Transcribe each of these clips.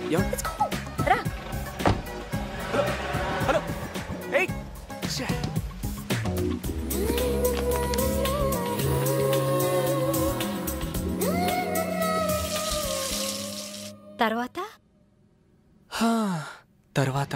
ఎవ- Let's go. రా hello hello ఏయ్ ఛే. తర్వాత హా, తర్వాత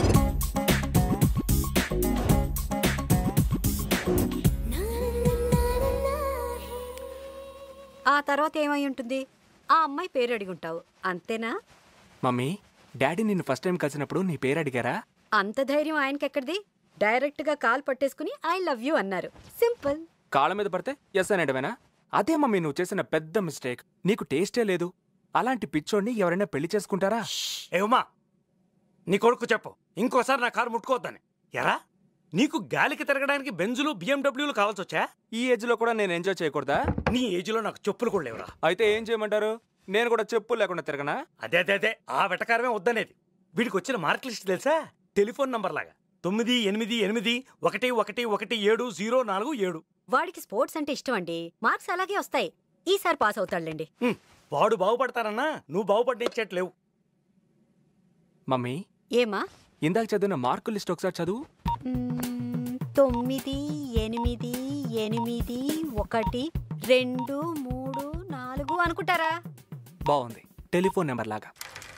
ఆ తర్వాత ఏమై ఉంటుంది ఆ అమ్మాయి పేరు అడిగి ఉంటావు అంతేనా మమ్మీ డాడీ నిన్ను ఫస్ట్ టైం కలిసినప్పుడు నీ పేరు అడిగారా అంత ధైర్యం ఆయనకెక్కడిది డైరెక్ట్ గా కాల్ పట్టేసుకుని ఐ లవ్ యూ అన్నారు సింపుల్ కాళ్ళ మీద పడితే ఎస్ అనేటవేనా అదే మమ్మీ నువ్వు చేసిన పెద్ద మిస్టేక్ నీకు టేస్టే లేదు అలాంటి పిచ్చోడిని ఎవరైనా పెళ్లి చేసుకుంటారా ఏ ఉమా నీ కొడుకు చెప్పు ఇంకోసారి నా కారు ముట్టుకోవద్దని ఎరా నీకు గాలికి తిరగడానికి బెంజులు బిఎండబ్ల్యూలు కావాల్సి వచ్చా ఈ ఏజ్ లో కూడా నేను ఎంజాయ్ చేయకూడదా నీ ఏజ్లో నాకు చెప్పులు కూడా లేవురా అయితే ఏం చేయమంటారు నేను కూడా చెప్పు లేకుండా తిరగనా అదే అదే అదే ఆ వెటకారమే వద్దనేది వీడికి వచ్చిన మార్క్ లిస్ట్ తెలుసా టెలిఫోన్ నంబర్ లాగా తొమ్మిది ఎనిమిది ఎనిమిది ఒకటి ఒకటి ఒకటి ఏడు జీరో నాలుగు ఏడు వాడికి స్పోర్ట్స్ అంటే ఇష్టం అండి మార్క్స్ అలాగే వస్తాయి ఈసారి పాస్ అవుతాడులేండి హ్మ్, వాడు బాగుపడతారన్నా నువ్వు బాగుపడనిచ్చేట్లేవు మమ్మీ ఏమా ఇందాక చదివిన మార్కు లిస్ట్ ఒకసారి చదువు మ్మ్, తొమ్మిది ఎనిమిది ఎనిమిది ఒకటి రెండు మూడు నాలుగు అనుకుంటారా బాగుంది టెలిఫోన్ నెంబర్ లాగా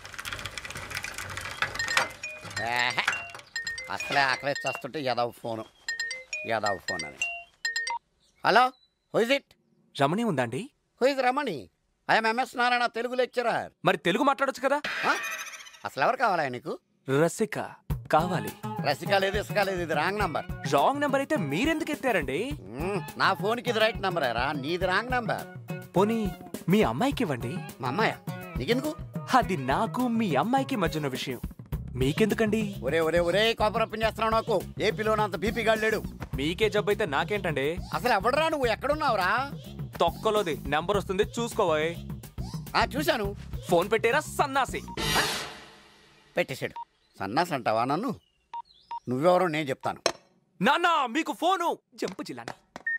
ఏహే. అసలే ఆకలి చేస్తుంటే యదవ ఫోను యదవ ఫోన్ అని హలో హుయిజ్ ఇట్ రమణి ఉందండి who is Ramani I'm MS Narayana Telugu lecturer మరి తెలుగు మాట్లాడొచ్చు కదా అసలు ఎవరు కావాలా నీకు రసిక కావాలి రసిక లేదు ఇసుక లేదు ఇది రాంగ్ నంబర్ రాంగ్ నెంబర్ అయితే మీరెందుకు ఎత్తారండి నా ఫోన్కి ఇది రైట్ నంబర్ రా నీది రాంగ్ నంబర్ పోనీ మీ అమ్మాయికి ఇవ్వండి మా అమ్మాయ నీకెందుకు అది నాకు మీ అమ్మాయికి మధ్యన విషయం మీకెందుకండి ఒరే ఒరే ఒరే కోపరప్పని చేస్తున్నావు నాకు ఏపీలో అంత బీపీ గాడు లేడు మీకే జబ్బు అయితే నాకేంటండి అసలు ఎవడరా నువ్వు ఎక్కడున్నావురా తొక్కలోది నెంబర్ వస్తుంది చూసుకోబోయ్ ఆ చూశాను ఫోన్ పెట్టారా సన్నాసి పెట్టేశాడు సన్నాస్ అంటావా నన్ను నువ్వెవరో నేను చెప్తాను నాన్న మీకు ఫోను జంపు జిల్లాని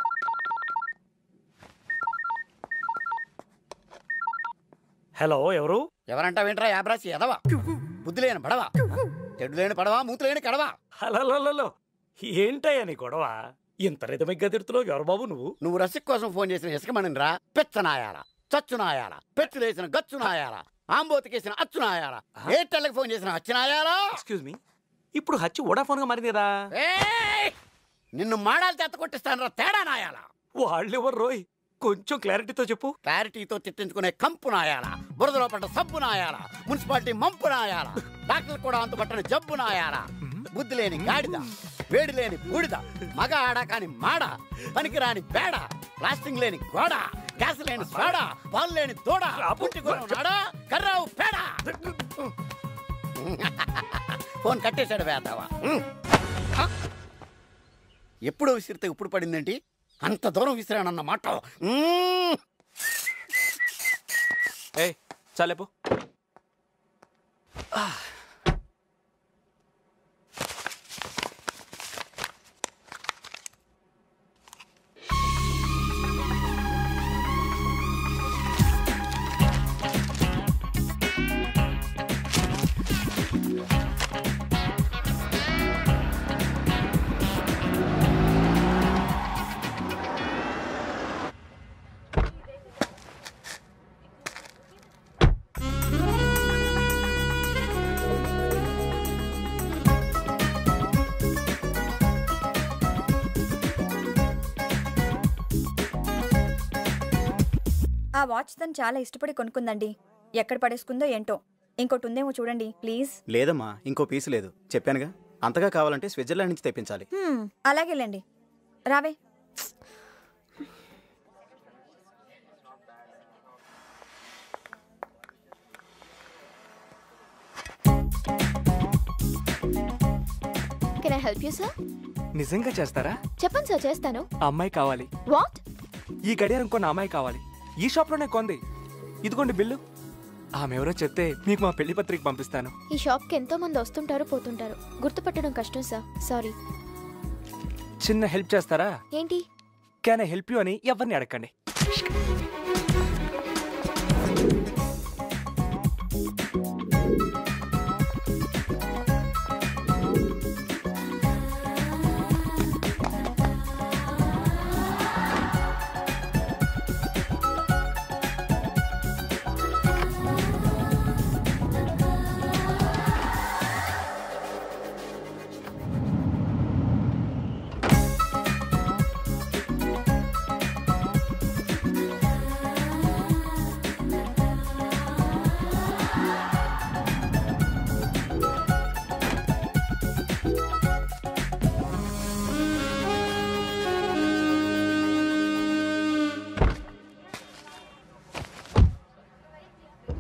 హలో ఎవరు ఎవరంటావేంట్రా యాబ్రాసి ఎదవా బుద్ధి లేని పడవా చెడు లేని పడవా మూతి లేని కడవా హలో ఏంటయ్యా నీ గొడవ ఇంత రిధమిగ్గా తిడుతున్నావు ఎవరు బాబు నువ్వు నువ్వు రసిక్ కోసం ఫోన్ చేసిన ఇసుకమని రా పెచ్చనాయాల చచ్చునాయాల పెచ్చులేసిన గచ్చునాయాల ఆంబోతికేసిన అచ్చునాయాల ఏ తెల్లకి ఫోన్ చేసిన అచ్చునాయాలా ఎక్స్క్యూజ్ మీ ఇప్పుడు హచ్చి ఓడాఫోన్ గా మారింది కదా ఏయ్! నిన్ను మాడాలు చెత్త కొట్టిస్తాను రా తేడా నాయాల వాళ్ళెవరు రోయ్ కొంచెం క్లారిటీతో చెప్పు క్లారిటీతో తిట్టించుకునే కంపు నాయాల బురదలో పడ్డ సబ్బు నాయాల మున్సిపాలిటీ మంపు నాయాల డాక్టర్ కూడా అంతుపట్టని జబ్బు నాయాల బుద్ధి లేని గాడిద వేడి లేని బూడిద మగ ఆడ కాని మాడ పనికిరాని బేడ ప్లాస్టింగ్ లేని గోడ గ్యాస్ లేని సోడ పాలు లేని దూడ పుట్టి నాడ కర్రావు పేడ ఫోన్ కట్టేశాడు వేద్దావా ఎప్పుడు విసిరితే ఇప్పుడు పడిందేంటి అంత దూరం విసిరానన్న మాట మ్మ్. ఏ చాలేపు ఆ వాచ్ తను చాలా ఇష్టపడి కొనుక్కుందండి ఎక్కడ పడేసుకుందో ఏంటో ఇంకోటి ఉందేమో చూడండి ప్లీజ్ లేదమ్మా ఇంకో పీసు లేదు చెప్పానుగా అంతగా కావాలంటే స్విట్జర్లాండ్ నుంచి తెప్పించాలి హ్మ్, అలాగేలేండి రావే can I help you sir నిజంగా చేస్తారా చెప్పండి సార్ చేస్తాను ఆ అమ్మాయి కావాలి వాట్ ఈ గడియారం కొన్న అమ్మాయి కావాలి ఈ షాప్లోనే కొంది ఇదిగోండి బిల్లు ఆమె ఎవరో చెప్తే మీకు మా పెళ్లి పత్రిక పంపిస్తాను ఈ షాప్కి ఎంతో మంది వస్తుంటారు పోతుంటారు గుర్తుపట్టడం కష్టం సార్ సారీ చిన్న హెల్ప్ చేస్తారా ఏంటి క్యాన్ ఐ హెల్ప్ యూ అని ఎవరిని అడగండి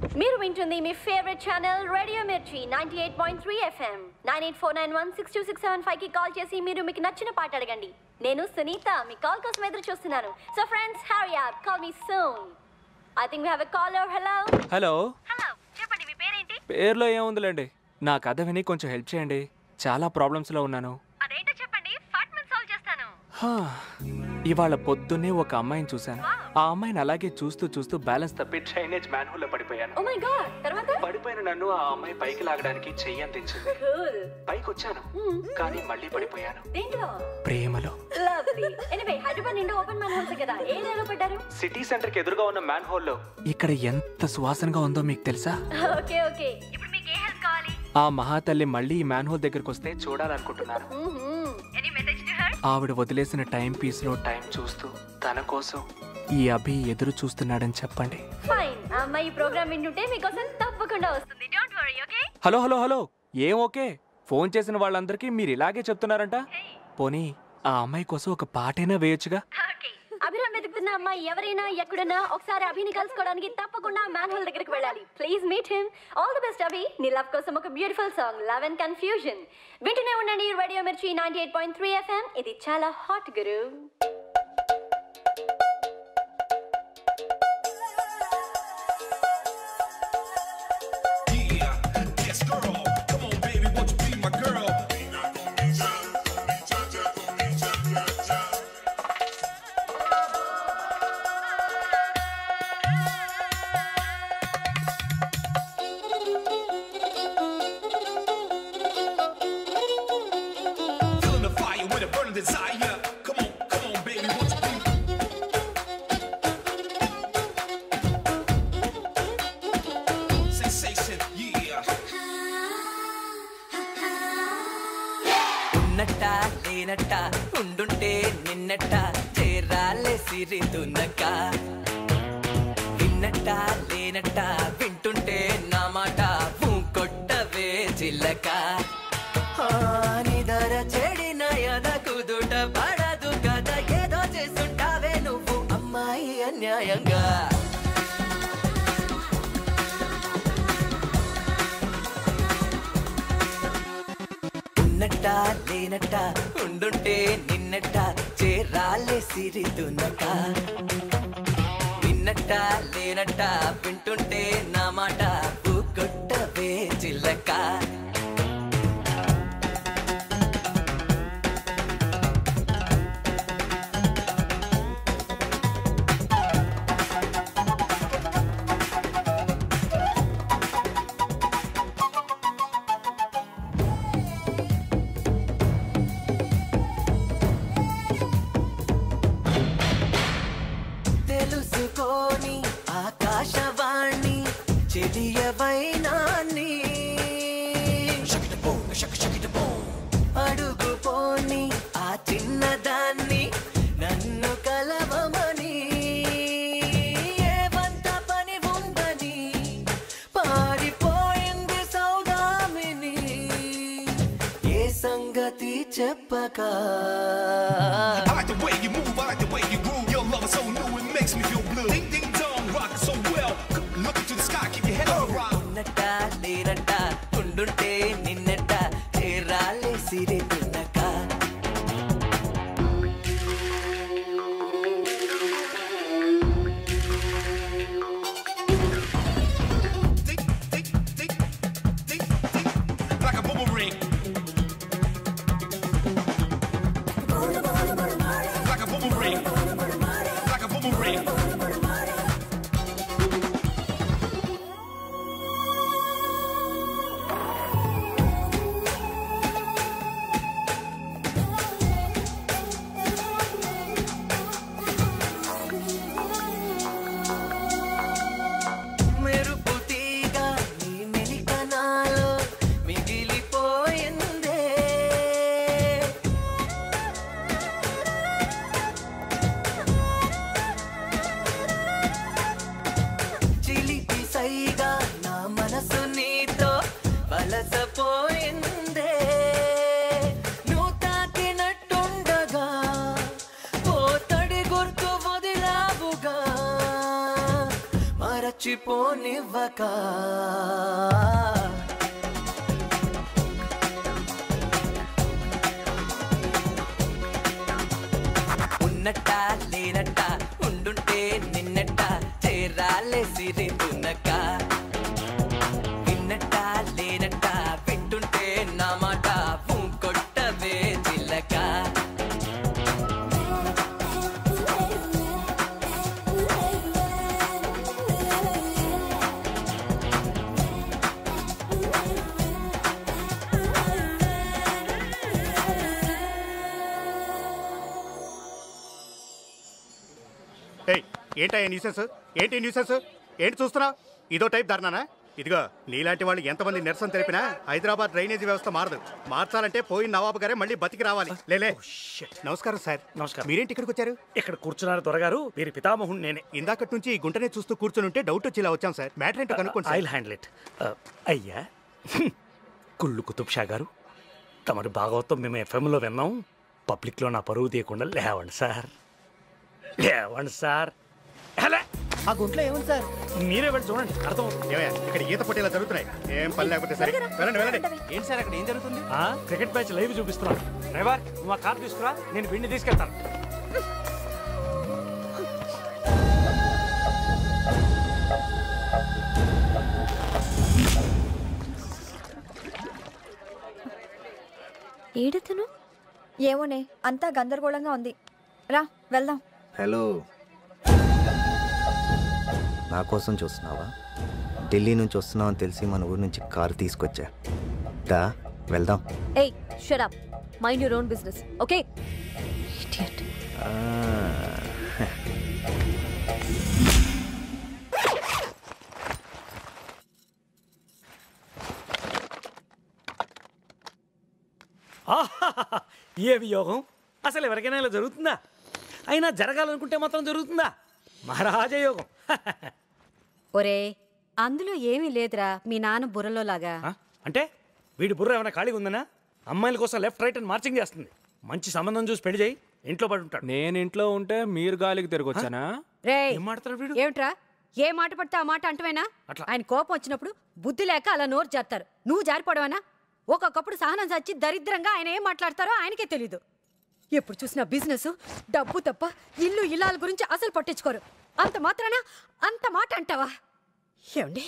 మీరు వింటుంది మీ favourite channel radio Mirchi ninety eight point three FM nine eight four nine one six two six seven five కి కాల్ చేసి మీరు మీకు నచ్చిన పాట అడగండి నేను సునీత మీ కాల్ కోసం ఎదురు చూస్తున్నాను so friends hurry up call me soon I think we have a caller hello hello hello చెప్పండి మీ పేరేంటి పేర్లో ఏముందిలేండి నా కథ విని కొంచెం హెల్ప్ చేయండి చాలా ప్రాబ్లమ్స్లో ఉన్నాను అదేంటో చెప్పండి ఫాట్ మన్ సాల్వ్ చేస్తాను హా, ఇవాళ పొద్దున్నే ఒక అమ్మాయిని చూశాను ఆ అమ్మాయిని అలాగే చూస్తూ చూస్తూ బ్యాలెన్స్ తప్పి డ్రైనేజ్ మ్యాన్హోల్లో పడిపోయాను ఓ మై గాడ్ తర్వాత పడిపోయిన నన్ను ఆ అమ్మాయి పైకి లాగడానికి చెయ్యి అందించింది కూల్ పైకి వచ్చాను కానీ మళ్ళీ పడిపోయాను దేంట్లో ప్రేమలో లవ్లీ ఎనివే హైదరాబాద్ నిండా ఓపెన్ మ్యాన్ హౌస్ కదా ఏ ఏరియాలో పెట్టారు సిటీ సెంటర్ కి ఎదురుగా ఉన్న మ్యాన్ హోల్లో ఇక్కడ ఎంత సువాసనగా ఉందో మీకు తెలుసా ఓకే ఓకే ఇప్పుడు మీకు ఏ హెల్ప్ కావాలి ఆ మహాతల్లి మళ్ళీ ఈ మ్యాన్ హోల్ దగ్గరకు వస్తే చూడాలనుకుంటున్నాను ఎనీ మెసేజ్ టు హర్ ఆవిడ వదిలేసిన టైం పీస్ లో టైం చూస్తూ తన కోసం ఈ అభి ఎదురు చూస్తున్నాడని చెప్పండి ఫైన్ ఆ అమ్మాయి ఈ ప్రోగ్రామ్ వింటుంటే మీకోసం తప్పకుండా వస్తుంది don't worry okay hello hello hello ఏం ఓకే ఫోన్ చేసిన వాళ్ళందరికీ మీరు ఇలాగే చెప్తున్నారంట పోనీ ఆ అమ్మాయి కోసం ఒక పాటైనా వేయొచ్చుగా ఓకే అభిరామ్ వెతుకుతున్న అమ్మాయి ఎవరైనా ఎక్కడున్నా ఒకసారి అభిని కలుసుకోవడానికి తప్పకుండా మ్యాన్ హోల్ దగ్గరికి వెళ్ళాలి please meet him all the best Abhi నీ లవ్ కోసం ఒక beautiful song love and confusion వింటూనే ఉండండి radio Mirchi ninety eight point three FM ఇది చాలా హాట్ గురు Feeling the fire with a burning desire. Come on, come on, baby, won't you be sensation? Yeah. ఉన్నట్ట లేనట్ట ఉండుంటే నిన్నట్ట చేరాలే సిరిదున్నక విన్నట్ట లేనట్ట వింటుంటే నా మాట కొట్టవే చిల్లక ఆ, నిదర చెడిన ఎద కుదుట పడదు కదా ఏదో చేస్తుంటావే నువ్వు అమ్మాయి అన్యాయంగా ఉన్నట్ట లేనట్ట ఉండుంటే నిన్నట్ట చేరాలే సిరిదున్నట విన్నట్ట లేనట్ట వింటుంటే నా మాట కొట్టవే చిల్లక తెలుసుకోని ఆకాశవాణి చెలియవైనా నీ అడుగు పోని ఆ చిన్నదాన్ని నన్ను కలవమని ఏవంత పని ఉందని పారిపోయింది సౌదామిని ఏ సంగతి చెప్పక I like the way you move, I like the way you groove. Your love is so new, it makes me feel blue. Ding ding dong, rocking so well. Look into the sky, keep your head on right. ఉన్నట్ట లేనట్ట ఉండుంటే నిన్నట్ట చేరాలే సిరి తిన్నక Like a boomerang. Like a boomerang. మర్చిపోనివ్వక ఉన్నట్ట లేనట్ట ఉండుంటే నిన్నట్ట చేరాలే సిరి తున్నక విన్నట్ట లేనట్ట వింటుంటే నా మాట పూ కొట్టవే చిల్లక ఏయ్ ఏంటయ్యా న్యూసెన్స్ ఏంటి న్యూసెన్స్ ఏంటి చూస్తున్నా ఇదో టైప్ ధర్నానా ఇదిగో నీలాంటి వాళ్ళు ఎంతమంది నిరసన తెలిపినా హైదరాబాద్ డ్రైనేజీ వ్యవస్థ మారదు మార్చాలంటే పోయిన నవాబు గారే మళ్ళీ బతికి రావాలి లేలే నమస్కారం సార్ నమస్కారం మీరేంటి ఇక్కడికి వచ్చారు ఇక్కడ కూర్చున్నారు దొరగారు వీరి పితామహుడు నేనే ఇందాకటి నుంచి ఈ గుంటనే చూస్తూ కూర్చొని ఉంటే డౌట్ వచ్చి ఇలా వచ్చాం సార్ మ్యాటర్ ఏంటో కనుక్కోండి ఐ సార్. హ్యాండిల్ ఇట్ అయ్యా కుళ్ళు కుతుబ్ షా గారు తమరి భాగవతం మేము ఎఫ్ఎంలో విన్నాం పబ్లిక్లో నా పరువు తీయకుండా లేవండి సార్ లేవండి సార్ హలే ఆ గుంట్లో ఏముంది సార్ మీరే వెళ్ళి చూడండి అర్థం ఏమయ్యా ఇక్కడ ఈత పోటీలా జరుగుతున్నాయి ఏం పని లేకపోతే సరే వెళ్ళండి వెళ్ళండి ఏంటి సార్ అక్కడ ఏం జరుగుతుంది క్రికెట్ మ్యాచ్ లైవ్ చూపిస్తున్నాను డ్రైవర్ నువ్వు ఆ కార్ తీసుకురా నేను విండి తీసుకెళ్తాను ఏడతను ఏమోనే అంతా గందరగోళంగా ఉంది రా వెళ్దాం హలో నా కోసం చూస్తున్నావా ఢిల్లీ నుంచి వస్తున్నావని తెలిసి మన ఊరు నుంచి కారు తీసుకొచ్చా దా వెళ్దాం ఏయ్ shut up mind your own business okay ఆ, ఆహాహాహా, ఏ వియోగం అసలు ఎవరికైనా ఇలా జరుగుతుందా అయినా జరగాలనుకుంటే మాత్రం జరుగుతుందా మహారాజ యోగం ఒరే అందులో ఏమీ లేదురా మీ నాన్న బుర్రలో లాగా ఆ? అంటే వీడి బుర్ర ఏమైనా ఖాళీగా ఉందనా అమ్మాయిల కోసం లెఫ్ట్ రైట్ అని మార్చింగ్ చేస్తుంది మంచి సంబంధం చూసి పెళ్లి చేయి ఇంట్లో పడి ఉంటాడు నేను ఇంట్లో ఉంటే మీరు గాలికి తిరిగి వచ్చానా రే ఏం మాట్లాడు వీడు ఏమిట్రా ఏ మాట పడితే ఆ మాట అంటవేనా ఆయన కోపం వచ్చినప్పుడు బుద్ధి లేక అలా నోరు జారుతారు నువ్వు జారిపోవడమేనా ఒక్కొక్కప్పుడు సహనం చచ్చి దరిద్రంగా ఆయన ఏం మాట్లాడతారో ఆయనకే తెలీదు ఎప్పుడు చూసినా బిజినెస్ డబ్బు తప్ప ఇల్లు ఇల్లాల గురించి అసలు పట్టించుకోరు అంత మాత్రాన అంత మాట అంటావా ఏమండి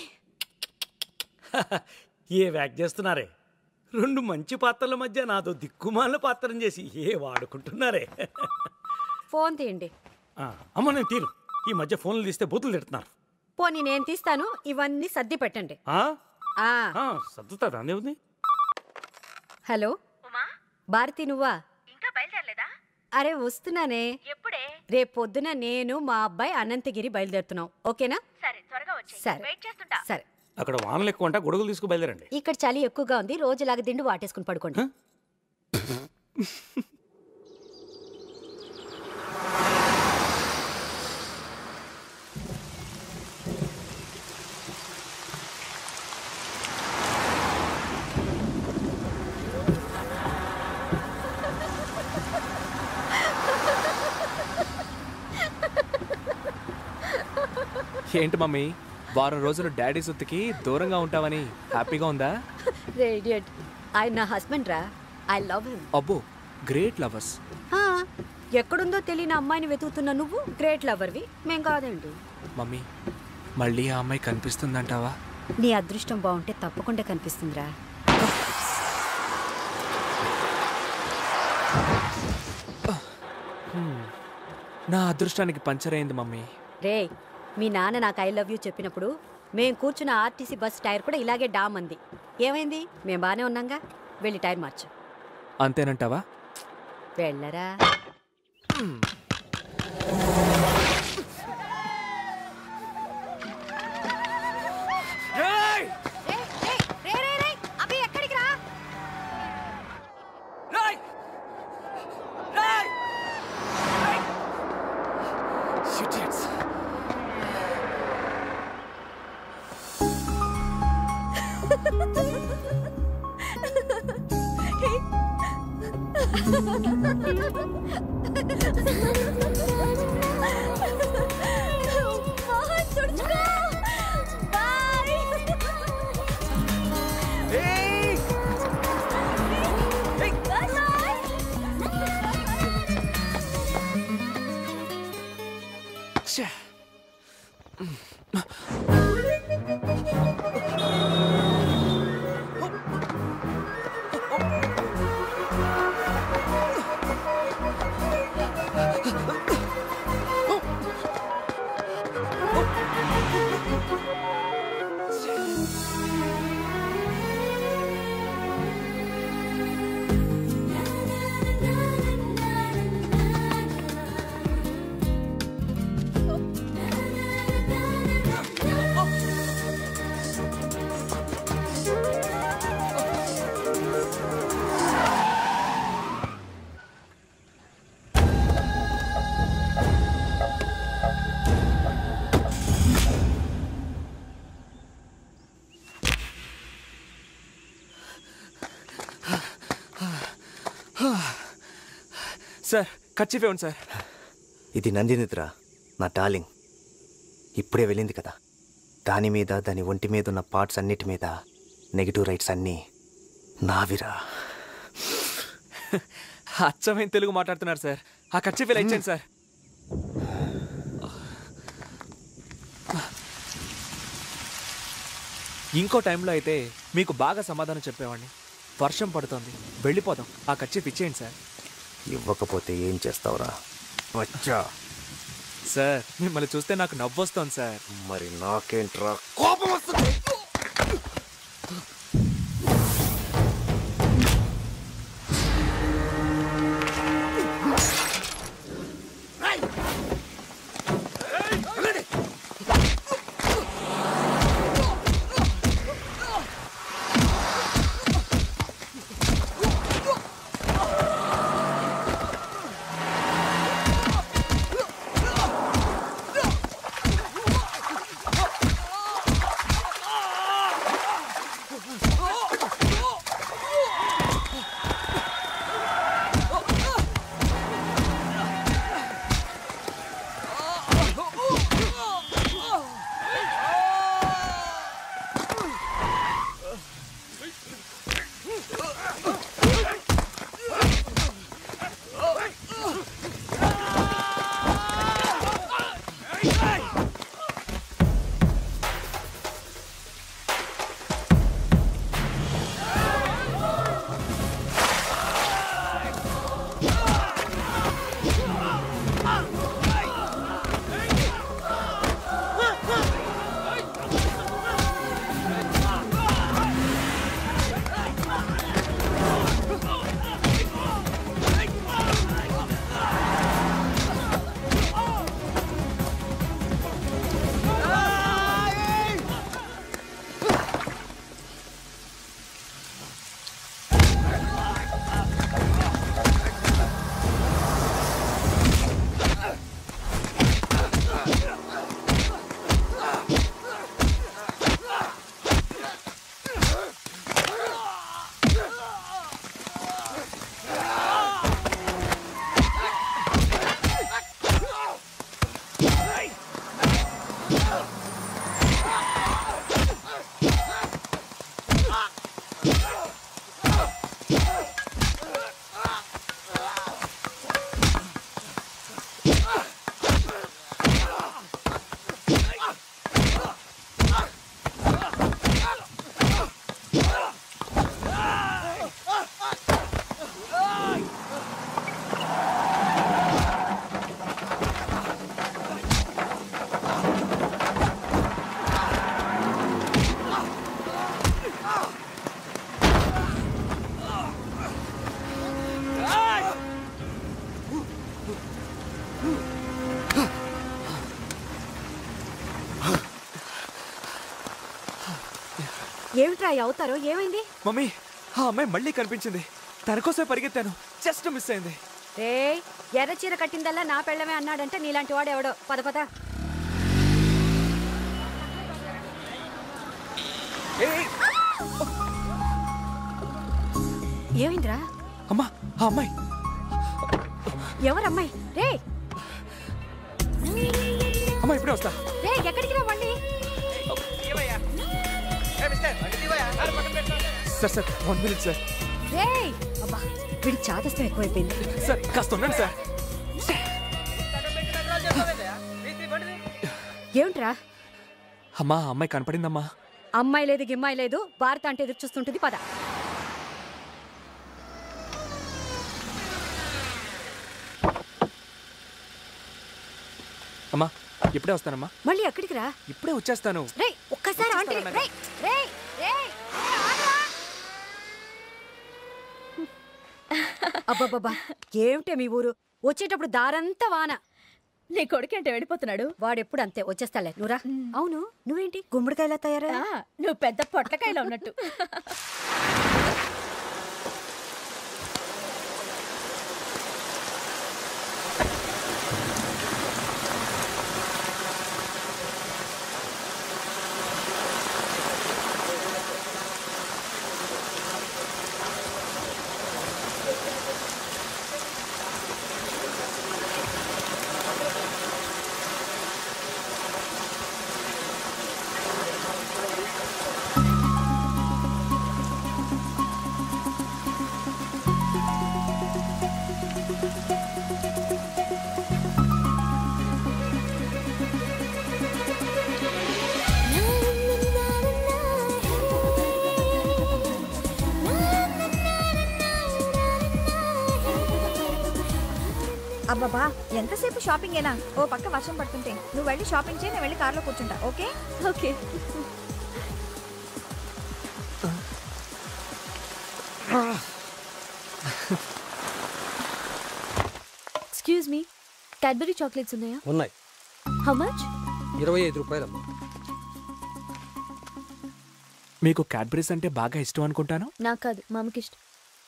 ఏ వ్యాక్ చేస్తున్నారే రెండు మంచి పాత్రల మధ్య నాదో దిక్కుమాల పాత్రం చేసి ఏ వాడుకుంటున్నారే ఫోన్ తీయండి ఆ, అమ్మ నేను తీరు ఈ మధ్య ఫోన్లు తీస్తే బూతులు తిడుతున్నారు పోనీ నేను తీస్తాను ఇవన్నీ సర్ది పెట్టండి ఆ? ఆ ఆ, సర్దుతారు అందే ఉంది హలో భారతి నువ్వా ఇంకా బయలుదేరలేదా అరే వస్తున్నానే ఎప్పుడే రేపు పొద్దున నేను మా అబ్బాయి అనంతగిరి బయలుదేరుతున్నాం ఓకేనా సరే త్వరగా వచ్చి సరే వెయిట్ చేస్తుంటా సరే అక్కడ వానలు ఎక్కువ ఉంటా గొడుగులు తీసుకు బయలుదేరండి ఇక్కడ చలి ఎక్కువగా ఉంది రోజులాగా దిండు వాటేసుకుని పడుకోండి ఏంటి మమ్మీ వారం రోజులు డాడీ సొత్తుకి దూరంగా ఉంటావని హ్యాపీగా ఉందా రేడియట్ ఆయన నా హస్బెండ్ రా ఐ లవ్ హిమ్ అబ్బో గ్రేట్ లవర్స్ ఎక్కడుందో తెలియని అమ్మాయిని వెతుకుతున్న నువ్వు గ్రేట్ లవర్వి మేం కాదండి మమ్మీ మళ్ళీ ఆ అమ్మాయి కనిపిస్తుందంటావా నీ అదృష్టం బాగుంటే తప్పకుండా కనిపిస్తుందిరా హ్మ్. నా అదృష్టానికి పంచర్ అయింది మమ్మీ రే మీ నాన్న నాకు ఐ లవ్ యూ చెప్పినప్పుడు మేం కూర్చున్న ఆర్టీసీ బస్ టైర్ కూడా ఇలాగే డామ్ అంది ఏమైంది మేం బాగానే ఉన్నాంగా వెళ్ళి టైర్ మార్చు అంతేనంటావా వెళ్ళరా అభి ఎక్కడికి రా సార్ ఖర్చు ఇవ్వండి సార్ ఇది నందినిద్రా నా డార్లింగ్ ఇప్పుడే వెళ్ళింది కదా దాని మీద దాని ఒంటి మీద ఉన్న పార్ట్స్ అన్నిటి మీద నెగిటివ్ రైట్స్ అన్నీ నావిరా అచ్చమైన తెలుగు మాట్లాడుతున్నారు సార్ ఆ ఖర్చు ఇలా ఇచ్చాను సార్ ఇంకో టైంలో అయితే మీకు బాగా సమాధానం చెప్పేవాడిని వర్షం పడుతోంది వెళ్ళిపోదాం ఆ ఖర్చు ఇచ్చేయండి సార్ ఇవ్వకపోతే ఏం చేస్తావురా వచ్చా సార్ మిమ్మల్ని చూస్తే నాకు నవ్వొస్తోంది సార్ మరి నాకేంట్రా కోపం వస్తుంది ఏమిట్రా ఈ అవుతారో ఏమైంది మమ్మీ ఆ అమ్మాయి మళ్ళీ కనిపించింది తన కోసమే పరిగెత్తాను జస్ట్ మిస్ అయింది రే ఎర్ర చీర కట్టిందల్లా నా పెళ్ళమే అన్నాడంటే నీలాంటి వాడు ఎవడో పద పద ఏమైందిరా అమ్మా ఆ అమ్మాయి ఎవరమ్మాయి రే అమ్మా ఇప్పుడే వస్తా రే ఎక్కడికి రా వండి sir sir one minute sir రే అబ్బా వీడి చాదస్తం ఎక్కువైపోయింది సార్ కాస్త ఉండండి సార్ ఏమిట్రా అమ్మా ఆ అమ్మాయి కనపడిందమ్మా అమ్మాయి లేదు గిమ్మాయి లేదు భారత అంటే ఎదురు చూస్తుంటుంది పద అమ్మా ఇప్పుడే వస్తానమ్మా మళ్ళీ ఎక్కడికి రా ఇప్పుడే వచ్చేస్తాను రే ఒక్కసారి ఆంటీ రే రే రే అబ్బబ్బబ్బా ఏమిటే మీ ఊరు వచ్చేటప్పుడు దారంతా వాన నీ కొడుకేంటే వెళ్ళిపోతున్నాడు వాడెప్పుడు అంతే వచ్చేస్తాలే నువ్వురా అవును నువ్వేంటి గుమ్మడికాయలా తయారా ఆ, నువ్వు పెద్ద పొట్లకాయలో ఉన్నట్టు అబ్బబ్బా ఎంతసేపు షాపింగ్ ఏనా ఓ పక్క వర్షం పడుతుంటే నువ్వు వెళ్ళి షాపింగ్ చేయి నేను వెళ్ళి కార్లో కూర్చుంటా okay okay excuse me Cadbury chocolates ఉన్నాయా ఉన్నాయి హౌ మచ్ ఇరవై ఐదు రూపాయలు మీకు క్యాడ్బరీస్ అంటే బాగా ఇష్టం అనుకుంటాను నాకు కాదు మామకి ఇష్టం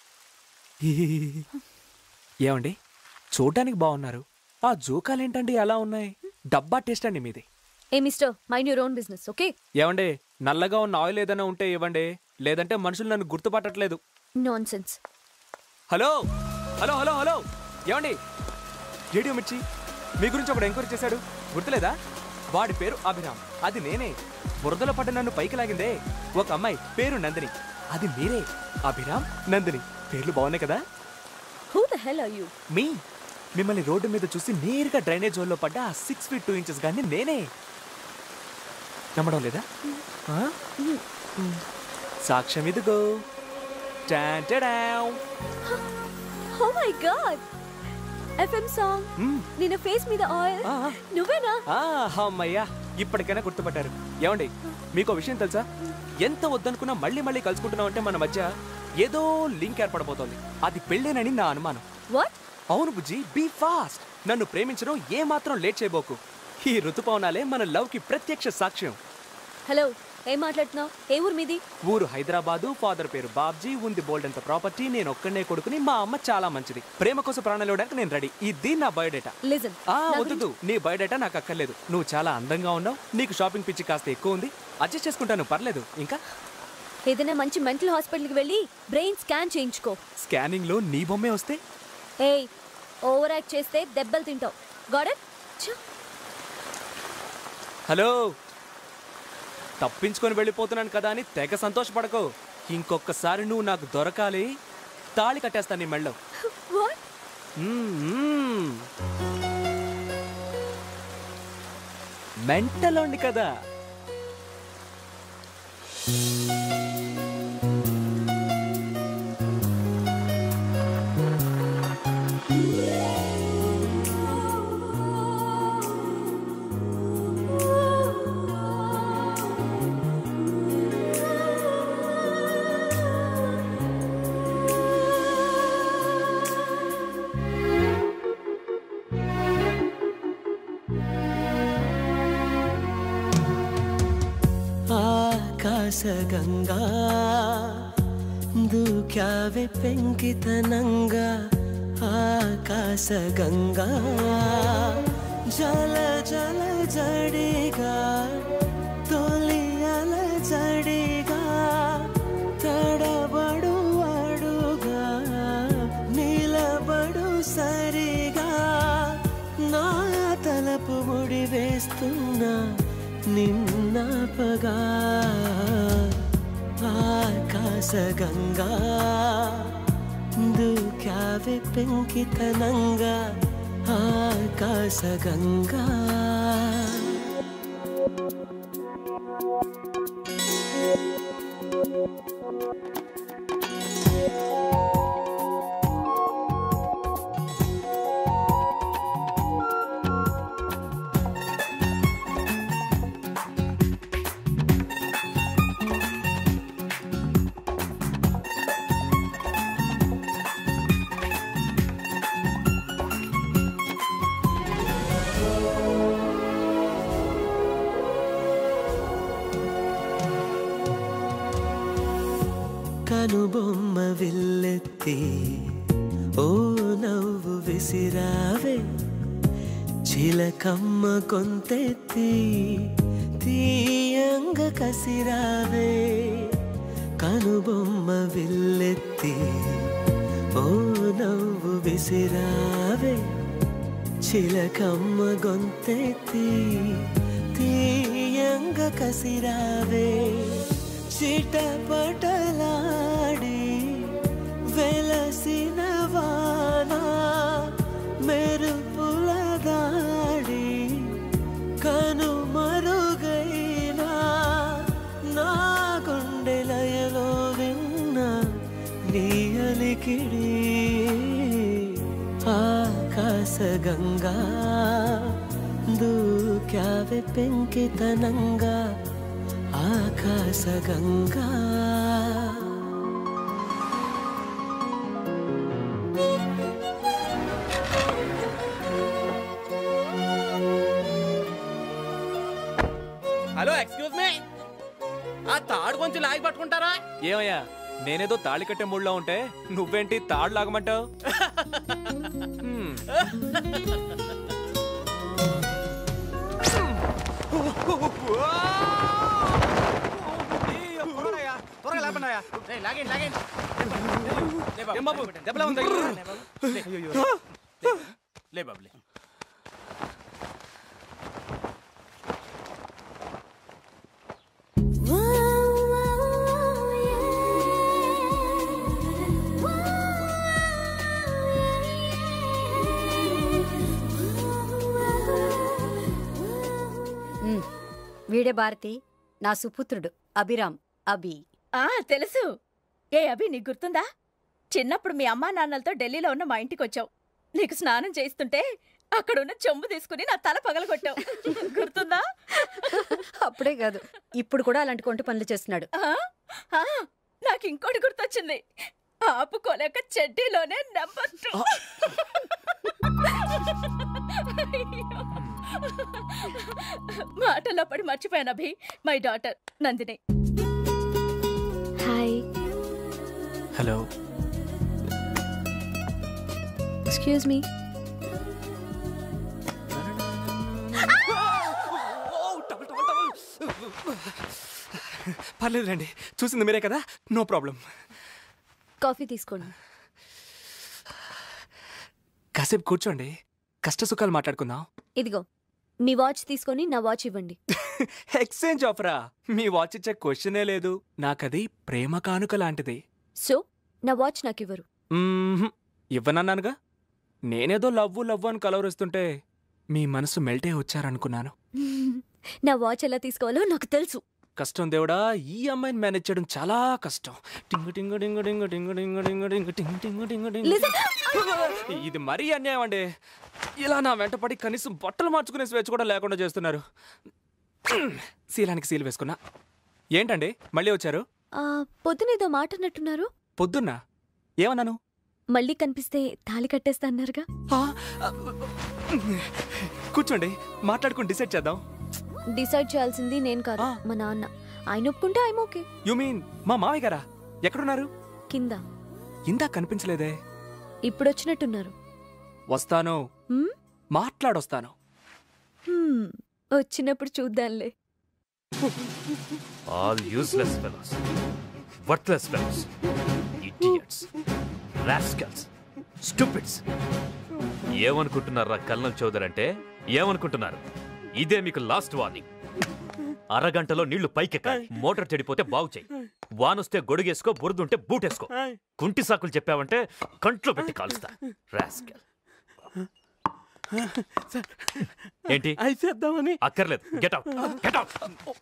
ఏమండి చూడ్డానికి బాగున్నారు ఆ జోకాలేంటండి ఎలా ఉన్నాయి డబ్బా టేస్ట్ అండి మీది ఏ mister mind your own business okay ఏమండి నల్లగా ఉన్న ఆయిల్ ఏదైనా ఉంటే ఇవ్వండి లేదంటే మనుషులు నన్ను గుర్తుపట్టట్లేదు nonsense hello hello hello hello ఏమండి రేడియో మిర్చి మీ గురించి ఒకడు ఎంక్వైరీ చేశాడు గుర్తులేదా వాడి పేరు అభిరామ్ అది నేనే బురదలో పడ్డ నన్ను పైకి లాగిందే ఒక అమ్మాయి పేరు నందిని అది మీరే అభిరామ్ నందిని పేర్లు బాగున్నాయి కదా who the hell are you మీ మిమ్మల్ని రోడ్డు మీద చూసి నేరుగా డ్రైనేజ్ హోల్లో పడ్డ ఆ సిక్స్ ఫీట్ టూ ఇంచెస్ గాని నేనే నమ్మడం లేదా ఆ? సాక్ష్యం ఇదిగో టాన్ టాడావ్. Oh my god FM song నిన్న ఫేస్ మీద ఆయిల్ నువ్వేనా ఆ, అమ్మయ్యా ఇప్పటికైనా గుర్తుపట్టారు ఏమండి మీకు విషయం తెలుసా ఎంత వద్దనుకున్నా మళ్ళీ మళ్ళీ కలుసుకుంటున్నాం అంటే మన మధ్య ఏదో లింక్ ఏర్పడబోతోంది అది పెళ్ళేనని నా అనుమానం వాట్ అవును బుజ్జి బీ ఫాస్ట్ నన్ను ప్రేమించడం ఏ మాత్రం లేట్ చేయబోకు ఈ ఋతుపవనాలే మన లవ్ కి ప్రత్యక్ష సాక్ష్యం హలో ఏం మాట్లాడుతున్నావు ఏ ఊరు మీది ఊరు హైదరాబాదు ఫాదర్ పేరు బాబ్జీ ఉంది బోల్డ్ అంత ప్రాపర్టీ నేను ఒక్కనే కొడుకుని మా అమ్మ చాలా మంచిది ప్రేమ కోసం ప్రాణాలు ఇవ్వడానికి నేను రెడీ ఇది నా బయోడేటా లిజన్ ఆ వద్దు నీ బయోడేటా నాకు అక్కర్లేదు నువ్వు చాలా అందంగా ఉన్నావు నీకు షాపింగ్ పిచ్చి కాస్త ఎక్కువ ఉంది అడ్జస్ట్ చేసుకుంటాను పర్లేదు ఇంకా ఏదైనా మంచి మెంటల్ హాస్పిటల్కి వెళ్ళి బ్రెయిన్ స్కాన్ చేయించుకో స్కానింగ్ లో నీ బొమ్మే వస్తే ఏయ్ ఓవర్ యాక్ట్ చేస్తే దెబ్బలు తింటావు గాడెట్ హలో తప్పించుకొని వెళ్ళిపోతున్నాను కదా అని తెగ సంతోషపడకు ఇంకొకసారి నువ్వు నాకు దొరకాలి తాళి కట్టేస్తాను నీ మెళ్ళో వాట్ మెంటలోండి కదా ఆకాశగంగా దూక్యావే పెంకితనంగా ఆకాశగంగా జల జల జడిగా తొలి అల జడిగా తడబడు అడుగా నిలబడు సరిగా నా తలపు ముడి వేస్తున్నా నిన్నపగా ఆకాశగంగా దూకావే పెంకితనంగా ఆకాశగంగా కనుబొమ్మ విల్లెత్తి ఓ నవ్వు విసిరావే చిలకమ్మ కొంతెత్తి తీయంగ కసిరావే కనుబొమ్మ విల్లెత్తి ఓ నవ్వు విసిరావే చిలకమ్మ గొంతెత్తి తీయంగ కసిరావే చిటపటలాడి వెలసిన వానా మెరుపుల దాడి కనుమరుగైనా నా గుండెలయలో విన్నా నీ అలికిడి ఆకాశ గంగా దూకావె పెంకితనంగా ఆకాశ గంగా హలో ఎక్స్క్యూజ్ మీ ఆ తాడు కొంచెం లాగి పట్టుకుంటారా ఏమయ్యా నేనేదో తాళి కట్టే మూడ్లో ఉంటే నువ్వేంటి తాడు లాగమంటావు త్వరగా లేపండాయా లాగండి లాగండి ఏం బాబు దెబ్బలా ఉంది లే బాబు లే ఉమ్, వీడే భారతి నా సుపుత్రుడు అభిరామ్ అభి ఆ తెలుసు ఏ అభి నీకు గుర్తుందా చిన్నప్పుడు మీ అమ్మా నాన్నలతో ఢిల్లీలో ఉన్న మా ఇంటికి వచ్చావు నీకు స్నానం చేస్తుంటే అక్కడున్న చెంబు తీసుకుని నా తల పగలగొట్టావు గుర్తుందా అప్పుడే కాదు ఇప్పుడు కూడా అలాంటి కొంటి పనులు చేస్తున్నాడు ఆ, ఆ, నాకు ఇంకోటి గుర్తొచ్చింది ఆపుకోలేక చెడ్డీలోనే నెంబర్ టూ మాటల్లో పడి మర్చిపోయాను Abhi my daughter Nandini hi hello excuse me పర్లేదులేండి చూసింది మీరే కదా నో ప్రాబ్లం కాఫీ తీసుకోండి కాసేపు కూర్చోండి కష్ట సుఖాలు మాట్లాడుకుందాం ఇదిగో మీ వాచ్ తీసుకొని నా వాచ్ ఇవ్వండి ఎక్స్చేంజ్ ఆఫరా మీ వాచ్ ఇచ్చే క్వశ్చనే లేదు నాకది ప్రేమ కానుక లాంటిది సో నా వాచ్ నాకు ఇవ్వరు మ్మ్హ్మ్. ఇవ్వనన్నానుగా నేనేదో లవ్వు లవ్వు అని కలవరిస్తుంటే మీ మనసు మెల్టే వచ్చారనుకున్నాను నా వాచ్ ఎలా తీసుకోవాలో నాకు తెలుసు కష్టం దేవుడా ఈ అమ్మాయిని మేనేజ్ చేయడం చాలా కష్టం టింగు టింగు టింగు టింగు టింగు టింగు టింగు టింగు టింగు టింగు టింగు టింగు. Listen. ఇది మరీ అన్యాయం అండి ఇలా నా వెంట పడి కనీసం బట్టలు మార్చుకునే స్వేచ్ఛ కూడా లేకుండా చేస్తున్నారు శీలానికి సీల్ వేసుకున్నా ఏంటండి మళ్ళీ వచ్చారు ఆ, పొద్దునేదో మాట అన్నట్టున్నారు పొద్దున్న ఏమన్నాను మళ్ళీ కనిపిస్తే తాళి కట్టేస్తా అన్నారుగా కూర్చోండి మాట్లాడుకుని డిసైడ్ చేద్దాం డిసైడ్ చేయాల్సింది నేను కాదు మా నాన్న ఆయన ఒప్పుకుంటే ఐమ్ ఓకే యు మీన్ మా మామయ్య గారా ఎక్కడున్నారు కింద ఇందా కనిపించలేదే ఇప్పుడు వచ్చినట్టున్నారు వస్తాను హ్మ్? మాట్లాడొస్తాను హ్మ్, వచ్చినప్పుడు చూద్దాంలే all useless fellows worthless fellows idiots rascals stupids ఏమనుకుంటున్నారా కల్నల్ చౌదరి అంటే ఏమనుకుంటున్నారు ఇదే మీకు లాస్ట్ వార్నింగ్ అరగంటలో నీళ్లు పైకెక్కాలి మోటార్ చెడిపోతే బాగు చేయి వానొస్తే గొడుగేసుకో బురదుంటే బూటేసుకో కుంటి సాకులు చెప్పావంటే కంట్లో పెట్టి కాలుస్తా రాస్కల్ ఏంటి అయిపోద్దామని అక్కర్లేదు get out get out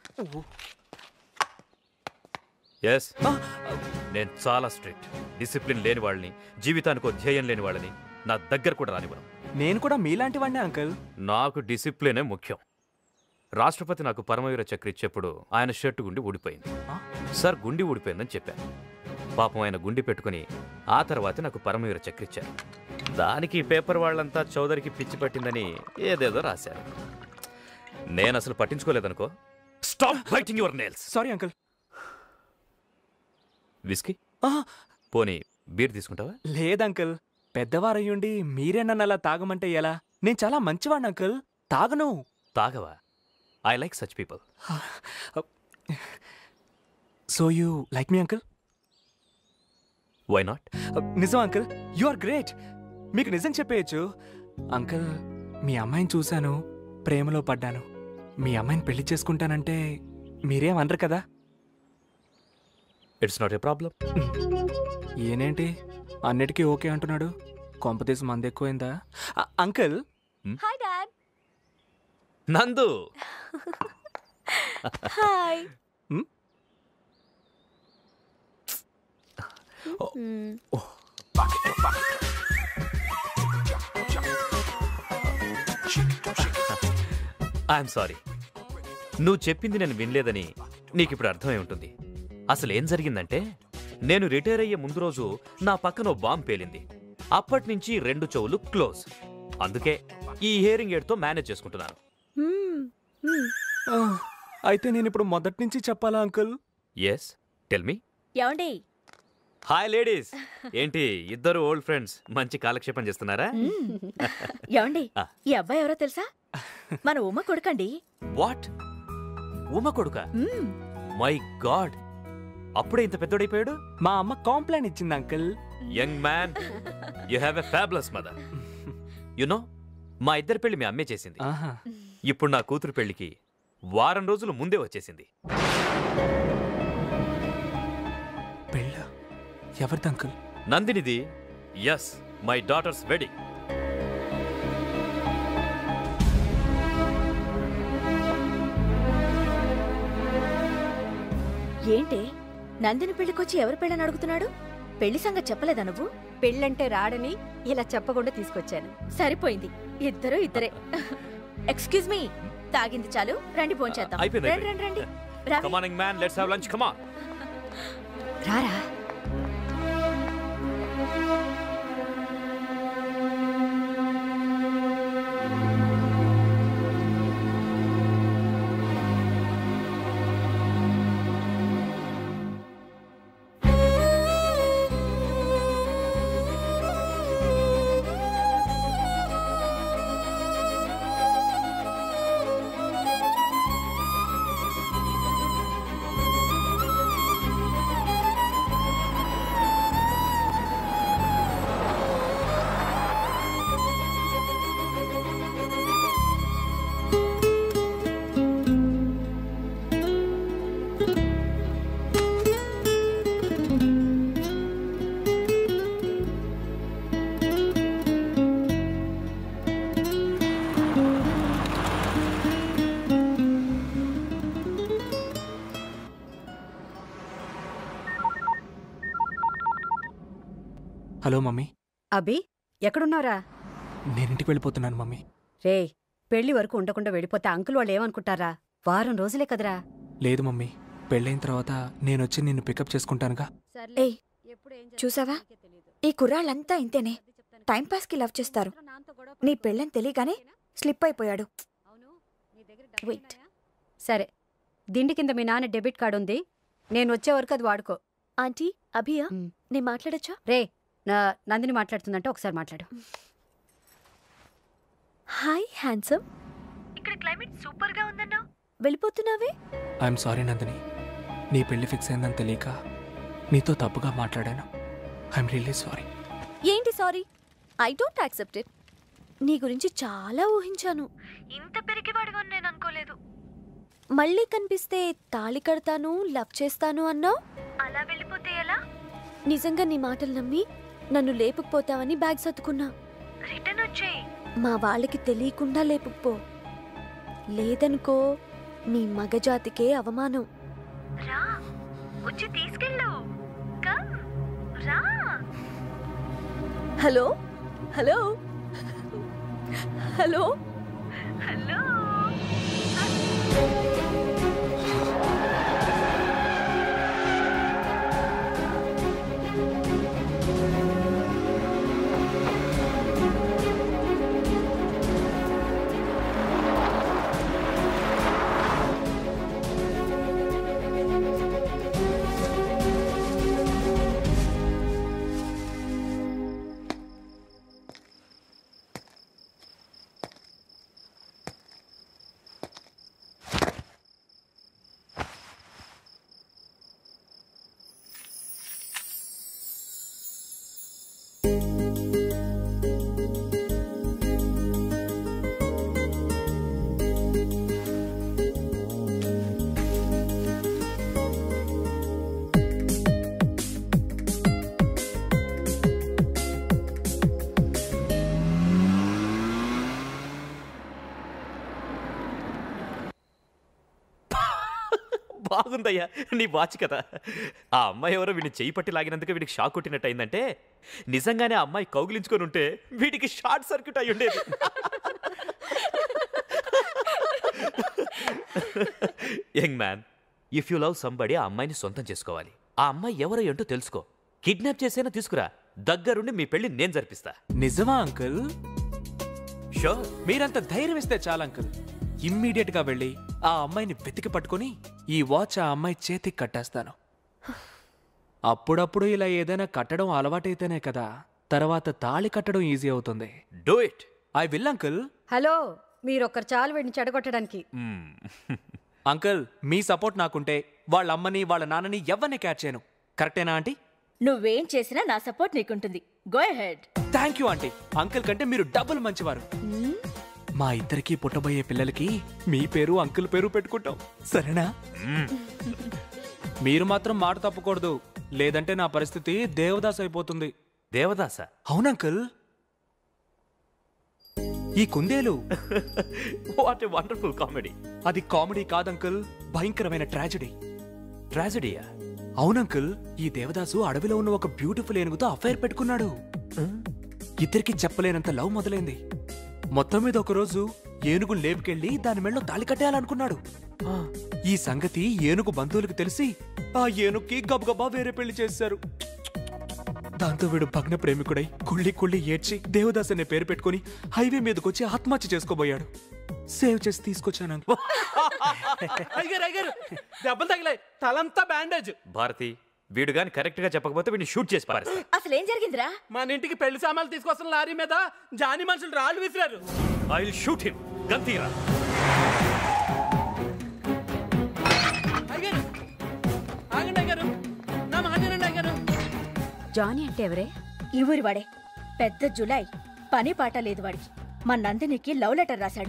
yes నేను చాలా స్ట్రిక్ట్ డిసిప్లిన్ లేని వాళ్ళని జీవితానికి ఒక ధ్యేయం లేని వాళ్ళని నా దగ్గర కూడా రానివ్వను నేను కూడా మీలాంటి వాడినే అంకుల్ నాకు డిసిప్లినే ముఖ్యం రాష్ట్రపతి నాకు పరమవీర చక్ర ఇచ్చేప్పుడు ఆయన షర్టు గుండి ఊడిపోయింది సార్ గుండి ఊడిపోయిందని చెప్పాను పాపం ఆయన గుండి పెట్టుకుని ఆ తర్వాత నాకు పరమవీర చక్ర ఇచ్చారు దానికి ఈ పేపర్ వాళ్ళంతా చౌదరికి పిచ్చి పట్టిందని ఏదేదో రాశారు నేను అసలు పట్టించుకోలేదనుకో stop biting your nails sorry uncle whisky పోనీ బీర్ తీసుకుంటావా లేదంకుల్ పెద్దవారయ్యుండి మీరే నన్ను అలా తాగమంటే ఎలా నేను చాలా మంచివాడిని అంకుల్ తాగను తాగవా I like such people so you like me uncle why not నిజం అంకుల్ యు ఆర్ గ్రేట్ మీకు నిజం చెప్పేయచ్చు అంకుల్ మీ అమ్మాయిని చూశాను ప్రేమలో పడ్డాను మీ అమ్మాయిని పెళ్లి చేసుకుంటానంటే మీరేమనరు కదా ఇట్స్ నాట్ ఏ ప్రాబ్లం ఏనేంటి అన్నిటికీ ఓకే అంటున్నాడు కొంపతీసి మంది ఎక్కువైందా అ- uncle hi dad Nandu hi Hmm? I'm sorry నువ్వు చెప్పింది నేను వినలేదని నీకు ఇప్పుడు అర్థమై ఉంటుంది అసలు ఏం జరిగిందంటే నేను రిటైర్ అయ్యే ముందు రోజు నా పక్కన ఓ బాంబ్ పేలింది అప్పటి నుంచి రెండు చెవులు క్లోజ్ అందుకే ఈ హియరింగ్ ఎయిడ్తో మేనేజ్ చేసుకుంటున్నాను ఆ, అయితే నేను ఇప్పుడు మొదటి నుంచి చెప్పాలా అంకుల్ ఎస్ టెల్ మీ ఏమండి హాయ్ లేడీస్ ఏంటి ఇద్దరు ఓల్డ్ ఫ్రెండ్స్ మంచి కాలక్షేపం చేస్తున్నారా ఏమండి ఆ. ఈ అబ్బాయి ఎవరో తెలుసా మన ఉమ్మ కొడుకండి వాట్ ఉమ కొడుక మ్మ్. మై గాడ్ అప్పుడే ఇంత పెద్దోడైపోయాడు మా అమ్మ కాంప్లైంట్ ఇచ్చింది uncle young man you have a fabulous mother you know మా ఇద్దరి పెళ్లి మీ అమ్మే చేసింది ఆహా ఇప్పుడు నా కూతురు పెళ్లికి వారం రోజులు ముందే వచ్చేసింది పెళ్ళ ఎవరిది అంకుల్ నందినిది ఎస్ మై డాటర్స్ వెడ్డింగ్ ఏంటి నందిని పెళ్లికొచ్చి ఎవరి పెళ్ళని అడుగుతున్నాడు పెళ్లి సంగతి చెప్పలేదా నువ్వు పెళ్ళంటే రాడని ఇలా చెప్పకుండా తీసుకొచ్చాను సరిపోయింది ఇద్దరు ఇద్దరే ఎక్స్క్యూజ్ మీ తాగింది చాలు రండి భోంచేద్దాం అయిపోయింది, రండి రండి రండి రావి. Come on in man let's have lunch come on రారా హలో మమ్మీ అభి ఎక్కడున్నారా నేను ఇంటికి వెళ్ళిపోతున్నాను మమ్మీ రే పెళ్లి వరకు ఉండకుండా వెళ్ళిపోతే అంకుల్ వాళ్ళు ఏమనుకుంటారా వారం రోజులే కదరా లేదు మమ్మీ పెళ్ళైన తర్వాత నేను వచ్చి నిన్ను పికప్ చేసుకుంటానుగా ఏయ్ చూసావా ఈ కుర్రాళ్ళంతా ఇంతేనే టైంపాస్కి లవ్ చేస్తారు నీ పెళ్ళని తెలియగానే స్లిప్ అయిపోయాడు వెయిట్ సరే దిండి కింద మీ నాన్న డెబిట్ కార్డు ఉంది నేను వచ్చే వరకు అది వాడుకో ఆంటీ అభియా నేను మాట్లాడచ్చా రే నా నందిని మాట్లాడుతుందంటే ఒకసారి మాట్లాడు హాయ్ హ్యాండ్సమ్ ఇక్కడ క్లైమేట్ సూపర్ గా ఉందన్నా వెళ్ళిపోతున్నావే ఐఎమ్ సారీ నందిని నీ పెళ్లి ఫిక్స్ అయిందని తెలియక నీతో తప్పుగా మాట్లాడాను ఐఎమ్ రియల్లీ సారీ ఏంటి sorry I don't accept it నీ గురించి చాలా ఊహించాను ఇంత పెరిగివాడుగా నేను అనుకోలేదు మళ్ళీ కనిపిస్తే తాళి కడతాను లవ్ చేస్తాను అన్నావు అలా వెళ్ళిపోతే ఎలా నిజంగా నీ మాటలు నమ్మి నన్ను లేపుకుపోతావని బ్యాగ్ సర్దుకున్నా రిటర్న్ వచ్చేయి మా వాళ్ళకి తెలియకుండా లేపుకుపో లేదనుకో నీ మగజాతికే అవమానం రా వచ్చి తీసుకెళ్ళు కమ్ రా హలో హలో హలో హలో బాగుందయ్యా నీ వాచ్ కదా ఆ అమ్మాయి ఎవరో వీడిని చెయ్యి పట్టి లాగినందుకు వీడికి షాక్ కొట్టినట్టు అయిందంటే నిజంగానే ఆ అమ్మాయి కౌగిలించుకొని ఉంటే వీడికి షార్ట్ సర్క్యూట్ అయి ఉండేది young man if you love somebody ఆ అమ్మాయిని సొంతం చేసుకోవాలి ఆ అమ్మాయి ఎవరో ఏంటో తెలుసుకో కిడ్నాప్ చేసైనా తీసుకురా దగ్గరుండి మీ పెళ్లి నేను జరిపిస్తా నిజమా అంకుల్ షూర్ మీరంత ధైర్యం ఇస్తే చాలు అంకుల్ ఇమ్మీడియట్ గా వెళ్ళి ఆ అమ్మాయిని వెతికి పట్టుకొని ఈ వాచ్ ఆ అమ్మాయి చేతికి కట్టేస్తాను అప్పుడప్పుడు ఇలా ఏదైనా కట్టడం అలవాటైతేనే కదా తర్వాత తాళి కట్టడం ఈజీ అవుతుంది do it I will uncle hello మీరొక్కరు చాలు వీడిని చెడగొట్టడానికి అంకుల్ మీ సపోర్ట్ నాకుంటే వాళ్ళ అమ్మని వాళ్ళ నాన్నని ఎవరిని క్యాచ్ చేయను కరెక్టేనా ఆంటీ నువ్వేం చేసినా నా సపోర్ట్ నీకుంటుంది go ahead thank you aunty uncle కంటే మీరు డబుల్ మంచివారు మా ఇద్దరికి పుట్టబోయే పిల్లలకి మీ పేరు అంకుల్ పేరు పెట్టుకుంటాం సరేనా మీరు మాత్రం మాట తప్పకూడదు లేదంటే నా పరిస్థితి దేవదాస్ అయిపోతుంది దేవదాస అవునంకుల్ ఈ కుందేలు వాట్ ఎ వండర్ఫుల్ కామెడీ అది కామెడీ కాదంకుల్ భయంకరమైన ట్రాజడీ ట్రాజడీయా అవునంకుల్ ఈ దేవదాసు అడవిలో ఉన్న ఒక బ్యూటిఫుల్ ఏనుగుతో అఫైర్ పెట్టుకున్నాడు ఇద్దరికి చెప్పలేనంత లవ్ మొదలైంది మొత్తం మీద ఒకరోజు ఏనుగు లేపుకెళ్లి దాని మెళ్ళో తాళి కట్టేయాలనుకున్నాడు ఈ సంగతి ఏనుగు బంధువులకు తెలిసి ఆ ఏనుగుకి గబగబా వేరే పెళ్లి చేశారు దాంతో వీడు భగ్న ప్రేమికుడై కుళ్ళి కుళ్ళి ఏడ్చి దేవదాస్ అనే పేరు పెట్టుకుని హైవే మీదకొచ్చి ఆత్మహత్య చేసుకోబోయాడు సేవ్ చేసి తీసుకొచ్చాను అంకుల్. అయ్యారు అయ్యారు దెబ్బలు తగిలాయి తలంతా బ్యాండేజ్ భారతి వీడు గాని కరెక్ట్ గా చెప్పకపోతే వీడిని షూట్ చేసి పారేస్తా అసలు ఏం జరిగిందిరా మన ఇంటికి పెళ్లి సామాన్లు తీసుకొస్తున్న లారీ మీద జాని మనుషులు రాళ్ళు విసిరారు ఐ విల్ షూట్ హిమ్ గంతీరా అయ్యారు ఆగండి అయ్యారు నా మహాజనండి అయ్యారు జానీ అంటే ఎవరే ఈ ఊరి వాడే పెద్ద జులై పని పాట లేదు వాడికి మా నందినికి లవ్ లెటర్ రాశాడు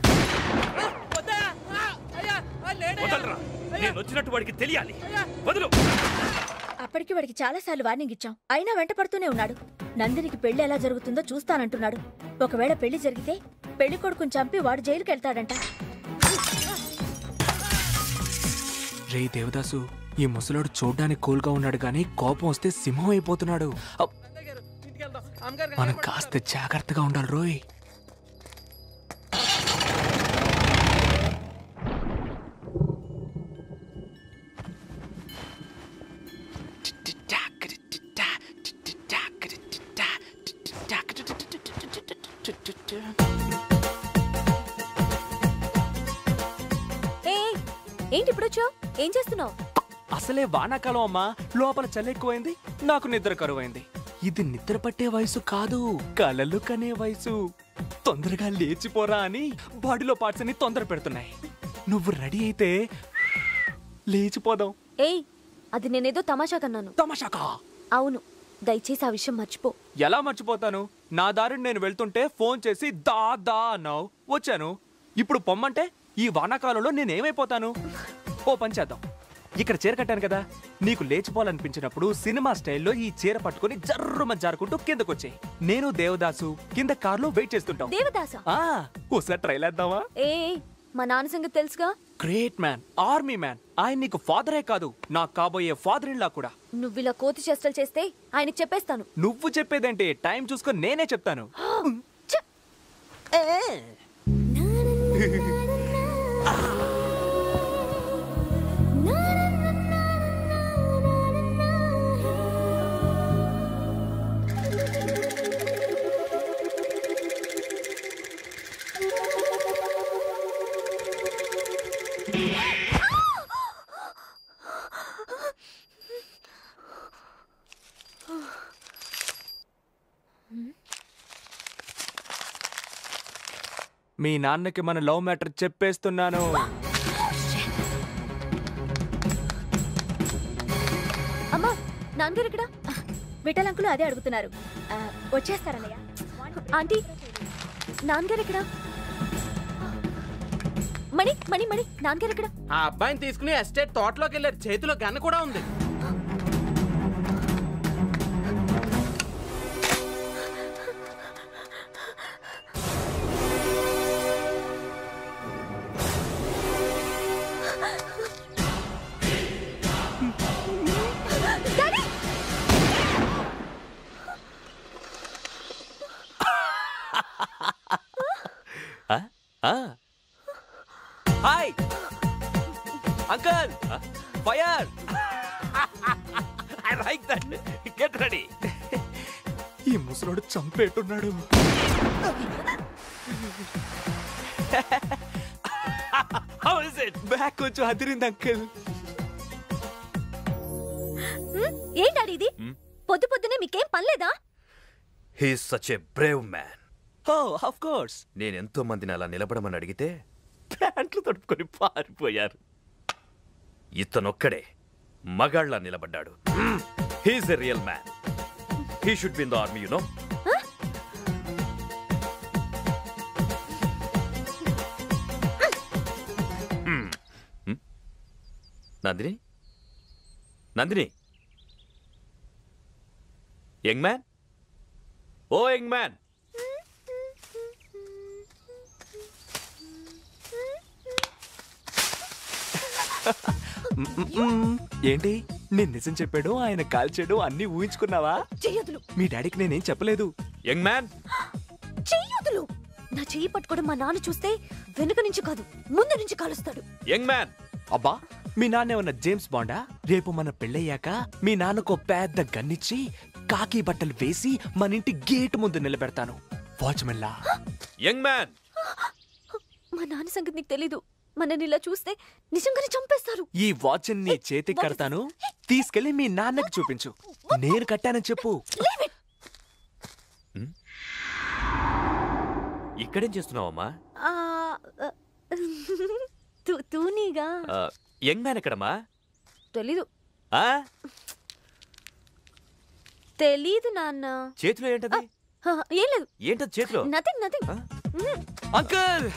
వదలరా నేను వచ్చినట్టు వాడికి తెలియాలి వదులు అప్పటికి వాడికి చాలా సార్లు వార్నింగ్ ఇచ్చాం అయినా వెంట పడుతూనే ఉన్నాడు నందినికి పెళ్లి ఎలా జరుగుతుందో చూస్తానంటున్నాడు ఒకవేళ పెళ్లి జరిగితే పెళ్లి కొడుకుని చంపి వాడు జైలుకి వెళ్తాడంట రే దేవదాసు ఈ ముసలోడు చూడ్డానికి కూల్గా ఉన్నాడు కానీ కోపం వస్తే సింహం అయిపోతున్నాడు అప్! మనం కాస్త జాగ్రత్తగా ఉండాలి రోయ్ ఏ ఏంటి ఇప్పుడు వచ్చావు ఏం చేస్తున్నావు అసలే వానాకాలం అమ్మా లోపల చలి ఎక్కువైంది నాకు నిద్ర కరువైంది ఇది నిద్ర పట్టే వయసు కాదు కలలు కనే వయసు తొందరగా లేచిపోరా అని బాడీలో పార్ట్స్ అన్ని తొందర పెడుతున్నాయి నువ్వు రెడీ అయితే లేచిపోదాం ఏయ్ అది నేనేదో తమాషా కన్నాను తమాషాకా అవును దయచేసి ఆ విషయం మర్చిపో ఎలా మర్చిపోతాను నా దారిని నేను వెళ్తుంటే ఫోన్ చేసి దా దా అన్నావు వచ్చాను ఇప్పుడు పొమ్మంటే ఈ వానాకాలంలో నేనేమైపోతాను ఓ పని చేద్దాం ఇక్కడ చీర కట్టాను కదా నీకు లేచిపోవాలనిపించినప్పుడు సినిమా స్టైల్లో ఈ చీర పట్టుకుని జర్రుమ జారుకుంటూ కిందకొచ్చాయి నేను దేవదాసు కింద కార్లో వెయిట్ చేస్తుంటాం దేవదాసా ఆ, ఒకసారి ట్రైల్ వేద్దామా ఏ మా నాన్న సంగతి తెలుసుగా గ్రేట్ మ్యాన్ ఆర్మీ మ్యాన్ ఆయన నీకు ఫాదరే కాదు నాకు కాబోయే ఫాదర్ ఇన్ లా కూడా నువ్వు ఇలా కోతి చేష్టలు చేస్తే ఆయనకి చెప్పేస్తాను నువ్వు చెప్పేదేంటి టైం చూసుకొని నేనే చెప్తాను మీ నాన్నకి మన లవ్ మ్యాటర్ చెప్పేస్తున్నాను అమ్మా నాన్నగారు ఇక్కడ విఠల్ అంకులు అదే అడుగుతున్నారు ఆ, వచ్చేస్తారన్నయ్య ఆంటీ నాన్నగారు ఇక్కడ మణి మణి మణి నాన్నగారు ఇక్కడ ఆ అబ్బాయిని తీసుకుని ఎస్టేట్ తోటలోకి వెళ్ళారు చేతిలో గన్న కూడా ఉంది ఆ? ఆ. Hi uncle fire I like that get ready ఈ ముసలోడు చంపేట్టున్నాడు హౌ ఇస్ ఇట్ బ్యాక్ కొంచెం అదిరింది అంకల్ ఏం డాడీ ఇది పొద్దు పొద్దునే మీకేం పనిలేదా he's such a brave man oh of course నేను ఎంతో మందిని అలా నిలబడమని అడిగితే ప్యాంట్లు తడుపుకొని పారిపోయారు ఇతనొక్కడే మగాళ్ళ నిలబడ్డాడు he's a real man he should be in the army you know Nandini Nandini young man oh young man ఏంటి నేను నిజం చెప్పాడు ఆయన కాల్చాడు అన్ని ఊహించుకున్నావా చెయ్యదులు మీ డాడీకి నేనేం చెప్పలేదు యంగ్ మ్యాన్ చెయ్యదులు నా చెయ్యి పట్టుకోవడం మా నాన్న చూస్తే వెనుక నుంచి కాదు ముందు నుంచి కాలుస్తాడు యంగ్ మ్యాన్ అబ్బా మీ నాన్న ఏమన్నా జేమ్స్ బాండా రేపు మన పెళ్ళయ్యాక మీ నాన్నకు ఓ పెద్ద గన్నిచ్చి కాకి బట్టలు వేసి మన ఇంటి గేట్ ముందు నిలబెడతాను వాచ్మెన్ లా యంగ్ మ్యాన్ మా నాన్న సంగతి నీకు తెలీదు మనని ఇలా చూస్తే నిజంగానే చంపేస్తారు ఈ వాచ్ నీ చేతికి కడతాను తీసుకెళ్లి మీ నాన్నకి చూపించు నేను కట్టానని చెప్పు ఇక్కడేం చేస్తున్నావమ్మా ఆ, ఆ, తూ- తూనీగా ఆ, యంగ్ మ్యాన్ ఎక్కడమ్మా తెలీదు ఆ? తెలీదు నాన్న చేతిలో ఏంటది ఆ, ఏం లేదు ఏంటది చేతిలో నథింగ్ నథింగ్ అంకుల్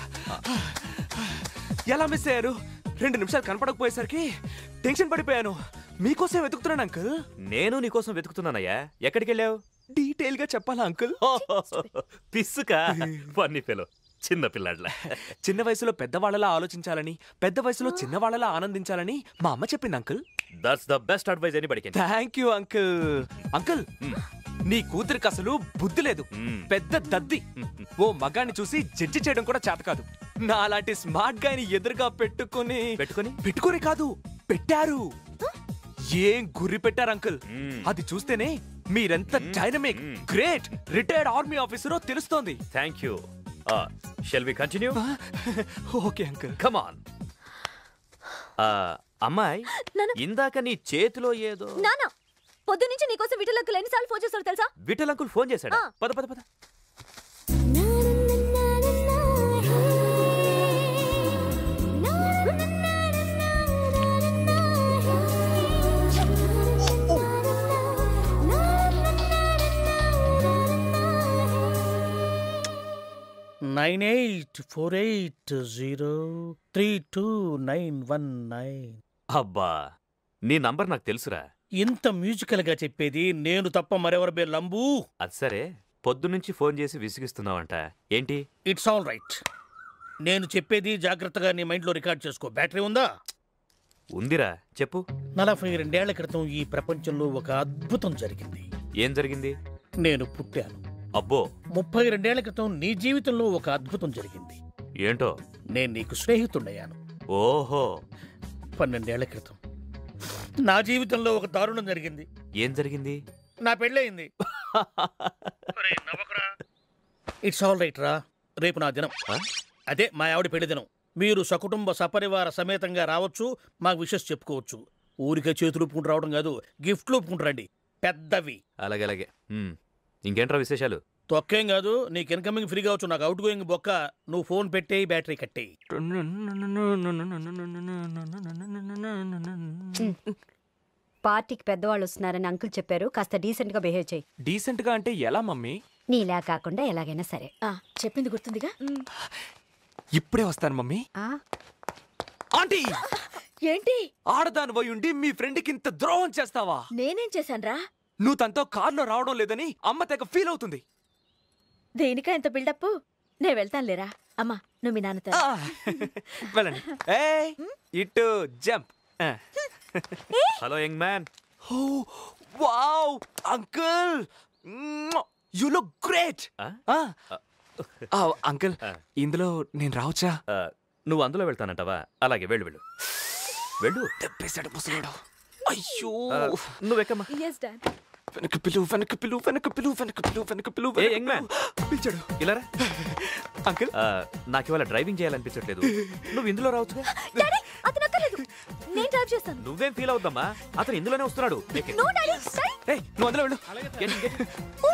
ఎలా మిస్ అయ్యారు రెండు నిమిషాలు కనపడకపోయేసరికి టెన్షన్ పడిపోయాను మీకోసం వెతుకుతున్నాను అంకుల్ నేను నీకోసం వెతుకుతున్నానయ్యా ఎక్కడికి వెళ్ళావు డీటెయిల్ గా చెప్పాలా అంకుల్ పిస్సుక ఫన్నీ ఫెలో చిన్న పిల్లాడ్లా చిన్న వయసులో పెద్దవాళ్ళలా ఆలోచించాలని పెద్ద వయసులో చిన్నవాళ్ళలా ఆనందించాలని మా అమ్మ చెప్పింది uncle that's the best advice అని పడికి థ్యాంక్ యూ అంకుల్ అంకుల్ నీ కూతురికి అసలు బుద్ధి లేదు పెద్ద దద్ది ఓ మగాన్ని చూసి జడ్జి చేయడం కూడా చేత కాదు నా అలాంటి స్మార్ట్ గాయని ఎదురుగా పెట్టుకొని పెట్టుకొని పెట్టుకొని కాదు పెట్టారు ఏం గుర్రి పెట్టారు అంకుల్ అది చూస్తేనే మీరెంత డైనమిక్ గ్రేట్ రిటైర్డ్ ఆర్మీ ఆఫీసరో తెలుస్తోంది thank you shall we continue okay uncle come on అమ్మాయి ఇందాక నీ చేతిలో ఏదో నాన్న పొద్దు నుంచి నీకోసం విటలకు ఎన్నిసార్లు ఫోన్ చేస్తాడు తెలుసా విఠల్ అంకుల్ ఫోన్ చేశాడా ఆ. పద పద పద nine eight four eight zero three two nine one nine అబ్బా నీ నంబర్ నాకు తెలుసురా ఇంత మ్యూజికల్ గా చెప్పేది నేను తప్ప మరెవరు బే లంబూ అది సరే పొద్దునుంచి ఫోన్ చేసి విసిగిస్తున్నావంట ఏంటి ఇట్స్ ఆల్ రైట్ నేను చెప్పేది జాగ్రత్తగా నీ మైండ్లో రికార్డ్ చేసుకో బ్యాటరీ ఉందా ఉందిరా చెప్పు నలభై రెండేళ్ల క్రితం ఈ ప్రపంచంలో ఒక అద్భుతం జరిగింది ఏం జరిగింది నేను పుట్టాను అబ్బో ముప్పై రెండేళ్ల క్రితం నీ జీవితంలో ఒక అద్భుతం జరిగింది ఏంటో నేను నీకు స్నేహితుడయ్యాను ఓహో పన్నెండేళ్ల క్రితం నా జీవితంలో ఒక దారుణం జరిగింది ఏం జరిగింది నా పెళ్ళయింది ఇట్స్ ఆల్ రైట్ రా రేపు నా దినం అదే మా ఆవిడ పెళ్లి దినం మీరు సకుటుంబ సపరివార సమేతంగా రావచ్చు మాకు విషెస్ చెప్పుకోవచ్చు ఊరికే చేతులు ఒప్పుకుంటూ రావడం కాదు గిఫ్ట్లు ఒప్పుకుంటూ రండి పెద్దవి అలాగే అలాగే ఉమ్. ఇంకేంట్రా విశేషాలు తొక్కేం కాదు నీకు ఇన్కమింగ్ ఫ్రీ కావచ్చు నాకు అవుట్ గోయింగ్ బొక్క నువ్వు ఫోన్ పెట్టేయి బ్యాటరీ కట్టేయి పార్టీకి పెద్దవాళ్ళు వస్తున్నారని అంకుల్ చెప్పారు కాస్త డీసెంట్ గా బిహేవ్ చేయి డీసెంట్ గా అంటే ఎలా మమ్మీ నీలా కాకుండా ఎలాగైనా సరే చెప్పింది గుర్తుందిగా ఇప్పుడే వస్తాను మమ్మీ ఆ ఆంటీ ఏంటి ఆడదాని పోయి ఉండి మీ ఫ్రెండ్కి ఇంత ద్రోహం చేస్తావా నేనేం చేశాన్రా నువ్వు తనతో కార్లో రావడం లేదని అమ్మ తెగ ఫీల్ అవుతుంది దేనికా ఎంత బిల్డప్ నేను వెళ్తాను లేరా అమ్మా నువ్వు మీ నాన్నతో ఆ, వెళ్ళండి ఏ ఇటు jump hello young man wow uncle you look great uncle ఇందులో నేను రావచ్చా నువ్వు అందులో వెళ్తానంటావా అలాగే వెళ్ళు వెళ్ళు వెళ్ళు తెప్పేశాడు ముసలాడు అయ్యో నువ్వెక్కమ్మా ఎస్ డాడ్ వెనక పిలు వెనక పిలు వెనక పిలు వెనక పిలు వెనక పిలు ఏ యంగ్ మ్యాన్ పిలిచాడు ఇలా రా. అంకుల్ ఆ, నాకు ఇవాళ డ్రైవింగ్ చేయాలనిపించట్లేదు నువ్వు ఇందులో రావచ్చుగా డాడీ అతను అక్కర్లేదు నేను డ్రైవ్ చేస్తాను నువ్వేం ఫీల్ అవుద్దమ్మా అతను ఇందులోనే వస్తున్నాడు ఎక్కే. నో డాడీ డాడీ ఏయ్ నువ్వు అందులో వెళ్ళు Get in, get in.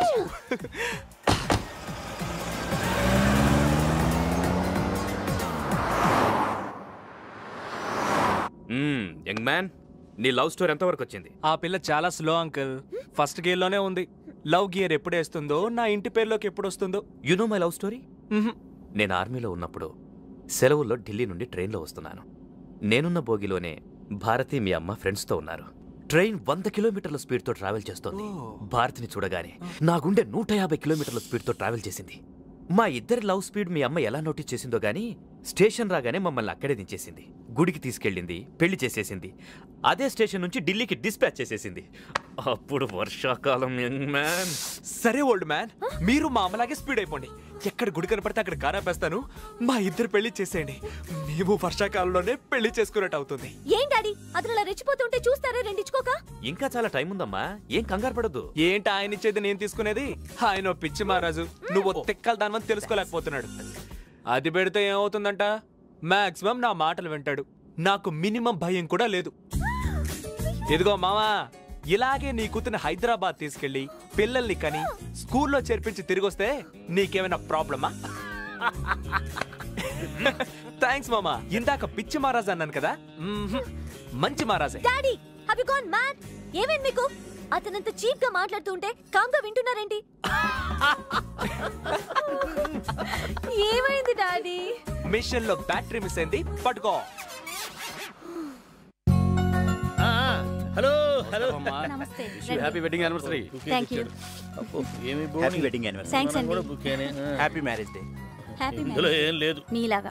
మ్మ్, యంగ్ మ్యాన్ నీ లవ్ స్టోరీ ఎంతవరకు వచ్చింది ఆ పిల్ల చాలా స్లో అంకుల్ ఫస్ట్ గేర్ లోనే ఉంది లవ్ గియర్ ఎప్పుడు వేస్తుందో నా ఇంటి పేరులోకి ఎప్పుడు వస్తుందో you know my love story నేను ఆర్మీలో ఉన్నప్పుడు సెలవుల్లో ఢిల్లీ నుండి ట్రైన్లో వస్తున్నాను నేనున్న బోగిలోనే భారతి మీ అమ్మ ఫ్రెండ్స్తో ఉన్నారు ట్రైన్ వంద కిలోమీటర్ల స్పీడ్తో ట్రావెల్ చేస్తోంది భారతిని చూడగానే నా గుండె నూట యాభై కిలోమీటర్ల స్పీడ్తో ట్రావెల్ చేసింది మా ఇద్దరి లవ్ స్పీడ్ మీ అమ్మ ఎలా నోటీస్ చేసిందో గానీ స్టేషన్ రాగానే మమ్మల్ని అక్కడే దించేసింది గుడికి తీసుకెళ్ళింది పెళ్లి చేసేసింది అదే స్టేషన్ నుంచి ఢిల్లీకి డిస్పాచ్ చేసేసింది అప్పుడు వర్షాకాలం యంగ్ మ్యాన్ సరే ఓల్డ్ మ్యాన్ మీరు మా అమ్మలాగే స్పీడ్ అయిపోండి ఎక్కడ గుడి కనపడితే అక్కడ కారాపేస్తాను మా ఇద్దరు పెళ్లి చేసేయండి మేము వర్షాకాలంలోనే పెళ్లి చేసుకున్నట్టు అవుతుంది ఏం డాడీ అతను అలా రెచ్చిపోతుంటే చూస్తారా రెండించుకోక ఇంకా చాలా టైం ఉందమ్మా ఏం కంగారు పడద్దు ఏంటి ఆయన ఇచ్చేది నేను తీసుకునేది ఆయన ఓ పిచ్చి మహారాజు నువ్వు తెక్కలు దానివని తెలుసుకోలేకపోతున్నాడు అది పెడితే ఏమవుతుందంట మాక్సిమం నా మాటలు వింటాడు నాకు మినిమం భయం కూడా లేదు ఇదిగో మావా ఇలాగే నీ కూతుని హైదరాబాద్ తీసుకెళ్లి పిల్లల్ని కని స్కూల్లో చేర్పించి తిరిగొస్తే నీకేమైనా ప్రాబ్లమా థ్యాంక్స్ మామా ఇందాక పిచ్చి మహారాజ్ అన్నాను కదా మ్మ్హ్. మంచి మహారాజే daddy have you gone mad ఏమైంది మీకు అతనంత చీప్ గా మాట్లాడుతుంటే కామ్ గా వింటున్నారేంటి ఏమైంది డాడీ మిషన్ లో బ్యాటరీ మిస్ అయింది పట్టుకో హలో హలో నమస్తే happy wedding anniversary thank you ఏమి హ్యాపీ వెడ్డింగ్ యానివర్సరీ థ్యాంక్స్ అండి బుకేనే హ్యాపీ మ్యారేజ్ డే హ్యాపీ ఇందులో ఏం లేదు మీలాగా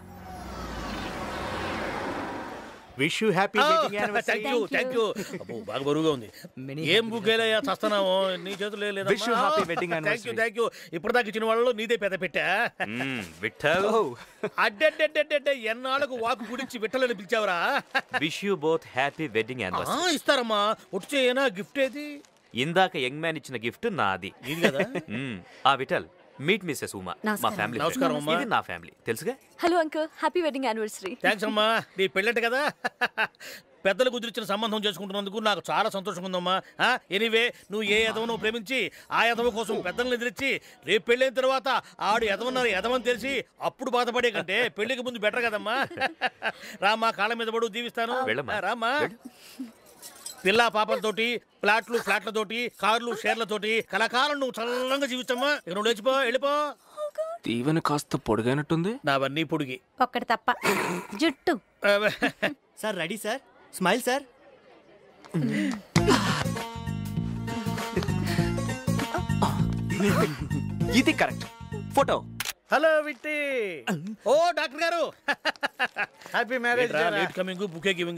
wish you happy wedding anniversary thank you thank you అబ్బో బాగా బరువుగా ఉంది ఏం బుకేలయ్యా చస్తున్నావు నీ చేతులు లేదు Wish you happy wedding thank you anniversary. Thank you ఇప్పటిదాకా ఇచ్చిన వాళ్ళు నీదే పెద్ద పెట్టా మ్మ్, విఠల్ అడ్డడ్డడ్డడ్డ ఎన్నాళ్ళకు వాకు గురించి విట్టలని పిలిచావురా wish you both happy wedding ఆ, యానివర్సరీ ఇస్తారమ్మా వచ్చే ఏనా గిఫ్ట్ ఏది ఇందాక యంగ్ మ్యాన్ ఇచ్చిన గిఫ్ట్ నాది ఇది కదా మ్మ్, ఆ విఠల్ మీట్ మిస్సెస్ ఉమా మా నమస్కారం. ఫ్యామిలీ నమస్కారం, అమ్మా. ఇది నా ఫ్యామిలీ తెలుసుగా hello uncle happy wedding anniversary thanks అమ్మా నీ పెళ్ళంట కదా పెద్దలు కుదిరిచిన సంబంధం చేసుకుంటున్నందుకు నాకు చాలా సంతోషంగా ఉందమ్మా ఎనీవే నువ్వు ఏ ఎదవను ప్రేమించి ఆ ఎదవ కోసం పెద్దల్ని ఎదిరించి రేపు పెళ్ళైన తర్వాత ఆడు ఎదవన్నారు ఎదవని తెలిసి అప్పుడు బాధపడే కంటే పెళ్లికి ముందు బెటర్ కదమ్మా రామ్మా కాళ్ళ మీద పడు దీవిస్తాను వెళ్ళమ్మా. ఆ, రామ్మా పిల్ల పాపలతోటి ప్లాట్లు ఫ్లాట్లతోటి కార్లు షేర్లతోటి కలకాలం నువ్వు చల్లంగా జీవించమ్మా ఇక నువ్వు లేచిపో వెళ్ళిపో దీవెన కాస్త పొడిగైనట్టుంది నావన్నీ పొడిగి ఒక్కటి తప్ప జుట్టు sir ready sir smile sir ఇది కరెక్ట్ ఫోటో హలో విట్టి ఓ డాక్టర్ గారు happy marriage late coming bouquet giving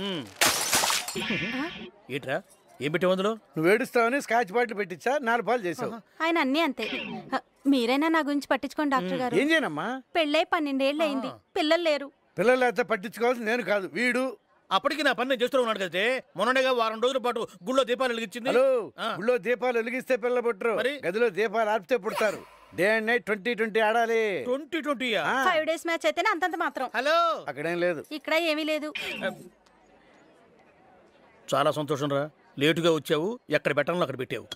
ఏట్రా ఏం పెట్టావు అందులో నువ్వు ఏడుస్తావని స్కాచ్ బాటిల్ పెట్టించా నాలుగు పాలు చేసావు ఆయన అన్నీ అంతే హ, మీరైనా నా గురించి పట్టించుకోండి డాక్టర్ గారు ఏం చేయనమ్మా పెళ్ళై పన్నెండేళ్ళు అయింది పిల్లలు లేరు పిల్లలు అయితే పట్టించుకోవాల్సింది నేను కాదు వీడు అప్పటికి నా పని నేను చేస్తూ ఉన్నాడు కదే మొన్ననేగా వారం రోజుల పాటు గుళ్ళో దీపాలు వెలిగించింది హలో ఆ. ఊళ్ళో దీపాలు వెలిగిస్తే పిల్లలు పుట్టరు మరి? గదిలో దీపాలు ఆపితే పుడతారు day and night twenty twenty ఆడాలి ట్వంటీ ట్వంటీ ఆ, ఫైవ్ డేస్ మ్యాచ్ అయితేనే అంతంత మాత్రం హలో అక్కడేం లేదు ఇక్కడ ఏమీ లేదు చాలా సంతోషం రా లేటుగా వచ్చావు ఎక్కడ పెట్టాలో అక్కడ పెట్టావు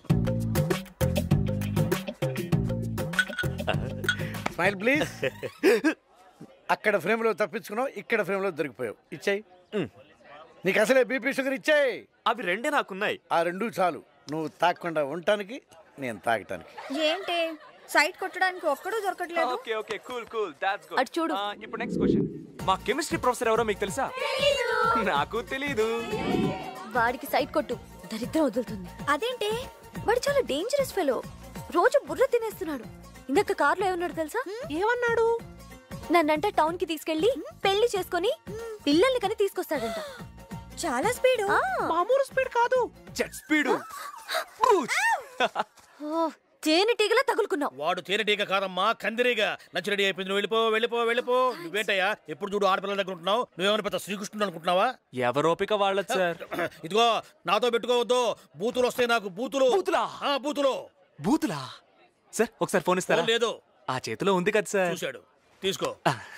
స్మైల్ ప్లీజ్ అక్కడ ఫ్రేమ్ లో తప్పించుకున్నావు ఇక్కడ ఫ్రేమ్ లో దొరికిపోయావు ఇచ్చాయి నీకు అసలే బీపీ షుగర్ ఇచ్చాయి అవి రెండే నాకున్నాయి ఆ రెండు చాలు నువ్వు తాగకుండా ఉండటానికి నేను తాగటానికి ఏంటి సైట్ కొట్టడానికి ఒక్కడూ దొరకట్లేదు okay okay cool cool that's good అటు చూడు. ఇప్పుడు నెక్స్ట్ క్వశ్చన్ మా కెమిస్ట్రీ ప్రొఫెసర్ ఎవరో మీకు తెలుసా నాకు తెలీదు వాడికి సైట్ కొట్టు దరిద్రం వదులుతుంది అదేంటి వాడు చాలా డేంజరస్ ఫెలో రోజు బుర్ర తినేస్తున్నాడు ఇందాక కార్లో ఏమన్నాడు తెలుసా ఏమన్నాడు నన్నంట టౌన్ కి తీసుకెళ్లి పెళ్లి చేసుకొని పిల్లల్ని కని తీసుకొస్తాడంట చాలా స్పీడు ఆ, మామూలు స్పీడ్ కాదు జెట్ స్పీడ్ తేనెటీగలా తగులుకున్నావు వాడు తేనెటీగ కాదమ్మా కందిరీగ లంచ్ రెడీ అయిపోయింది నువ్వు వెళ్ళిపో వెళ్ళిపో వెళ్ళిపో నువ్వేంటయ్యా ఎప్పుడు చూడు ఆడపిల్లల దగ్గర ఉంటున్నావు నువ్వేమైనా పెద్ద శ్రీకృష్ణుడు అనుకుంటున్నావా ఎవరోపిక వాళ్ళది సార్ ఇదిగో నాతో పెట్టుకోవద్దు బూతులు వస్తాయి నాకు బూతులు బూతులా బూతులు బూతులా సార్ ఒకసారి ఫోన్ ఇస్తారా ఫోన్ లేదు ఆ చేతిలో ఉంది కదా సార్ చూశాడు తీసుకో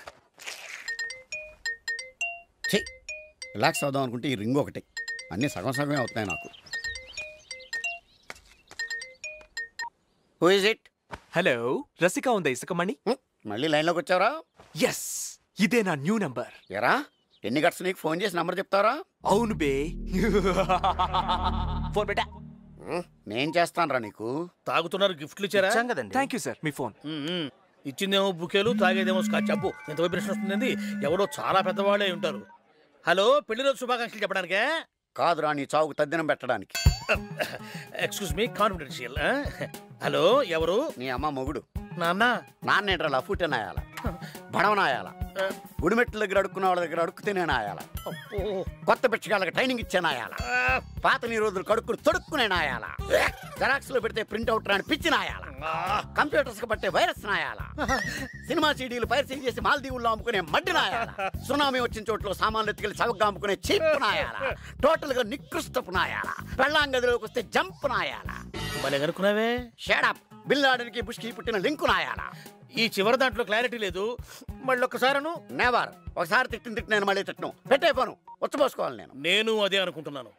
రిలాక్స్ అవుదాం అనుకుంటే ఈ రింగ్ ఒకటి అన్నీ సగం సగమే అవుతున్నాయి నాకు who is it hello Rasika ఉందా ఇసుకమణి మళ్ళీ లైన్లోకి వచ్చావరా ఎస్ ఇదే నా న్యూ నంబర్ ఎరా ఎన్ని గట్స్ నీకు ఫోన్ చేసి నంబర్ చెప్తారా అవును బే ఫోన్ పెట్టా నేను చేస్తానురా నీకు తాగుతున్నారు గిఫ్ట్లు ఇచ్చారా థ్యాంక్ యూ సార్ మీ ఫోన్ ఇచ్చిందేమో బుకేలు తాగేదేమో స్కాచ్ అబ్బు ఎంత వైబ్రేషన్ వస్తుంది ఎవరో చాలా పెద్దవాళ్ళే ఉంటారు హలో పెళ్లి రోజు శుభాకాంక్షలు చెప్పడానికే కాదురా నీ చావుకు తద్దినం పెట్టడానికి ఎక్స్క్యూజ్ మీ కాన్ఫిడెన్షియల్ హలో ఎవరు నీ అమ్మ మొగుడు నాన్న నాన్నేంట్రా లఫూటే నాయాల బడవనాయాల గుడిమెట్ల దగ్గర అడుక్కున్న వాళ్ళ దగ్గర అడుక్కుతే నేను ఆయాల కొత్త బిచ్చగాళ్ళకి ట్రైనింగ్ ఇచ్చే నాయాల పాత నీ రోజులు కడుక్కుని తొడుక్కునే నాయాల జెరాక్స్ లో పెడితే ప్రింట్అవుట్ రాని పిచ్చి నాయాల కంప్యూటర్స్ కి పట్టే వైరస్ నాయాల సినిమా సీడీలు పైరసీలు చేసి మాల్దీవుల్లో అమ్ముకునే మడ్డి నాయాల సునామీ వచ్చిన చోట్ల సామాన్లు ఎత్తుకెళ్ళి చవకగా అమ్ముకునే చీప్ నాయాల టోటల్ గా నికృష్టపు నాయాల పెళ్ళాం గదిలోకి వస్తే జంప్ నాయాల భలే కనుక్కున్నావే షేడప్ బిల్ ఆర్డర్కి బుష్కి పుట్టిన లింకు నాయాల ఈ చివరి దాంట్లో క్లారిటీ లేదు మళ్ళీ ఒక్కసారను నెవర్ ఒకసారి తిట్టిన తిట్టి నేను మళ్ళీ తిట్టను పెట్టే ఫోను వచ్చి నేను నేను అదే అనుకుంటున్నాను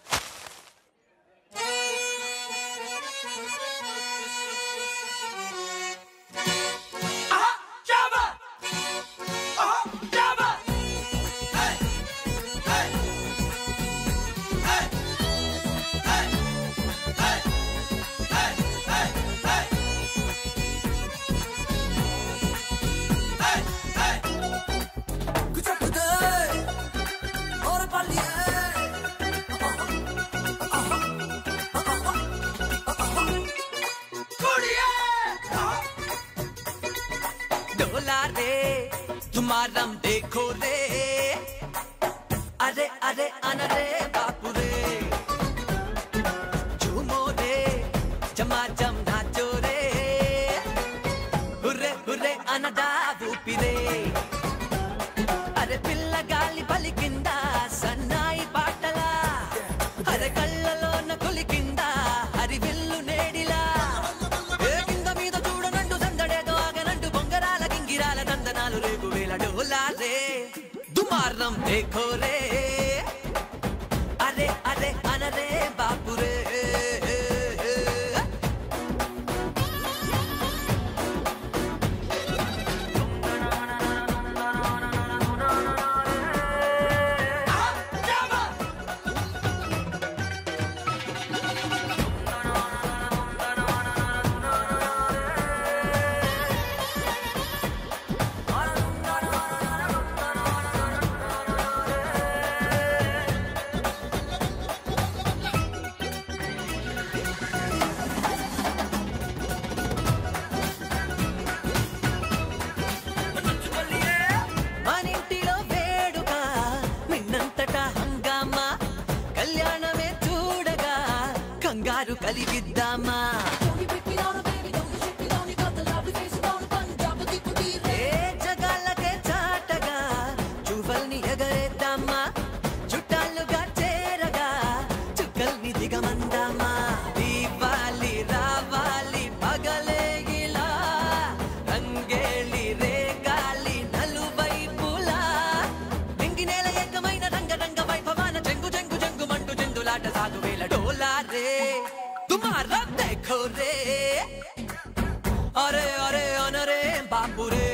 डोला रे तुम्हारम देखो रे अरे अरे अन रे बापू रे झूमो रे जमा जम नाचो रे हुर्रे हुर्रे అనడా ఊపిరే అరే పిల్ల గాలి పలికింద సన్నాయి పాటలా అరే కళ్ళలోన కొలికింద హరివిల్లు నేడిలా ఏ కింద మీద చూడనంటూ సందడేదో ఆగనంటూ బొంగరాల గింగిరాల నందనాలు రేగు వేల డోలా రే దుమారం దేఖో రే అరే అరే అనరే బాపు రే మనింటిలో వేడుక మిన్నంతట హంగామా కళ్యాణమే చూడగా కంగారు కలిగిద్దామా ఏ జగాలకే చాటగా చువ్వల్ని ఎగరేద్దామా చుట్టాలుగా చేరగా చుక్కల్ని దిగమందామా దీపాలి రావాలి పగలేగిలా రంగేళి రేగాలి నలువైపులా నింగి నేల ఏకమైన రంగ రంగ వైభవాన జంగు జంగు జంగు మంటు జంగులాట సాగు వేల డోలా రే తుమారా దేఖో రే అరే అరే అనరే బాపు రే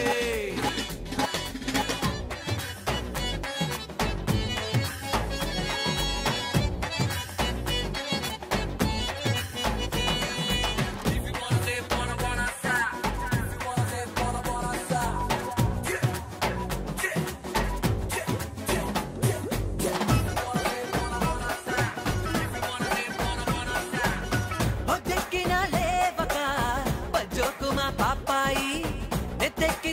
ఒద్దెక్కిన లేవక పజ్జోకు మా పాపాయి నెత్తెక్కి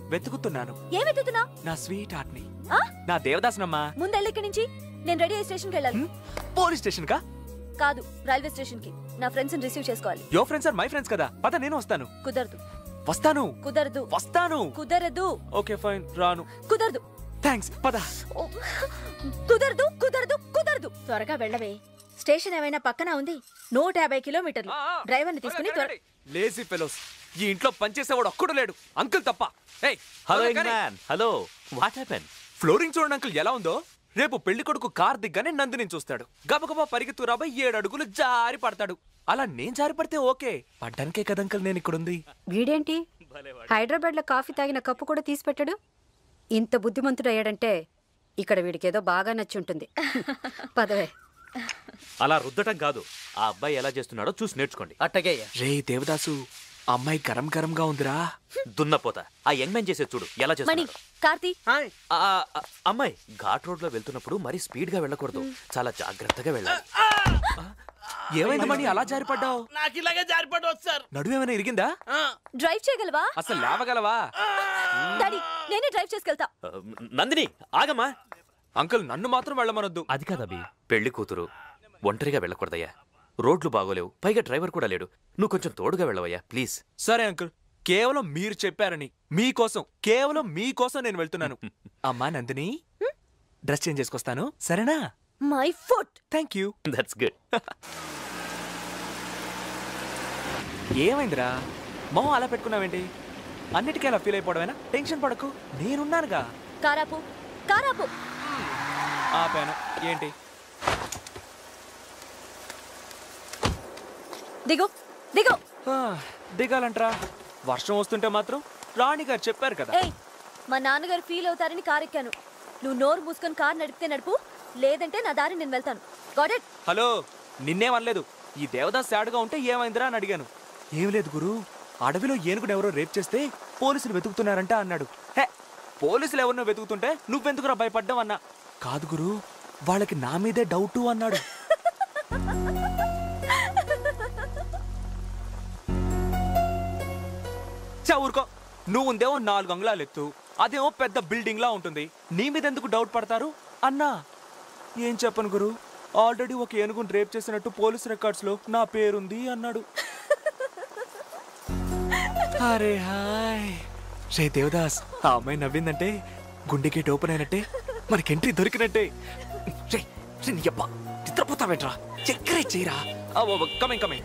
వెతుకుతున్నాను ఏం వెతుకుతున్నా నా స్వీట్ హార్ట్ ని ఆ? నా దేవదాసనమ్మా ముందెళ్ళి ఇక్కడి నుంచి నేను రెడీ అయ్యే స్టేషన్కి వెళ్ళాలి పోలీస్ స్టేషన్ కా కాదు రైల్వే స్టేషన్ కి నా ఫ్రెండ్స్ రిసీవ్ చేసుకోవాలి యో ఫ్రెండ్స్ ఆర్ మై ఫ్రెండ్స్ కదా పద నేను వస్తాను కుదరదు వస్తాను కుదరదు వస్తాను కుదరదు ఓకే ఫైన్ రాను కుదరదు థ్యాంక్స్ పద ఓ, కుదరదు కుదరదు కుదరదు త్వరగా వెళ్ళవే స్టేషన్ ఏమైనా పక్కన ఉంది నూట యాభై కిలోమీటర్లు డ్రైవర్ని తీసుకుని త్వర లేజీ ఫెలోస్ ఈ ఇంట్లో పనిచేసేవాడు ఒక్కడు లేడు అంకుల్ తప్ప ఏయ్, హలో త్వరగా కానీ. Man hello what happen flooring చూడండి అంకుల్ ఎలా ఉందో రేపు పెళ్లి కొడుకు కార్ దిగ్గానే నందిని చూస్తాడు గబగబా పరిగెత్తు రాబాయ్ ఏడు అడుగులు జారి పడతాడు అలా నేను జారి పడితే ఓకే పడ్డానికే కదా అంకుల్ నేను ఇక్కడుంది వీడేంటి హైదరాబాద్ లో కాఫీ తాగిన కప్పు కూడా తీసి పెట్టాడు ఇంత బుద్ధిమంతుడు అయ్యాడంటే ఇక్కడ వీడికేదో బాగా నచ్చి ఉంటుంది పదవే అలా రుద్దటం కాదు ఆ అబ్బాయి ఎలా చేస్తున్నాడో చూసి నేర్చుకోండి అట్టగే రే దేవదాసు అమ్మాయి గరం గరంగా ఉందిరా దున్నపోత ఆ యంగ్ మ్యాన్ చేసేది చూడు ఎలా మణి చేస్తున్నాడు కార్తీ ఆ, ఆ, అమ్మాయి ఘాట్ రోడ్ లో వెళ్తున్నప్పుడు మరీ స్పీడ్ గా వెళ్ళకూడదు చాలా జాగ్రత్తగా వెళ్ళాలి ఏమైంది మణి అలా జారి పడ్డావు నాకు ఇలాగే జారిపడి సార్ నడువు ఏమైనా ఇరిగిందా డ్రైవ్ చేయగలవా అసలు లేవగలవా డాడీ నేనే డ్రైవ్ చేసుకెళ్తా ఆ, నందిని ఆగమ్మా అంకుల్ నన్ను మాత్రం వెళ్ళమనొద్దు అది కాదబి పెళ్లి కూతురు ఒంటరిగా వెళ్ళకూడదయ్యా రోడ్లు బాగోలేవు పైగా డ్రైవర్ కూడా లేడు నువ్వు కొంచెం తోడుగా వెళ్ళవయ్యా ప్లీజ్ సరే అంకుల్ కేవలం మీరు చెప్పారని మీకోసం కేవలం మీకోసం నేను వెళ్తున్నాను అమ్మా నందిని డ్రెస్ చేంజ్ చేసుకొస్తాను సరేనా my foot thank you that's good ఏమైందిరా మొహం అలా పెట్టుకున్నావేంటి అన్నిటికీ అలా ఫీల్ అయిపోవడమేనా టెన్షన్ పడకు నేనున్నానుగా కారాపు కారాపు ఆపాను ఏంటి దిగు దిగు ఆ, దిగాలంట్రా వర్షం వస్తుంటే మాత్రం రాణి గారు చెప్పారు కదా ఏయ్ మా నాన్నగారు ఫీల్ అవుతారని కార్ ఎక్కాను నువ్వు నోరు మూసుకొని కార్ నడిపితే నడుపు లేదంటే నా దారి నేను వెళ్తాను గాట్ ఇట్ హలో నిన్నేమనలేదు ఈ దేవదాస్ సాడుగా ఉంటే ఏమైందిరా అని అడిగాను ఏం లేదు గురు అడవిలో ఏనుగును ఎవరో రేప్ చేస్తే పోలీసులు వెతుకుతున్నారంట అన్నాడు హే పోలీసులు ఎవరినో వెతుకుతుంటే నువ్వెందుకురా భయపడ్డావు అన్నా కాదు గురు వాళ్ళకి నా మీదే డౌటు అన్నాడు చా ఊరుకో నువ్వు ఉందేమో నాలుగు అంగుళాలు ఎత్తు అదేమో పెద్ద బిల్డింగ్ లా ఉంటుంది నీ మీద ఎందుకు డౌట్ పడతారు అన్నా ఏం చెప్పను గురు ఆల్రెడీ ఒక ఏనుగును రేప్ చేసినట్టు పోలీస్ రికార్డ్స్ లో నా పేరుంది అన్నాడు అరే హాయ్ రే దేవదాస్ ఆ అమ్మాయి నవ్విందంటే గుండె గేట్ ఓపెన్ అయినట్టే మనకి ఎంట్రీ దొరికినట్టే రే రే నీ అబ్బా నిద్రపోతావేంట్రా చక్కరే చేయరా కమింగ్ కమింగ్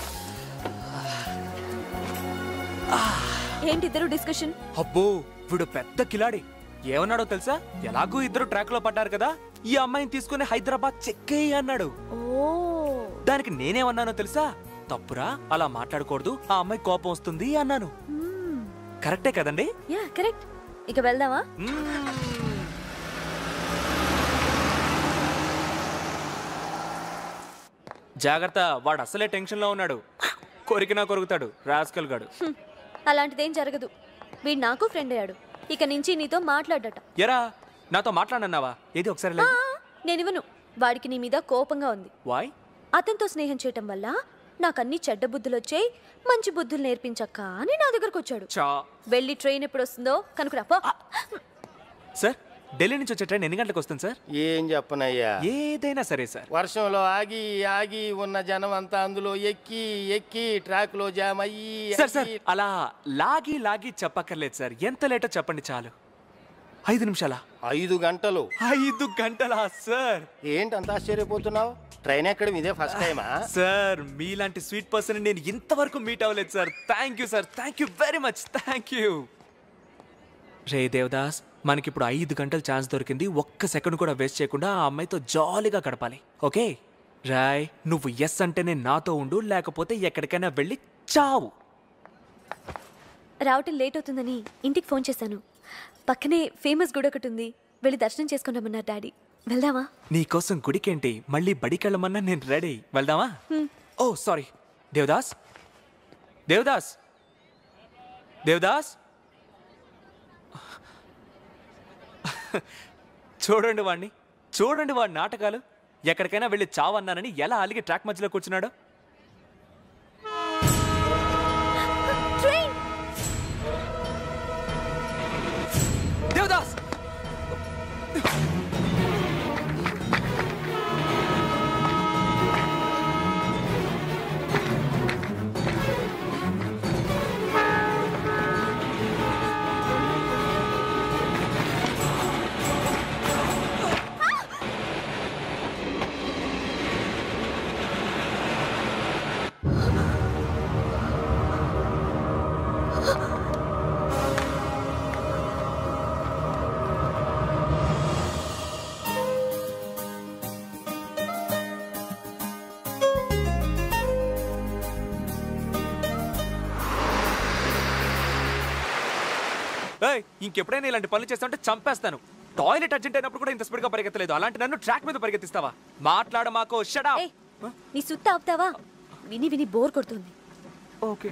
ఏంటి ఇద్దరు డిస్కషన్ అబ్బో వీడు పెద్ద కిలాడి ఏమన్నాడో తెలుసా ఎలాగూ ఇద్దరు ట్రాక్ లో పడ్డారు కదా ఈ అమ్మాయిని తీసుకుని హైదరాబాద్ చెక్కేయి అన్నాడు ఓ దానికి నేనేమన్నానో తెలుసా తప్పురా అలా మాట్లాడకూడదు ఆ అమ్మాయి కోపం వస్తుంది అన్నాను కరెక్టే కదండి యా కరెక్ట్ ఇక వెళ్దామా జాగ్రత్త వాడు అసలే టెన్షన్ లో ఉన్నాడు కొరికినా కొరుకుతాడు రాస్కల్ గాడు హ్మ్. అలాంటిదేం జరగదు వీడు నాకు ఫ్రెండ్ అయ్యాడు ఇక నుంచి నీతో మాట్లాడట ఎరా నాతో మాట్లాడన్నావా ఏది ఒకసారి ఆ, నేనివ్వను వాడికి నీ మీద కోపంగా ఉంది వాయ్ అతనితో స్నేహం చేయటం వల్ల నాకు అన్ని చెడ్డ బుద్ధులు వచ్చాయి మంచి బుద్ధులు నేర్పించక్క అని నా దగ్గరకు వచ్చాడు చా వెళ్ళి ట్రైన్ ఎప్పుడు వస్తుందో కనుకురా పో సార్ ఢిల్లీ నుంచి వచ్చే ట్రైన్ ఎన్ని గంటలకు వస్తుంది సార్ ఏం చెప్పనయ్యా ఏదైనా సరే సార్ వర్షంలో ఆగి ఆగి ఉన్న జనం అంతా అందులో ఎక్కి ఎక్కి ట్రాక్ లో జామ్ అయ్యి సార్ సార్ అయ్యి- అలా లాగి లాగి చెప్పక్కర్లేదు సార్ ఎంత లేటో చెప్పండి చాలు ఐదు నిమిషాల ఐదు గంటలు ఐదు గంటలా సార్ ఏంటి అంత ఆశ్చర్యపోతున్నావు ట్రైన్ ఎక్కడ ఇదే ఫస్ట్ టైమా సార్ మీలాంటి స్వీట్ పర్సన్ నేను ఇంతవరకు మీట్ అవ్వలేదు sir thank you sir thank you very much thank you రే దేవదాస్ మనకిప్పుడు ఐదు గంటల ఛాన్స్ దొరికింది ఒక్క సెకండ్ కూడా వేస్ట్ చేయకుండా ఆ అమ్మాయితో జాలీగా గడపాలి ఓకే రాయ్ నువ్వు ఎస్ అంటేనే నాతో ఉండు లేకపోతే ఎక్కడికైనా వెళ్ళి చావు రావటం లేట్ అవుతుందని ఇంటికి ఫోన్ చేశాను పక్కనే ఫేమస్ గుడి ఒకటి ఉంది వెళ్ళి దర్శనం చేసుకుంటామన్నారు డాడీ వెళ్దామా నీకోసం గుడికేంటి మళ్ళీ బడికెళ్ళమన్నా నేను రెడీ వెళ్దామా హ్మ్. ఓ సారీ దేవదాస్ దేవదాస్ దేవదాస్ చూడండి వాణ్ణి చూడండి వాడి నాటకాలు ఎక్కడికైనా వెళ్ళి చావన్నానని ఎలా అలిగి ట్రాక్ మధ్యలో కూర్చున్నాడు ట్రైన్ ఏయ్ ఇంకెప్పుడైనా ఇలాంటి పనులు చేస్తామంటే చంపేస్తాను టాయిలెట్ అర్జెంట్ అయినప్పుడు కూడా ఇంత స్పీడ్గా పరిగెత్తలేదు అలాంటి నన్ను ట్రాక్ మీద పరిగెత్తిస్తావా మాట్లాడ మాకు షడా నీ సుత్త ఆపుతావా విని విని బోర్ కొడుతుంది ఓకే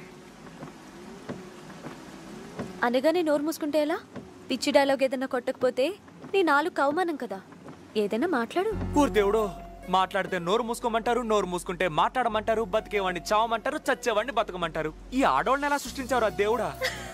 అనగానే నోరు మూసుకుంటే ఎలా పిచ్చి డైలాగ్ ఏదైనా కొట్టకపోతే నీ నాలుగు అవమానం కదా ఏదైనా మాట్లాడు ఊరు దేవుడు మాట్లాడితే నోరు మూసుకోమంటారు నోరు మూసుకుంటే మాట్లాడమంటారు బతికేవాడిని చావమంటారు చచ్చేవాడిని బతకమంటారు ఈ ఆడవాళ్ళని ఎలా సృష్టించారు ఆ దేవుడా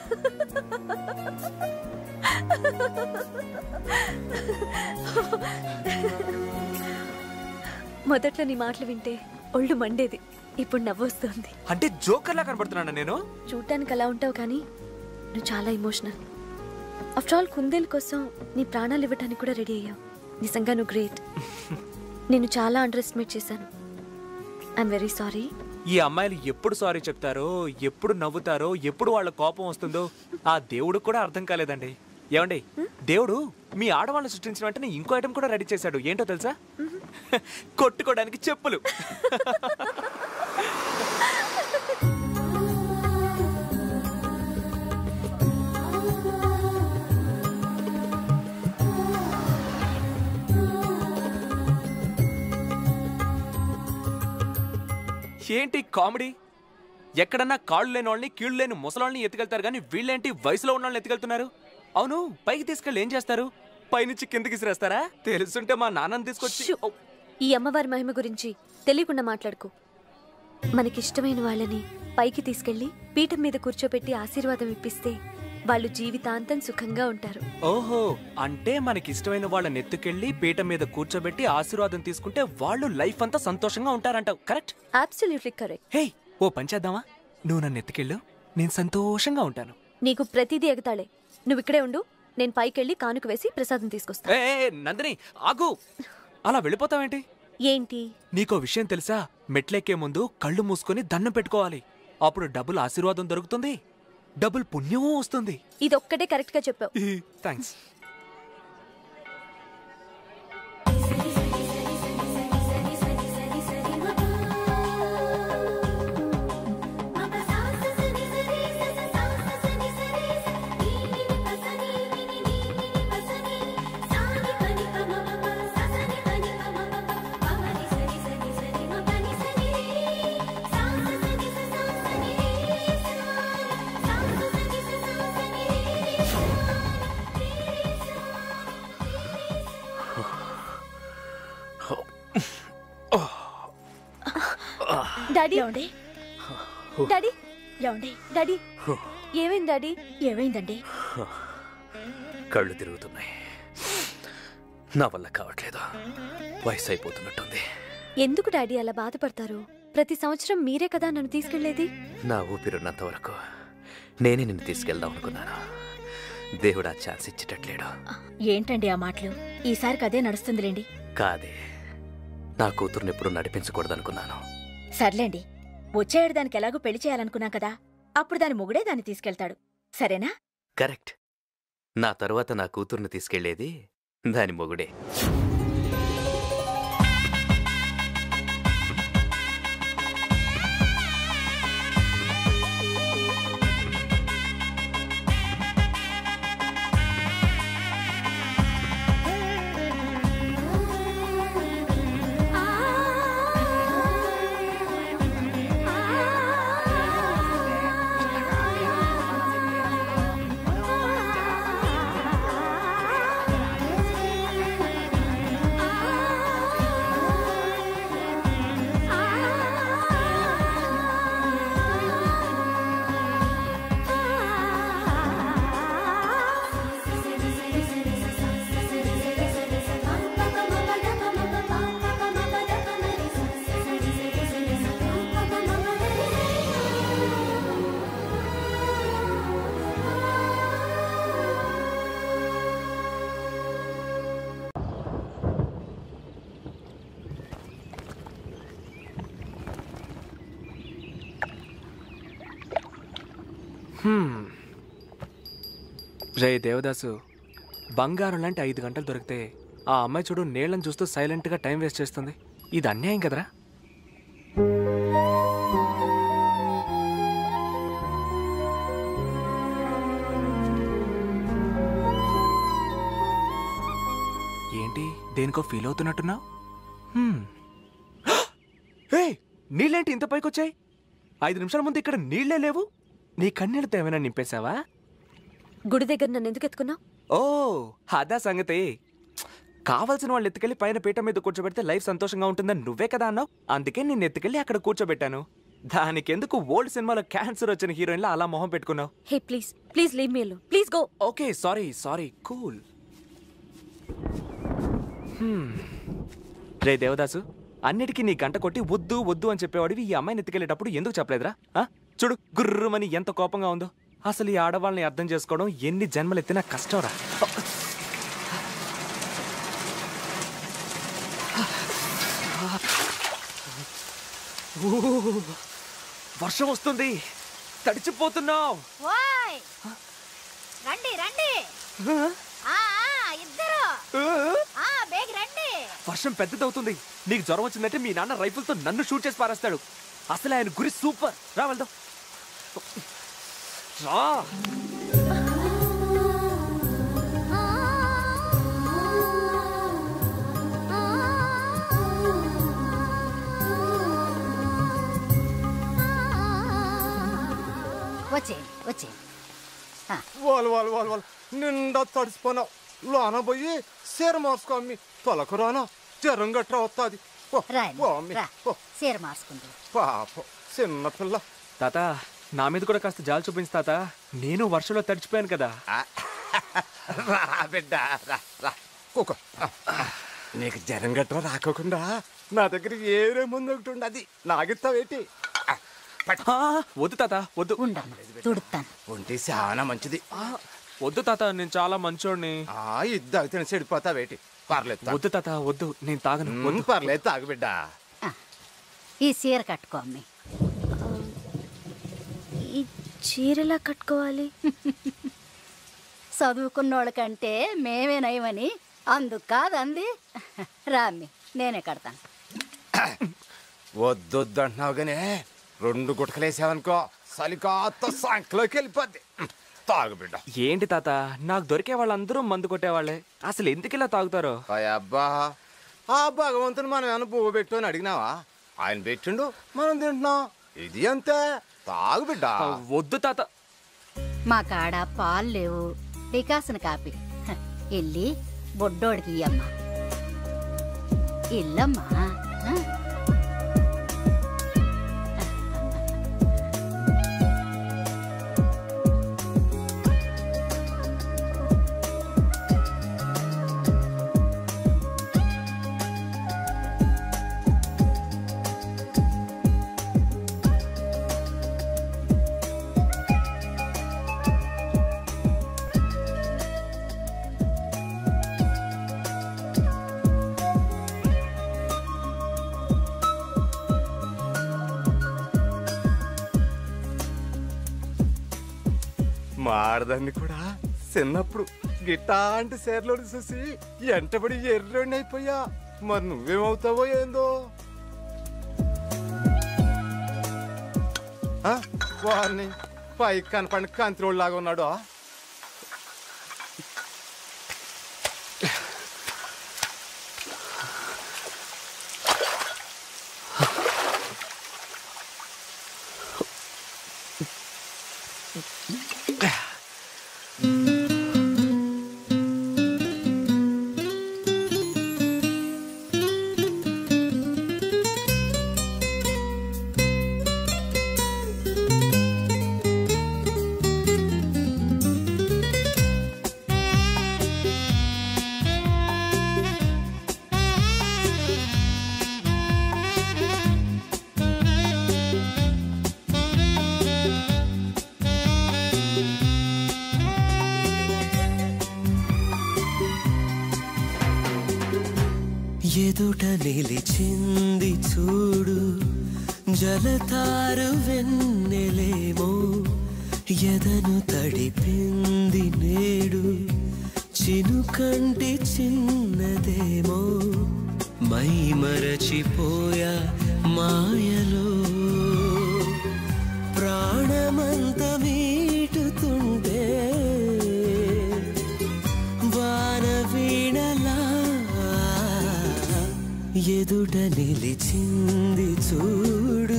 మొదట్లో నీ మాటలు వింటే ఒళ్ళు మండేది ఇప్పుడు నవ్వొస్తుంది అంటే జోకర్లా కనబడుతున్నానా నేను చూడటానికి అలా ఉంటావు కానీ నువ్వు చాలా ఎమోషనల్ ఆఫ్టర్ ఆల్ కుందేలు కోసం నీ ప్రాణాలు ఇవ్వటానికి కూడా రెడీ అయ్యావు నిజంగా నువ్వు గ్రేట్ నేను చాలా అండర్ ఎస్టిమేట్ చేశాను ఐఎమ్ వెరీ సారీ ఈ అమ్మాయిలు ఎప్పుడు సారీ చెప్తారో ఎప్పుడు నవ్వుతారో ఎప్పుడు వాళ్ళ కోపం వస్తుందో ఆ దేవుడు కూడా అర్థం కాలేదండి ఏమండి దేవుడు మీ ఆడవాళ్ళని సృష్టించిన వెంటనే ఇంకో ఐటమ్ కూడా రెడీ చేశాడు ఏంటో తెలుసా కొట్టుకోవడానికి చెప్పులు ఏంటి కామెడీ ఎక్కడన్నా కాళ్ళు లేని వాళ్ళని కీళ్ళు లేని ముసలాళ్ళని ఎత్తుకెళ్తారు కానీ వీళ్ళేంటి వయసులో ఉన్న వాళ్ళని ఎత్తుకెళ్తున్నారు అవును పైకి తీసుకెళ్ళి ఏం చేస్తారు పైనుంచి కిందకి విసిరేస్తారా తెలుసుంటే మా నాన్నని తీసుకొచ్చి షూ. ఈ అమ్మవారి మహిమ గురించి తెలియకుండా మాట్లాడుకో మనకిష్టమైన వాళ్ళని పైకి తీసుకెళ్లి పీఠం మీద కూర్చోపెట్టి ఆశీర్వాదం ఇప్పిస్తే వాళ్ళు జీవితాంతం సుఖంగా ఉంటారు ఓహో అంటే మనకి ఇష్టమైన వాళ్ళని ఎత్తుకెళ్ళి పీట మీద కూర్చోబెట్టి ఆశీర్వాదం తీసుకుంటే వాళ్ళు లైఫ్ అంతా సంతోషంగా ఉంటారంటావు కరెక్ట్ అబ్సల్యూట్లీ కరెక్ట్ హే ఓ పని చేద్దామా నువ్వు నన్ను ఎత్తుకెళ్ళు నేను సంతోషంగా ఉంటాను నీకు ప్రతిదీ ఎగతాళే నువ్వు ఇక్కడే ఉండు నేను పైకెళ్ళి కానుక వేసి ప్రసాదం తీసుకొస్తా ఏ ఏ, నందిని ఆగు అలా వెళ్ళిపోతావేంటి ఏంటి నీకో విషయం తెలుసా మెట్లెక్కే ముందు కళ్ళు మూసుకొని దండం పెట్టుకోవాలి అప్పుడు డబుల్ ఆశీర్వాదం దొరుకుతుంది డబుల్ పుణ్యమూ వస్తుంది ఇది ఒక్కటే కరెక్ట్ గా చెప్పావు థ్యాంక్స్ డాడీ ఏమండి డాడీ ఏమండి డాడీ ఏమైంది డాడీ ఏమైందండి కళ్ళు తిరుగుతున్నాయి నా వల్ల కావట్లేదు వయసు అయిపోతున్నట్టుంది ఎందుకు డాడీ అలా బాధపడతారు ప్రతి సంవత్సరం మీరే కదా నన్ను తీసుకెళ్లేది నా ఊపిరున్నంత వరకు నేనే నిన్ను తీసుకెళ్దాం అనుకున్నాను దేవుడు ఆ ఛాన్స్ ఇచ్చేటట్లేడు ఏంటండి ఆ మాటలు ఈసారికి అదే నడుస్తుందిలేండి కాదే నా కూతుర్ని ఎప్పుడు నడిపించకూడదనుకున్నాను సర్లేండి వచ్చే ఏడు దానికి ఎలాగో పెళ్లి చేయాలనుకున్నాం కదా అప్పుడు దాని మొగుడే దాన్ని తీసుకెళ్తాడు సరేనా కరెక్ట్ నా తరువాత నా కూతుర్ని తీసుకెళ్లేది దాని మొగుడే హ్మ్. రే దేవదాసు బంగారం లాంటి ఐదు గంటలు దొరికితే ఆ అమ్మాయి చూడు నీళ్ళని చూస్తూ సైలెంట్గా టైం వేస్ట్ చేస్తుంది ఇది అన్యాయం కదరా ఏంటి దేనికో ఫీల్ అవుతున్నట్టున్నావు ఏ నీళ్ళేంటి ఇంత పైకొచ్చాయి ఐదు నిమిషాల ముందు ఇక్కడ నీళ్లే లేవు నీ కన్నీళ్ళతో ఏమైనా నింపేశావా గుడి దగ్గర నన్ను ఎందుకు ఎత్తుకున్నావు ఓ అదా సంగతి కావాల్సిన వాళ్ళు ఎత్తుకెళ్ళి పైన పీట మీద కూర్చోబెడితే లైఫ్ సంతోషంగా ఉంటుందని నువ్వే కదా అన్నావు అందుకే నేను ఎత్తుకెళ్ళి అక్కడ కూర్చోబెట్టాను దానికెందుకు ఓల్డ్ సినిమాలో క్యాన్సర్ వచ్చిన హీరోయిన్లా అలా మొహం పెట్టుకున్నావు hey please please leave me please go okay sorry sorry cool రే దేవదాసు అన్నిటికీ నీ గంట కొట్టి వద్దు వద్దు అని చెప్పేవాడివి ఈ అమ్మాయిని ఎత్తుకెళ్ళేటప్పుడు ఎందుకు చెప్పలేదురా ఆ? చూడు గుర్రుమని ఎంత కోపంగా ఉందో అసలు ఈ ఆడవాళ్ళని అర్థం చేసుకోవడం ఎన్ని జన్మలు ఎత్తినా కష్టంరా ఊ, వర్షం వస్తుంది తడిచిపోతున్నావు ఓయ్ రండి రండి ఆ ఆ, ఇద్దరు ఆ బేగ్ రండి వర్షం పెద్దదవుతుంది నీకు జ్వరం వచ్చిందంటే మీ నాన్న రైఫిల్తో నన్ను షూట్ చేసి పారేస్తాడు అసలు ఆయన గురి సూపర్ రా వెళ్దాం రా వచ్చేయండి వచ్చేయండి వాళ్ళు వాళ్ళు వాళ్ళు వాళ్ళు నిండా తడిసిపోయినావు లోన పోయి సీర మార్చుకో అమ్మి తొలకు రానా జ్వరం గట్రా వస్తుంది రాయండి రా సీర మార్చుకుంటూ పాపం చిన్న పిల్ల తాత నా మీద కూడా కాస్త జాలి చూపించు తాత నేను వర్షంలో తడిచిపోయాను కదా రా బిడ్డ రా రా కూకో నీకు జ్వరం గట్రా రాకోకుండా నా దగ్గర ఏరే ముందు ఒకటి ఉండదు నాగిస్తావేటి ఆ, వద్దు తాత వద్దు తుడుతాను ఒంటి చాలా మంచిది వద్దు తాత నేను చాలా మంచోడిని ఆ ఇద్దరు తిని చెడిపోతావేటి పర్లేదు తాగు. వద్దు తాత వద్దు నేను తాగను మ్మ్, వద్దు పర్లేదు తాగు బిడ్డ ఈ సీర కట్టుకో అమ్మి ఈ చీరలా కట్టుకోవాలి చదువుకున్నోళ్ళకంటే మేమే నయమని అందుకు కాదంది రామ్మి నేనే కడతాను వద్దొద్దు అంటున్నావు గానే రెండు గుటకలేసావనుకో సలికాత సంకలోకి వెళ్ళిపోద్ది తాగు బిడ్డ ఏంటి తాత నాకు దొరికే వాళ్ళందరూ మందు కొట్టేవాళ్ళే అసలు ఎందుకు ఇలా తాగుతారో అబ్బా ఆ భగవంతుని మనం ఏమైనా పువ్వు పెట్టు అని అడిగినావా ఆయన పెట్టిండు మనం తింటున్నాం ఇది అంతే తాగు బిడ్డ వద్దు తాత మా కాడ పాలు లేవు డికాసిన కాపీ హ, ఇల్లి బొడ్డోడికి ఇయ్యమ్మా ఇల్లమ్మా ఆ? మాడదాన్ని కూడా చిన్నప్పుడు గిట్టాంటి సేర్లో చూసి ఎంటబడి ఎర్రోడిని అయిపోయా మరి నువ్వేమవుతావో ఏందో ఆ? వారిని పైకి కనపడి కంత్రోల్ లాగా ఉన్నాడు ఎదుట నిలిచింది చూడు జలతారు వెన్నెలేమో ఎదను తడిపింది నేడు చినుకంటి చిన్నదేమో మై మరచిపోయా మాయలో ప్రాణమంత మీటుతుంటే వాన వీణలా ఎదుట నిలిచింది చూడు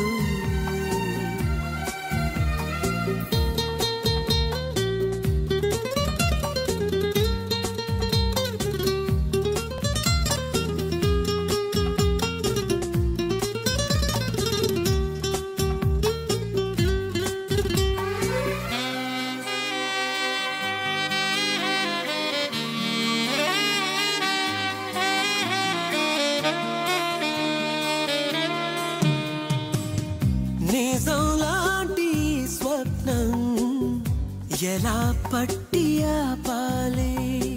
నిజం లాంటి స్వప్నం ఎలా పట్టి ఆపాలి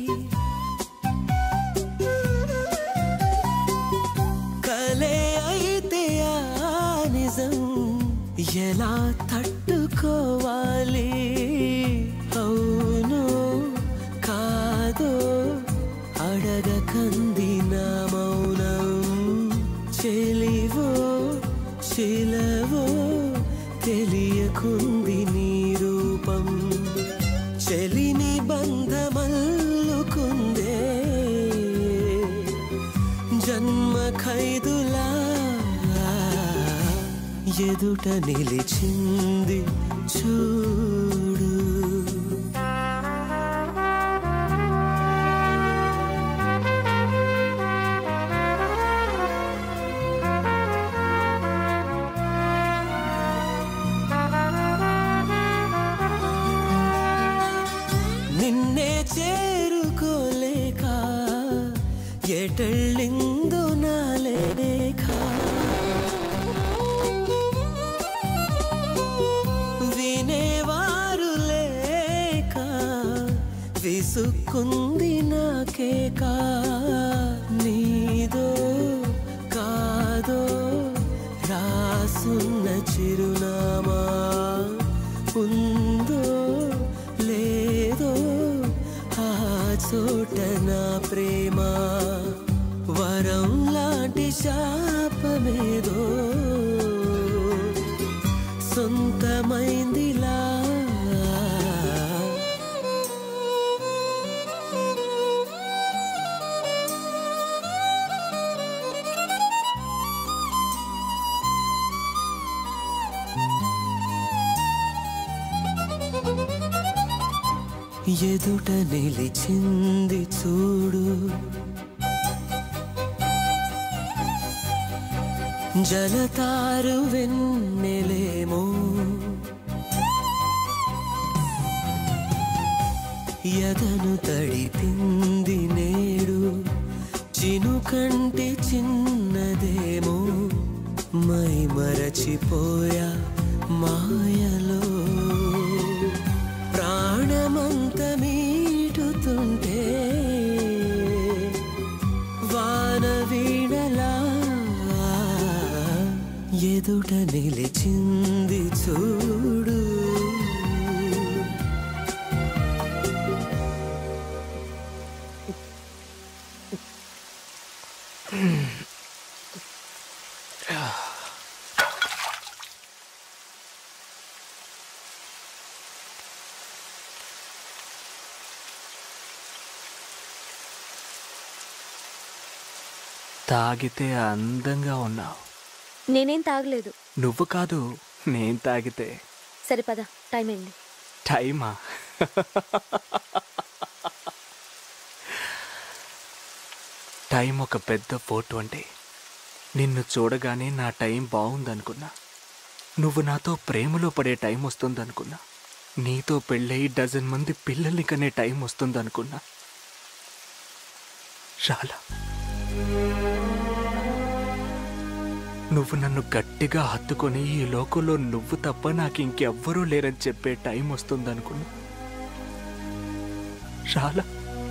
కలే అయితే ఆ నిజం ఎలా తట్టుకోవాలి అవును కాదో అడగకంది నా మౌనం చెలివో శిలవో తెలియకుంది నీ రూపం చెలిని బంధమల్లుకుందే జన్మ ఖైదులా ఎదుట నిలిచింది చూడు నిన్నే చేరుకోలేక ఎటళ్ళిందో నా లేఖ వినేవారు లేక విసుక్కుంది నాకేక నీదో కాదో రాసున్న చిరునామా ఉందో లేదో ఆ చోట నా ప్రేమ వరం లాంటి శాపమేదో సొంతమైందిలా ఎదుట నిలిచింది చూడు జలతారు వెన్నెలేమో ఎదను తడిపింది నేడు చినుకంటి చిన్నదేమో మై మరచిపోయా మాయలో ప్రాణమంత మీటుతుంటే వాన వీణలా ఎదుట నిలిచింది చూడు తాగితే అందంగా ఉన్నావు నేనేం తాగలేదు నువ్వు కాదు నేను తాగితే సరే పద టైం అయింది టైమా టైం ఒక పెద్ద ఫోటో అంటే నిన్ను చూడగానే నా టైం బాగుందనుకున్నా నువ్వు నాతో ప్రేమలో పడే టైం వస్తుందనుకున్నా నీతో పెళ్ళయి డజన్ మంది పిల్లల్ని కనే టైం వస్తుందనుకున్నా చాలా నువ్వు నన్ను గట్టిగా హత్తుకొని ఈ లోకంలో నువ్వు తప్ప నాకు ఇంకెవ్వరూ లేరని చెప్పే టైం వస్తుందనుకున్నా చాలా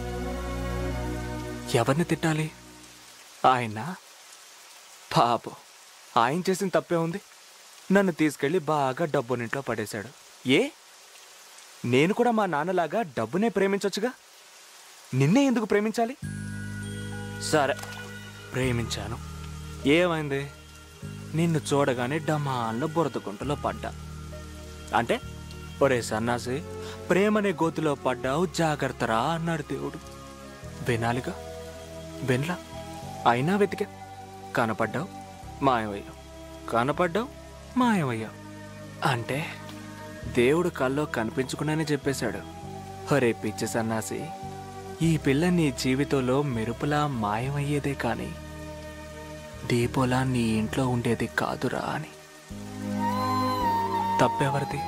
ఎవరిని తిట్టాలి ఆయన పాపం ఆయన చేసిన తప్పే ఉంది నన్ను తీసుకెళ్ళి బాగా డబ్బునింట్లో పడేశాడు ఏ నేను కూడా మా నాన్నలాగా డబ్బునే ప్రేమించొచ్చుగా నిన్నే ఎందుకు ప్రేమించాలి సరే ప్రేమించాను ఏమైంది నిన్ను చూడగానే డమాల్లో బురదకుంటలో పడ్డా అంటే ఒరే సన్నాసి ప్రేమనే గోతిలో పడ్డావు జాగ్రత్తరా అన్నాడు దేవుడు వినాలిగా వినలా అయినా వెతికా కనపడ్డావు మాయమయ్యావు కనపడ్డావు మాయమయ్యావు అంటే దేవుడు కల్లో కనిపించకుండానే చెప్పేశాడు హరే పిచ్చి సన్నాసి ఈ పిల్ల నీ జీవితంలో మెరుపులా మాయమయ్యేదే కానీ దీపోలా నీ ఇంట్లో ఉండేది కాదురా అని తప్పెవరిది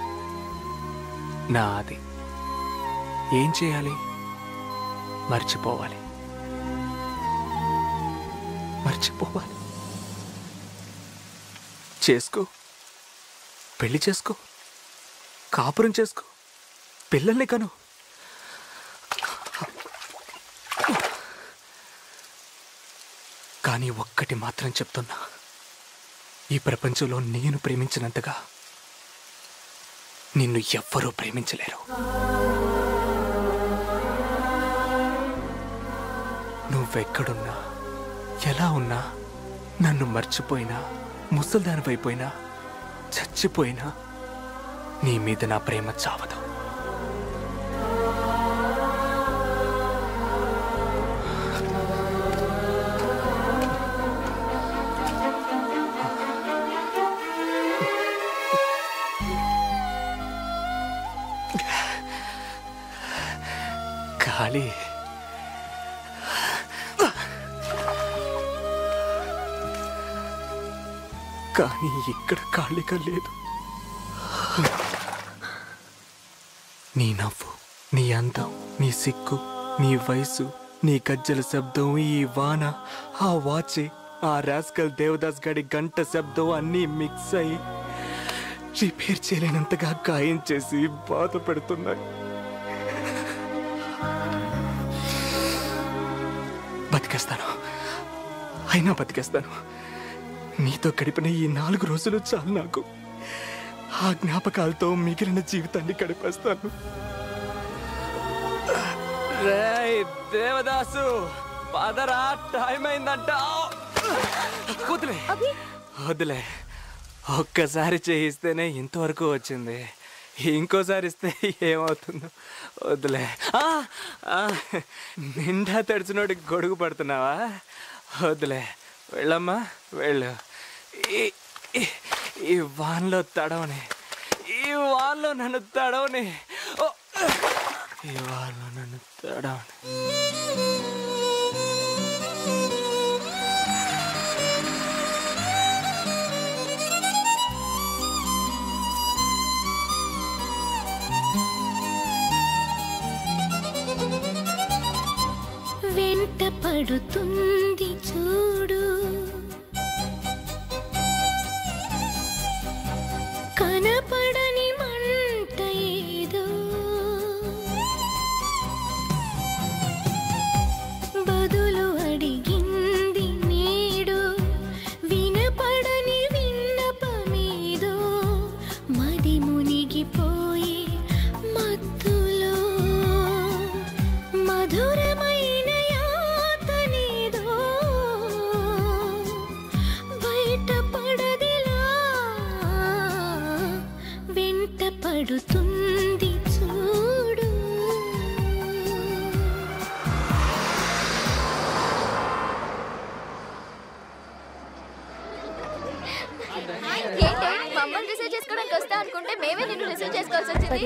నాది ఏం చేయాలి మర్చిపోవాలి మర్చిపోవాలి చేసుకో పెళ్లి చేసుకో కాపురం చేసుకో పిల్లల్ని కను కానీ ఒక్కటి మాత్రం చెప్తున్నా ఈ ప్రపంచంలో నేను ప్రేమించినంతగా నిన్ను ఎవ్వరూ ప్రేమించలేరు నువ్వెక్కడున్నా ఎలా ఉన్నా నన్ను మర్చిపోయినా ముసల్దానివైపోయినా చచ్చిపోయినా నీ మీద నా ప్రేమ చావదు ఖాళీ కానీ ఇక్కడ ఖాళీగా లేదు నీ నవ్వు నీ అందం నీ సిగ్గు నీ వయసు నీ గజ్జల శబ్దం ఈ వాన ఆ వాచే ఆ రాస్కల్ దేవదాస్ గడి గంట శబ్దం అన్నీ మిక్స్ అయి రిపేర్ చేయలేనంతగా గాయం చేసి బాధ పెడుతున్నాయి బతికేస్తాను అయినా బతికేస్తాను నీతో గడిపిన ఈ నాలుగు రోజులు చాలు నాకు ఆ జ్ఞాపకాలతో మిగిలిన జీవితాన్ని గడిపేస్తాను రేయ్ దేవదాసు పదరా టైం అయిందంట వదిలే వదిలే ఒక్కసారి చేయిస్తేనే ఇంతవరకు వచ్చింది ఇంకోసారి ఇస్తే ఏమవుతుందో వదిలే ఆ, ఆ, నిండా తడిచినోడి గొడుగు పడుతున్నావా వదిలే వెళ్ళమ్మా వెళ్ళు ఈ- ఈ- ఈ వాన్లో తడవని ఈ వాన్లో నన్ను తడవని ఓ, ఈ వాన్లో నన్ను తడవని వెంట పడుతుంది చూడు కనపడని మంట ఏదో బదులు అడిగింది నేడు వినపడని విన్నపమేదో మది మునిగిపోయే మత్తులో మధురమైన యాతనేదో బయటపడదిలా వెంట పడుతుంది చూడు ఏంటి మమ్మల్ని రిసీవ్ చేసుకోవడానికి వస్తా అనుకుంటే మేమే నిన్ను రిసీవ్ చేసుకోవాల్సి వచ్చింది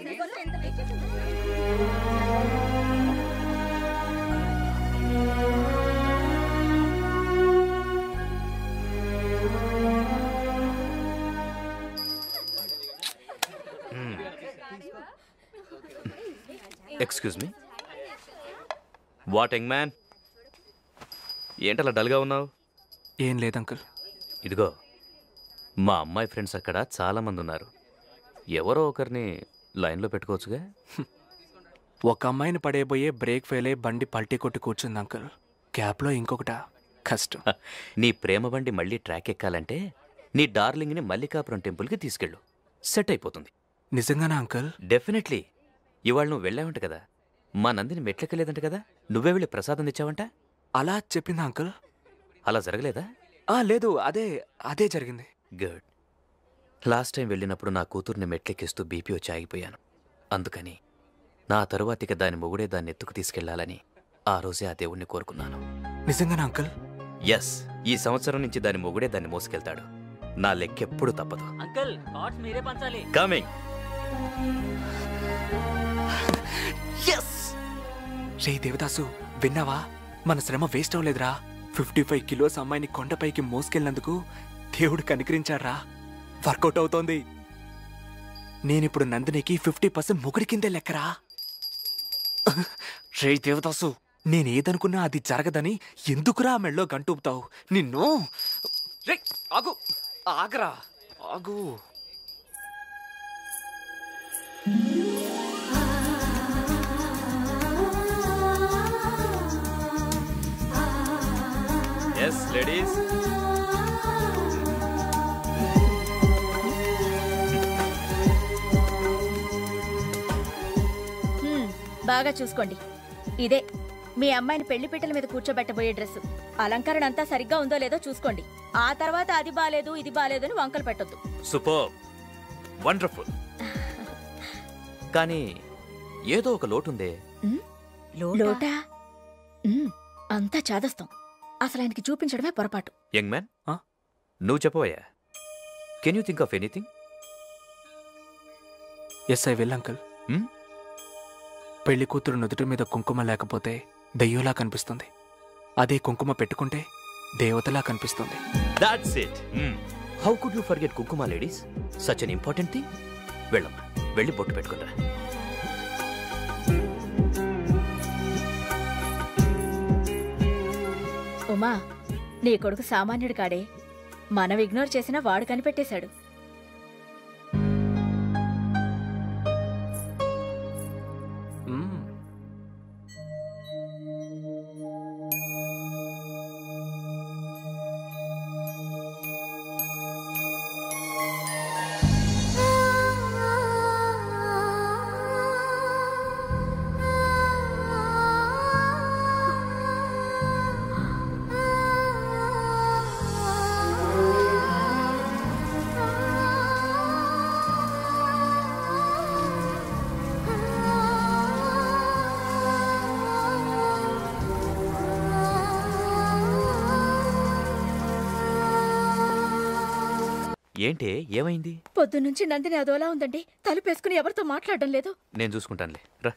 excuse me what young man ఏంటలా డల్గా ఉన్నావు ఏం లేదు అంకుల్ ఇదిగో మా అమ్మాయి ఫ్రెండ్స్ అక్కడ చాలా మంది ఉన్నారు ఎవరో ఒకరిని లైన్లో పెట్టుకోవచ్చుగా ఒక అమ్మాయిని పడేయబోయే బ్రేక్ ఫెయిల్ అయి బండి పల్టీ కొట్టి కూర్చుంది అంకుల్ క్యాప్లో ఇంకొకట కష్టం నీ ప్రేమ బండి మళ్ళీ ట్రాక్ ఎక్కాలంటే నీ డార్లింగ్ని మల్లికాపురం టెంపుల్కి తీసుకెళ్ళు సెట్ అయిపోతుంది నిజంగానా అంకుల్ డెఫినెట్లీ ఇవాళ నువ్వు వెళ్ళావంట కదా మా నందిని మెట్లెక్కలేదంట కదా నువ్వే వెళ్ళి ప్రసాదం తెచ్చావంట అలా చెప్పిందా అంకుల్ అలా జరగలేదా ఆ లేదు అదే అదే జరిగింది గుడ్ లాస్ట్ టైం వెళ్ళినప్పుడు నా కూతుర్ని మెట్లెక్కిస్తూ బీపీ వచ్చి ఆగిపోయాను అందుకని నా తరువాతిక దాని మొగుడే దాన్ని ఎత్తుకు తీసుకెళ్లాలని ఆ రోజే ఆ దేవుణ్ణి కోరుకున్నాను నిజంగానా అంకుల్ ఎస్ ఈ సంవత్సరం నుంచి దాని మొగుడే దాన్ని మోసుకెళ్తాడు నా లెక్కెప్పుడు తప్పదు అంకుల్ కార్డ్స్ మీరే పంచాలి కమింగ్ రే దేవదాసు విన్నావా మన శ్రమ వేస్ట్ అవ్వలేదురా ఫిఫ్టీ ఫైవ్ కిలోస్ అమ్మాయిని కొండపైకి మోసుకెళ్ళినందుకు దేవుడు కనికరించాడ్రా వర్కౌట్ అవుతోంది నేనిప్పుడు నందినికి ఫిఫ్టీ పర్సెంట్ ముగుడి కిందే లెక్కరా రే దేవదాసు నేనేదనుకున్నా అది జరగదని ఎందుకురా ఆ మెళ్ళో గంటూపుతావు నిన్ను రే ఆగు ఆగరా ఆగు ఎస్ లేడీస్ హ్మ్, బాగా చూసుకోండి ఇదే మీ అమ్మాయిని పెళ్లి పీటల మీద కూర్చోబెట్టబోయే డ్రెస్ అలంకరణ అంతా సరిగ్గా ఉందో లేదో చూసుకోండి ఆ తర్వాత అది బాలేదు ఇది బాలేదు అని వంకలు పెట్టొద్దు సూపర్ వండర్ఫుల్ కానీ ఏదో ఒక లోటుందే లోటా ఉమ్, అంతా చాదస్తాం అసలు ఆయనకి చూపించడమే పొరపాటు యంగ్ మ్యాన్ నువ్వు చెప్పవయ్యా can you think of anything yes I will uncle పెళ్లి కూతురు నుదుటి మీద కుంకుమ లేకపోతే దెయ్యంలా కనిపిస్తుంది అదే కుంకుమ పెట్టుకుంటే దేవతలా కనిపిస్తుంది that's it how could you forget kumkuma ladies such an important thing వెళ్ళమ్మా వెళ్ళి బొట్టు పెట్టుకుందా ఉమా నీ కొడుకు సామాన్యుడు కాడే మనం ఇగ్నోర్ చేసినా వాడు కనిపెట్టేశాడు ఏంటే ఏమైంది పొద్దున్నుంచి నందిని అదోలా ఉందండి తలుపేసుకుని ఎవరితో మాట్లాడడం లేదు నేను చూసుకుంటానులే రా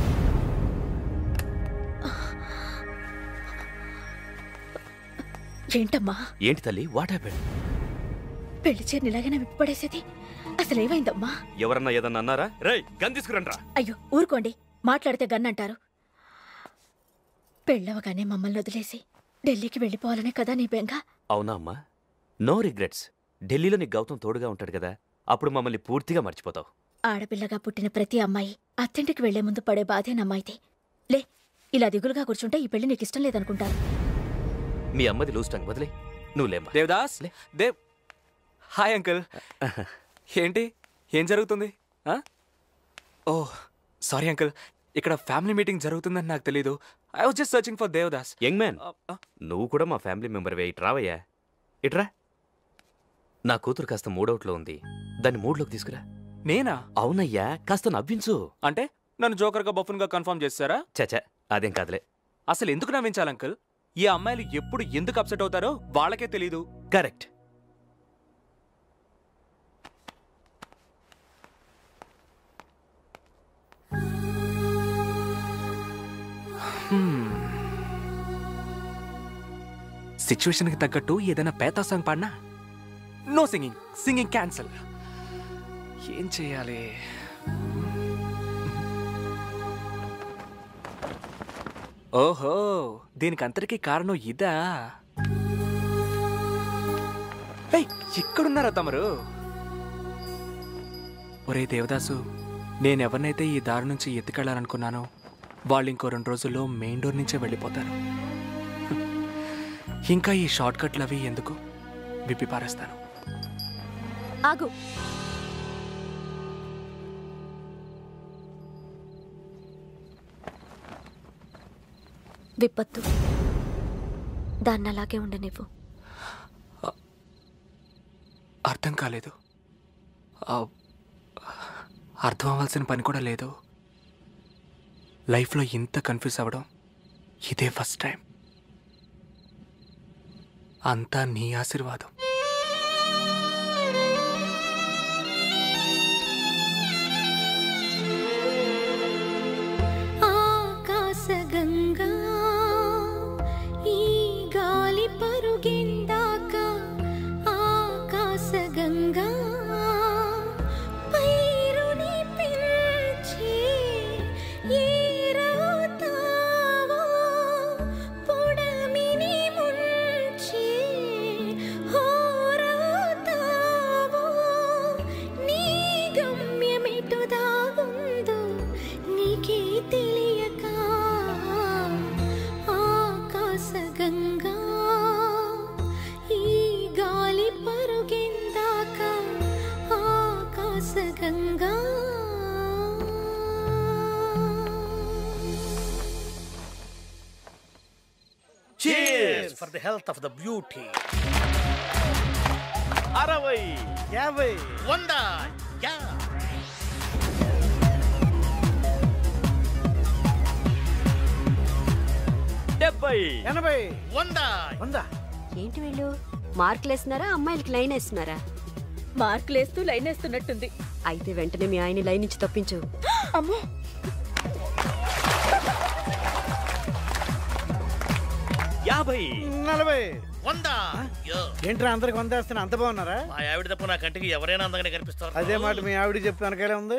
ఏంటమ్మా ఏంటి తల్లి వాట్ హ్యాపెన్ పెళ్లి చేరిని ఇలాగైనా విప్పడేసేది అసలు ఏమైందమ్మా ఎవరన్నా ఏదన్నా అన్నారా రేయ్ గన్ తీసుకురండి రా అయ్యో ఊరుకోండి మాట్లాడితే గన్నంటారు పెళ్ళవగానే మమ్మల్ని వదిలేసి ఢిల్లీకి వెళ్ళిపోవాలనే కదా నీ బెంగ అవునా అమ్మా నో రిగ్రెట్స్ ఢిల్లీలో నీకు గౌతమ్ తోడుగా ఉంటాడు కదా అప్పుడు మమ్మల్ని పూర్తిగా మర్చిపోతావు ఆడపిల్లగా పుట్టిన ప్రతి అమ్మాయి అత్తింటికి వెళ్లే ముందు పడే బాధేనమ్మాయితే లే ఇలా దిగులుగా కూర్చుంటే ఈ పెళ్లి నీకు ఇష్టం లేదనుకుంటారు మీ అమ్మది లూజ్ టంగ్ వదిలే నువ్వు లేమ్మా దేవదాస్ దేవ్ హాయ్ అంకుల్ ఏంటి ఏం జరుగుతుంది ఆ? ఓ సారీ అంకుల్ ఇక్కడ ఫ్యామిలీ మీటింగ్ జరుగుతుందని నాకు తెలీదు I was just searching for Devadas young man నువ్వు కూడా మా ఫ్యామిలీ మెంబర్ వే ఇటు రావయ్యా ఇట్రా నా కూతురు కాస్త మూడవుట్లో ఉంది దాన్ని మూడ్లోకి తీసుకురా నేనా అవునయ్యా కాస్త నవ్వించు అంటే నన్ను జోకర్గా బఫున్గా కన్ఫర్మ్ చేస్తారా చచా అదేం కాదులే అసలు ఎందుకు నవ్వించాలి అంకుల్ ఈ అమ్మాయిలు ఎప్పుడు ఎందుకు అప్సెట్ అవుతారో వాళ్ళకే తెలీదు కరెక్ట్ సిచ్యువేషన్కి తగ్గట్టు ఏదైనా పేతా సాంగ్ పాడినా నో సింగింగ్ సింగింగ్ క్యాన్సల్ ఏం చేయాలి ఓహో దీనికి అంతటికీ కారణం ఇదా ఏయ్, ఇక్కడున్నారా తమరు ఒరే దేవదాసు నేనెవరినైతే ఈ దారి నుంచి ఎత్తుకెళ్లాలనుకున్నానో వాళ్ళు ఇంకో రెండు రోజుల్లో మెయిన్ డోర్ నుంచే వెళ్ళిపోతారు ఇంకా ఈ షార్ట్ కట్లు అవి ఎందుకు విప్పి పారేస్తాను ఆగు విపత్తు దాన్ని అలాగే ఉండనివ్వు అర్థం కాలేదు ఆ, అర్థం అవ్వాల్సిన పని కూడా లేదు లైఫ్లో ఇంత కన్ఫ్యూజ్ అవ్వడం ఇదే ఫస్ట్ టైం అంతా నీ ఆశీర్వాదం ఆకాశగంగా ఈ గాలి పరుగెందాక ఆకాశగంగా పైరుని పెంచి ఏరవుతావో పొడమిని ముంచి హోరవుతావో నీ గమ్యమెటు దాగుందో నీకే తెలియక ఆకాశగంగా ఈ గాలి పరుగెందాక ఆకాశగంగా Cheers for the health of the beauty. అరవై యాభై వంద యా డెబ్బై ఎనభై వంద వంద ఏంటి వీళ్ళు మార్కులు వేస్తున్నారా అమ్మాయిలకి లైన్ వేస్తున్నారా మార్కులేస్తూ లైన్ వేస్తున్నట్టుంది అయితే వెంటనే మీ ఆయన లైన్ నుంచి తప్పించు అమ్మో యాభై నలభై వంద యో. ఏంట్రా అందరికి వందేస్తున్నా అంత బాగున్నారా మా ఆవిడ తప్ప నా కంటికి ఎవరైనా అందంగానే కనిపిస్తారు అదే మాట మీ ఆవిడ చెప్పి వెనకాలే ఉంది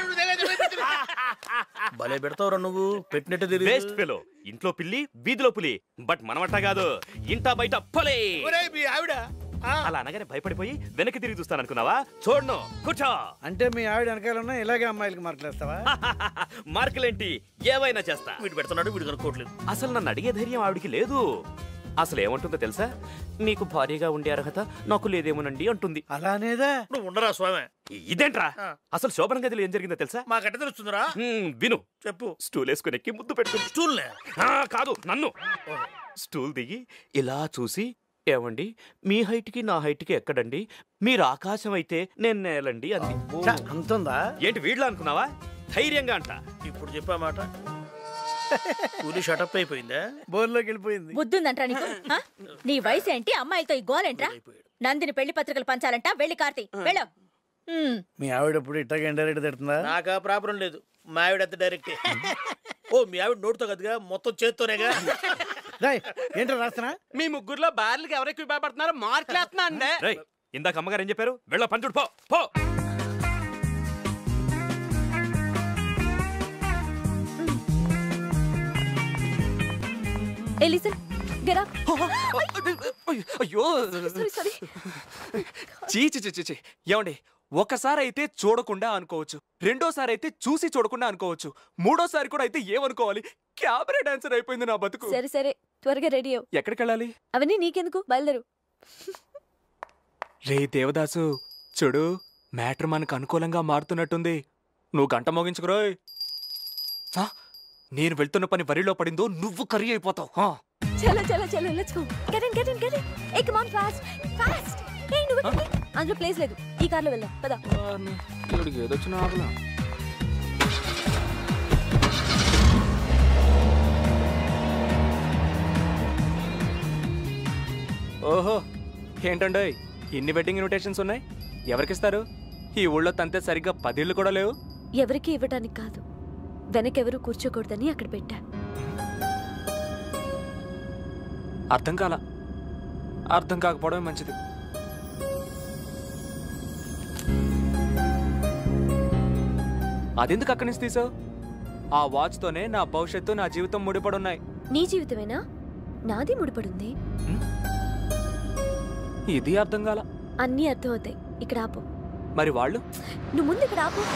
భలే పెడతావురా నువ్వు పెట్టినట్టు తిరిగి వేస్ట్ ఫెలో ఇంట్లో పిల్లి వీధిలో పులి బట్ మనమట్ట కాదు ఇంటా బయట పొలే ఒరేయ్, మీ ఆవిడ అలా అనగానే భయపడిపోయి వెనక్కి తిరిగి చూస్తాను అనుకున్నావా చూడను కూర్చో అంటే మీ ఆవిడ వెనకాల ఉన్నా ఇలాగే అమ్మాయిలకి మార్కులు వేస్తావా మార్కులేంటి ఏవైనా చేస్తా వీడు పెడుతున్నాడు వీడు కనుక్కోవట్లేదు అసలు నన్ను అడిగే ధైర్యం ఆవిడికి లేదు అసలు ఏమంటుందో తెలుసా నీకు భారీగా ఉండే అర్హత నాకు లేదేమోనండి అంటుంది అలానేదా నువ్వు ఉండరా స్వామి ఇదేంట్రా అసలు శోభన గదిలో ఏం జరిగిందో తెలుసా మాకంటే తెలుస్తుందిరా హ్మ్, విను చెప్పు స్టూల్ వేసుకుని ఎక్కి ముద్దు పెట్టుకుంది స్టూల్ కాదు నన్ను స్టూల్ దిగి ఇలా చూసి ఏమండి మీ హైట్ కి నా హైట్ కి ఎక్కడండి మీరు ఆకాశం అయితే నేను నేలండి అంది అంతుందా ఏంటి వీడ్లా అనుకున్నావా ధైర్యంగా అంట ఇప్పుడు చెప్పా మాట కూలి షటప్ అయిపోయిందా బోర్లోకి వెళ్ళిపోయింది బుద్ధుందంట్రా నీకు ఆ? నీ వయసు ఏంటి అమ్మాయిలతో ఈ గోలేంట్రా నందిని పెళ్లి పత్రికలు పంచాలంట వెళ్ళి కార్తీ వెళ్ళు ఉమ్. మీ ఆవిడ ఎప్పుడు ఇట్టగా ఇండైరెక్ట్ తిడుతుందా నాకు ఆ ప్రాబ్లం లేదు మా ఆవిడ అంత డైరెక్ట్ ఓ మీ ఆవిడ నోటుతో కదగా మొత్తం చేత్తోనేగా ఏంటో రాస్తున్నా మీ ముగ్గురులో బార్లకి ఎవరెక్కువ భయపడుతున్నారో మార్కులేస్తున్నా అండి రేయ్ ఇందాక అమ్మగారు ఏం చెప్పారు వెళ్ళ పంచుడు పో పో ఏ లిసన్ గెట్ అప్ అయ్యో సారీ సారీ చీ చీ చీ, చీ చీ ఏమండి ఒకసారి అయితే చూడకుండా అనుకోవచ్చు రెండోసారి అయితే చూసి చూడకుండా అనుకోవచ్చు మూడోసారి కూడా అయితే ఏమనుకోవాలి క్యాబరే డాన్సర్ అయిపోయింది నా బతుకు సరే సరే త్వరగా రెడీ అవ్వు ఎక్కడికి వెళ్ళాలి అవన్నీ నీకెందుకు బయలుదేరు రే దేవదాసు చూడు మ్యాటర్ మనకు అనుకూలంగా మారుతున్నట్టుంది నువ్వు గంట మోగించుకురోయ్ ఆ, నేను వెళ్తున్న పని వరిలో పడిందో నువ్వు కర్రీ అయిపోతావు ఆ. చలో చలో చలో let's go get in get in get in hey come on fast fast hey నువ్వు ఎక్కడికి? అందులో ప్లేస్ లేదు ఈ కార్లో వెళ్దాం పద ఈవిడికి ఏదొచ్చినా ఆపలా ఓహో ఏంటండోయ్ ఇన్ని వెడ్డింగ్ ఇన్విటేషన్స్ ఉన్నాయి ఎవరికిస్తారు ఈ ఊళ్ళో తంతే సరిగ్గా పదిళ్ళు కూడా లేవు ఎవరికి ఇవ్వటానికి కాదు వెనకెవరు కూర్చోకూడదని అక్కడ పెట్టా అర్థం కాల అర్థం కాకపోవడమే మంచిది అదెందుకు అక్కడి నుంచి తీసావు ఆ వాచ్తోనే నా భవిష్యత్తు నా జీవితం ముడిపడున్నాయి నీ జీవితమేనా నాది ముడిపడుంది ఇది అర్థం కాల అన్నీ అర్థమవుతాయి ఇక్కడ ఆపు మరి వాళ్ళు నువ్వు ముందు ఇక్కడ ఆపు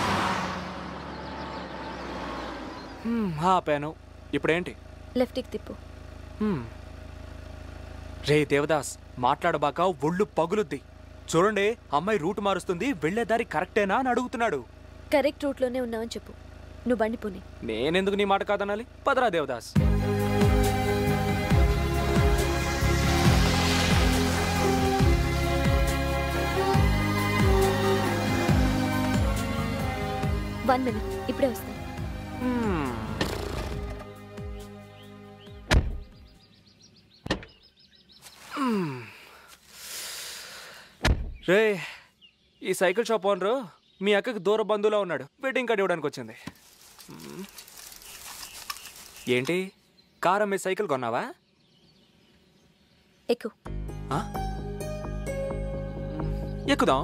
హ్మ్, ఆపాను ఇప్పుడేంటి లెఫ్ట్కి తిప్పు హ్మ్. రే దేవదాస్ మాట్లాడబాక ఒళ్ళు పగులుద్ది చూడండి అమ్మాయి రూట్ మారుస్తుంది వెళ్లే దారి కరెక్టేనా అని అడుగుతున్నాడు కరెక్ట్ రూట్లోనే ఉన్నావని చెప్పు నువ్వు బండి పోనీ నేనెందుకు నీ మాట కాదనాలి పదరా దేవదాస్ వన్ మినిట్ ఇప్పుడే వస్తాను హ్మ్. రే ఈ సైకిల్ షాప్ ఓనరు మీ అక్కకి దూర బంధువులో ఉన్నాడు వెడ్డింగ్ కార్డ్ ఇవ్వడానికి వచ్చింది మ్మ్. ఏంటి కార్ అమ్మే సైకిల్ కొన్నావా ఎక్కువ ఆ? ఎక్కుదాం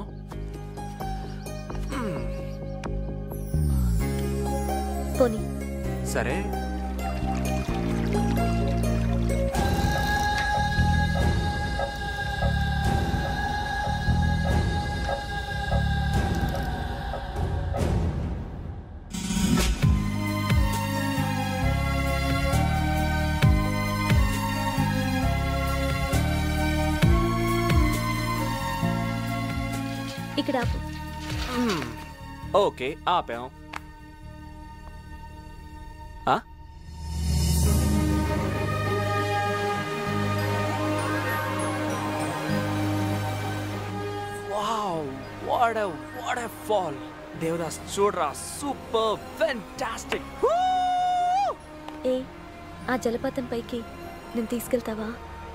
పోనీ సరే ఇక్కడ ఆపు మ్మ్. ఓకే ఆపాం ఆ? Wow what a what a fall Devadas చూడరా సూపర్ ఫెంటాస్టిక్ ఏ ఆ జలపాతం పైకి నేను తీసుకెళ్తావా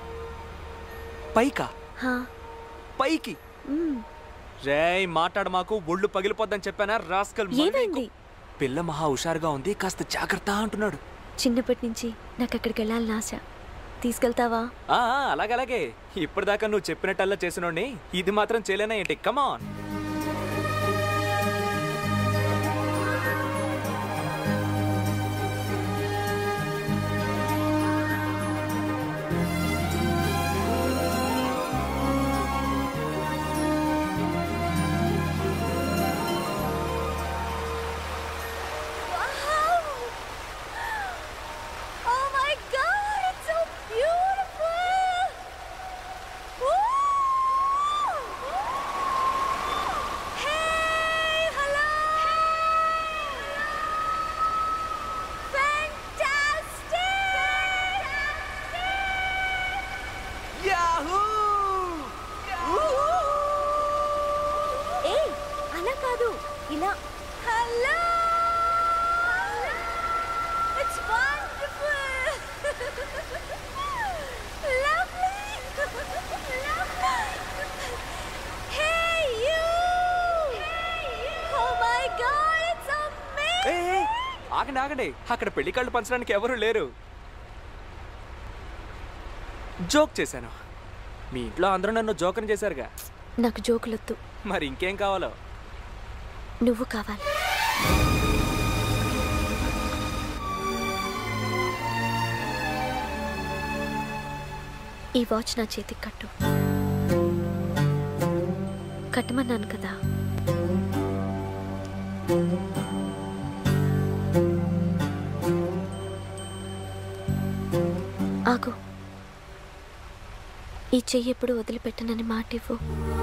పైకా హా పైకి మ్మ్. రేయ్ మాట్లాడ మాకు ఒళ్ళు పగిలిపోద్దని చెప్పానా రాస్కల్ మళ్ళీ ఏమైంది పిల్ల మహా హుషారుగా ఉంది కాస్త జాగ్రత్త అంటున్నాడు చిన్నప్పటి నుంచి నాకు అక్కడికి వెళ్ళాలని ఆశ తీసుకెళ్తావా ఆ ఆ, అలాగే అలాగే ఇప్పటిదాకా నువ్వు చెప్పినట్టల్లా చేసినోడిని ఇది మాత్రం చేయలేనా ఏంటి కమాన్ Oh my god, it's so beautiful! Hey, hello! Fantastic! ఏ అలా కాదు ఇలా Hello! It's wonderful! Lovely! Lovely! Hey, you! Oh my god, it's amazing! ఏయ్, ఏయ్, ఆగండి ఆగండి అక్కడ పెళ్లి కళ్ళు పంచడానికి ఎవరు లేరు జోక్ చేశాను మీ ఇంట్లో అందరూ నన్ను జోకం చేశారుగా నాకు జోకులొద్దు మరి ఇంకేం కావాలో నువ్వు కావాలి ఈ వాచ్ నా చేతికి కట్టు కట్టమన్నాను కదా ఆగు ఈ చెయ్యి ఎప్పుడు వదిలిపెట్టనని మాట ఇవ్వు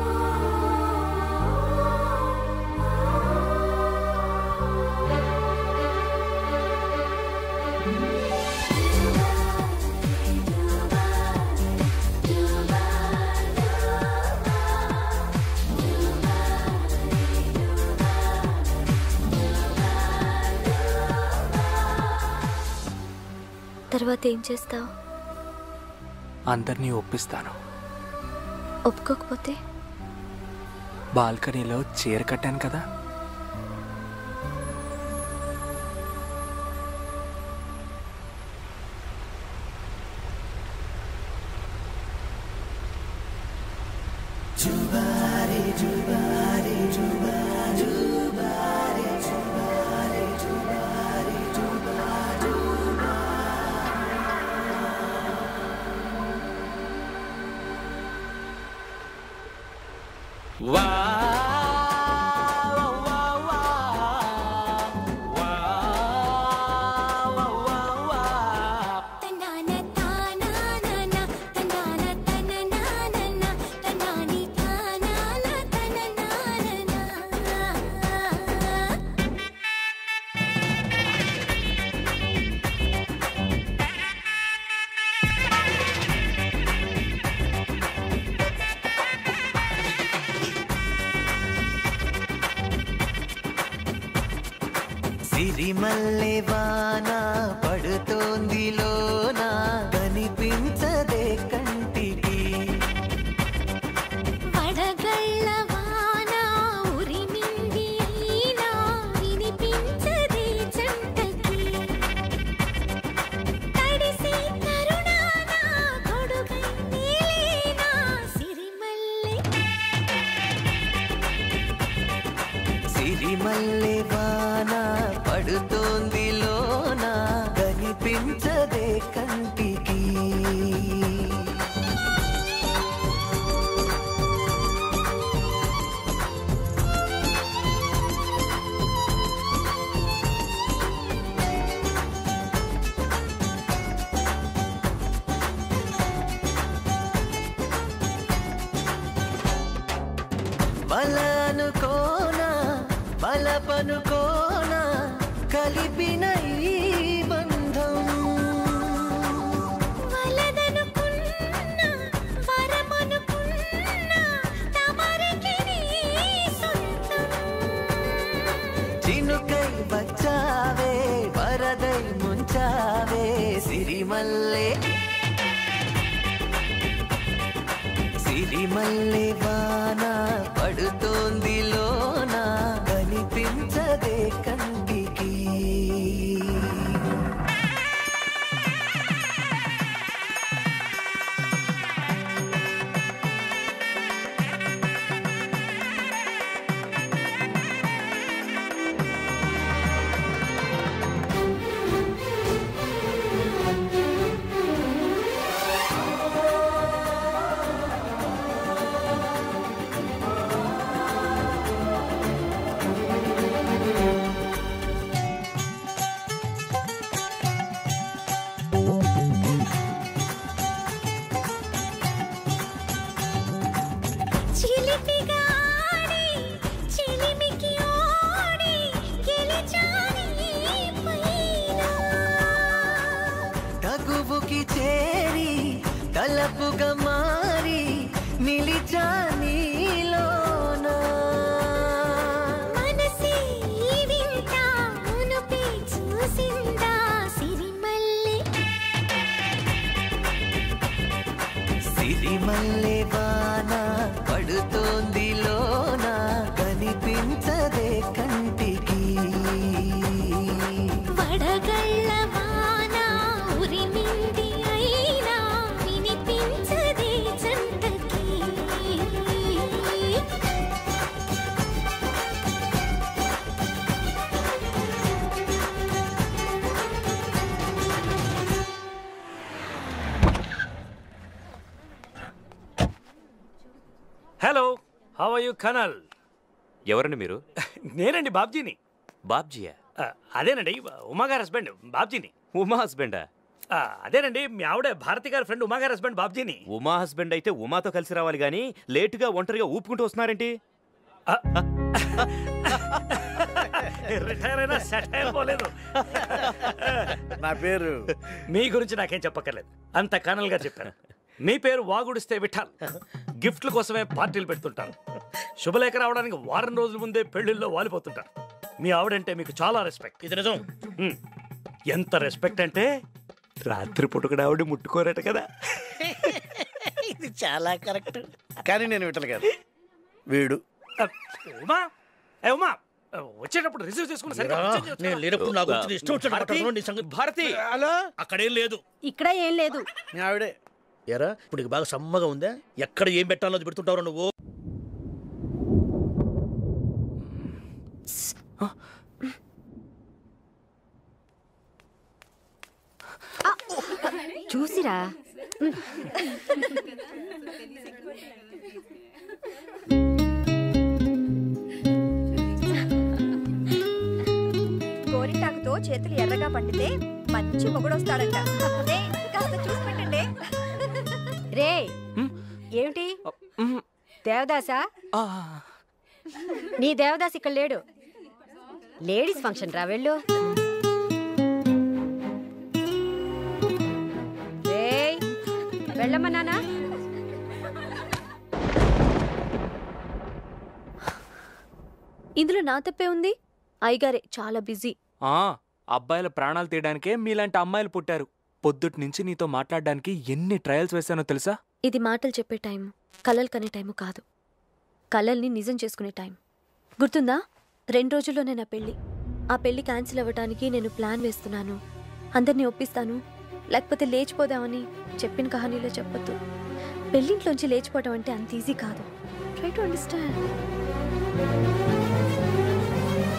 తర్వాత ఏం చేస్తావు అందరినీ ఒప్పిస్తాను ఒప్పుకోకపోతే బాల్కనీలో చీర కట్టాను కదా సిరిమల్లె వాన పడుతోంది లోన కనిపించదే కంటికి వడగళ్ళ సిరిమల్లె వాన పడుతోంది లోన కనిపించదే కంటికి బలనుకోన బలపనుకోన కలిపిన ఈ బంధం చినుకై వచ్చావే వరదై ముంచావే సిరిమల్లే సిరిమల్లె వాన పడుతోంది లోన కనిపించదే కంటికి చిలిపిగా ఆడి, చిలిమికి ఓడి, గెలిచాని పైన. తగువుకి చేరి తలపుగా మారి నిలిచా నీలోన మనసే ఈ వింత మునుపే చూసిందా సిరిమల్లె సిరిమల్లె వాన పడుతోంది లోన కనిపించదే కంటికి వడగళ్ళ వాన ఉరిమింది అయినా వినిపించదే జంటకి hello how are you colonel ఎవరండి మీరు నేనండి బాబ్జీని బాబ్జీయా ఆ, అదేనండి ఉమా గారి హస్బెండ్ బాబ్జీని ఉమా హస్బెండా ఆ, అదేనండి మీ ఆవిడ భారతి గారి ఫ్రెండ్ ఉమా గారి హస్బెండ్ బాబ్జీని ఉమా హస్బెండ్ అయితే ఉమాతో కలిసి రావాలి గానీ లేటుగా ఒంటరిగా ఊపుకుంటూ వస్తున్నారేంటి రిటైర్ అయినా సెటైర్ పోలేదు నా పేరు మీ గురించి నాకేం చెప్పక్కర్లేదు అంత కనల్ గా చెప్పాను మీ పేరు వాగుడిస్తే విఠాల్ గిఫ్ట్ల కోసమే పార్టీలు పెడుతుంటారు శుభలేఖ రావడానికి వారం రోజుల ముందే పెళ్లిళ్ళలో వాలిపోతుంటారు మీ ఆవిడంటే మీకు చాలా రెస్పెక్ట్ ఇది నిజం ఎంత రెస్పెక్ట్ అంటే రాత్రి పుట్టుకుడు ఆవిడ ముట్టుకోరట కదా ఇది చాలా కరెక్ట్ కానీ నేను విట్టలు కాదు వీడు ఉమా ఏ ఉమా వచ్చేటప్పుడు రిసీవ్ చేసుకుని సరిగ్గా ఏరా, వచ్చేయ్ వచ్చేయ్. నేను లేనప్పుడు నాకు వచ్చింది ఇష్టం వచ్చినట్టు భారతి, మాట్లాడను, నీ సంగతి భారతి హలో అక్కడేం లేదు ఇక్కడ ఏం లేదు మీ ఆవిడే ఎరా ఇప్పుడు నీకు బాగా సమ్మగా ఉందా ఎక్కడ ఏం పెట్టాలో అది పెడుతుంటావు నువ్వు చూసిరా గోరింటాకుతో చేతులు ఎర్రగా పండితే మంచి మొగుడొస్తాడంట అదే కాస్త చూసి పెట్టండి రే ఏమిటి దేవదాసా నీ దేవదాస్ ఇక్కడ లేడు లేడీస్ ఫంక్షన్ రా వెళ్ళు ఏయ్, వెళ్ళమన్నానా ఇందులో నా తప్పే ఉంది అయ్యగారే చాలా బిజీ ఆ అబ్బాయిల ప్రాణాలు తీయడానికే మీలాంటి అమ్మాయిలు పుట్టారు పొద్దుటి నుంచి నీతో మాట్లాడడానికి ఎన్ని ట్రయల్స్ వేశానో తెలుసా ఇది మాటలు చెప్పే టైం కలలు కనే టైము కాదు కలల్ని నిజం చేసుకునే టైం గుర్తుందా రెండు రోజుల్లోనే నా పెళ్ళి ఆ పెళ్లి క్యాన్సిల్ అవ్వటానికి నేను ప్లాన్ వేస్తున్నాను అందరినీ ఒప్పిస్తాను లేకపోతే లేచిపోదామని చెప్పిన కహానీలో చెప్పొద్దు పెళ్ళింట్లోంచి లేచిపోవడం అంటే అంత ఈజీ కాదు ట్రై టు అండర్స్టాండ్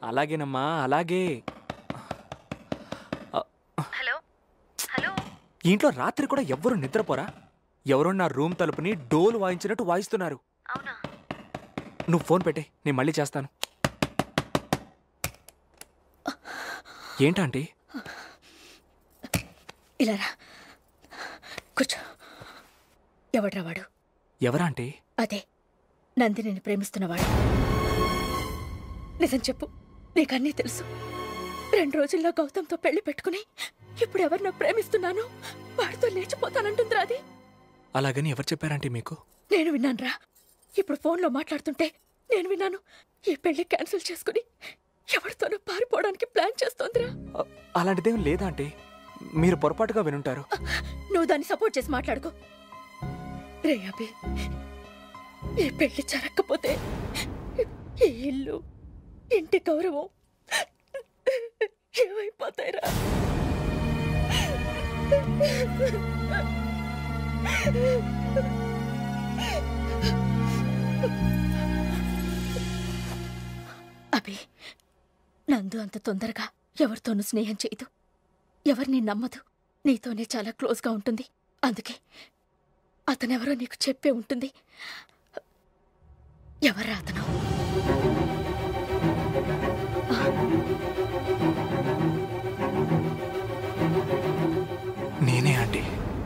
అలాగేనమ్మా అలాగే హలో హలో ఈ ఇంట్లో రాత్రి కూడా ఎవ్వరు నిద్రపోరా ఎవరో నా రూమ్ తలుపుని డోలు వాయించినట్టు వాయిస్తున్నారు అవునా నువ్వు ఫోన్ పెట్టే నేను మళ్ళీ చేస్తాను ఏంటంటే ఇలా రా కూర్చో ఎవడ్రా వాడు ఎవరా అంటే అదే నందినిని ప్రేమిస్తున్నవాడు నిజం చెప్పు నీకన్నీ తెలుసు రెండు రోజుల్లో గౌతమ్తో పెళ్లి పెట్టుకుని ఇప్పుడు ఎవరినో ప్రేమిస్తున్నాను వాడితో లేచిపోతానంటుందిరా అది అలాగని ఎవరు చెప్పారంటే మీకు నేను విన్నానురా ఇప్పుడు ఫోన్లో మాట్లాడుతుంటే నేను విన్నాను ఈ పెళ్లి క్యాన్సిల్ చేసుకుని ఎవరితోనో పారిపోవడానికి ప్లాన్ చేస్తోందిరా అ- అలాంటిదేం లేదా అంటే మీరు పొరపాటుగా వినుంటారు నువ్వు దాన్ని సపోర్ట్ చేసి మాట్లాడుకో రే అభి ఈ పెళ్లి జరగకపోతే ఈ ఇల్లు ఇంటి గౌరవం ఏమైపోతాయిరా అభి నందు అంత తొందరగా ఎవరితోనూ స్నేహం చేయదు ఎవరిని నమ్మదు నీతోనే చాలా క్లోజ్గా ఉంటుంది అందుకే అతనెవరో నీకు చెప్పే ఉంటుంది ఎవరా అతను నేనే ఆంటీ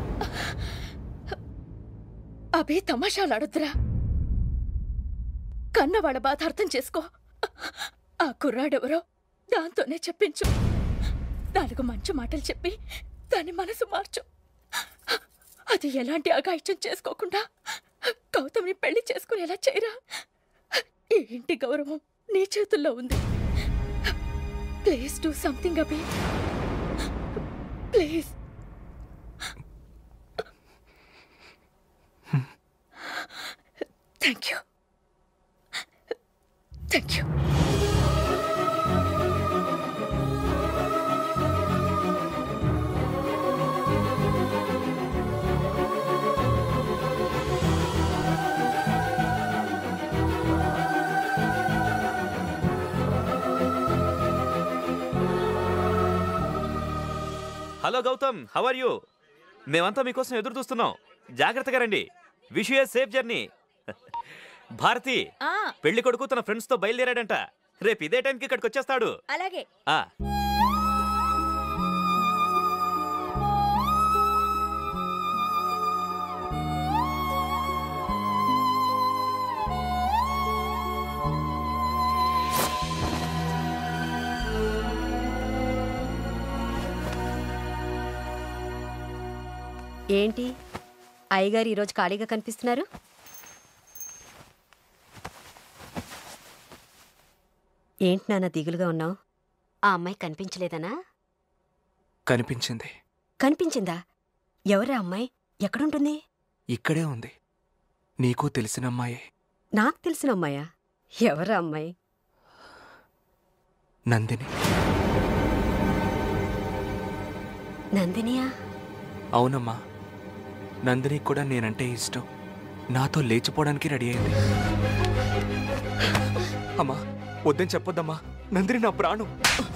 అభి తమాషాలు ఆడొద్దురా కన్నవాళ్ళ బాధ అర్థం చేసుకో ఆ కుర్రాడెవరో దాంతోనే చెప్పించు నాలుగు మంచి మాటలు చెప్పి దాని మనసు మార్చు అది ఎలాంటి అగాయిత్యం చేసుకోకుండా గౌతమ్ని పెళ్లి చేసుకునేలా చేయరా ఈ ఇంటి గౌరవం నీ చేతుల్లో ఉంది please do something Abhi please thank you thank you hello Gautam how are you మేమంతా మీకోసం ఎదురు చూస్తున్నాం జాగ్రత్తగా రండి wish you safe journey Bharati ఆ పెళ్లి కొడుకు తన ఫ్రెండ్స్ తో బయలుదేరాడంట రేపు ఇదే టైంకి ఇక్కడికి వచ్చేస్తాడు అలాగే ఆ ఏంటి అయ్యగారు ఈరోజు ఖాళీగా కనిపిస్తున్నారు ఏంటి నాన్న దిగులుగా ఉన్నావు ఆ అమ్మాయి కనిపించలేదనా కనిపించింది కనిపించిందా ఎవరా అమ్మాయి ఎక్కడుంటుంది ఇక్కడే ఉంది నీకు తెలిసిన అమ్మాయే నాకు తెలిసిన అమ్మాయా ఎవరా అమ్మాయి నందిని నందినియా అవునమ్మా నందినికి కూడా నేనంటే ఇష్టం నాతో లేచిపోవడానికి రెడీ అయింది అమ్మా వద్దని చెప్పొద్దమ్మా నందిని నా ప్రాణం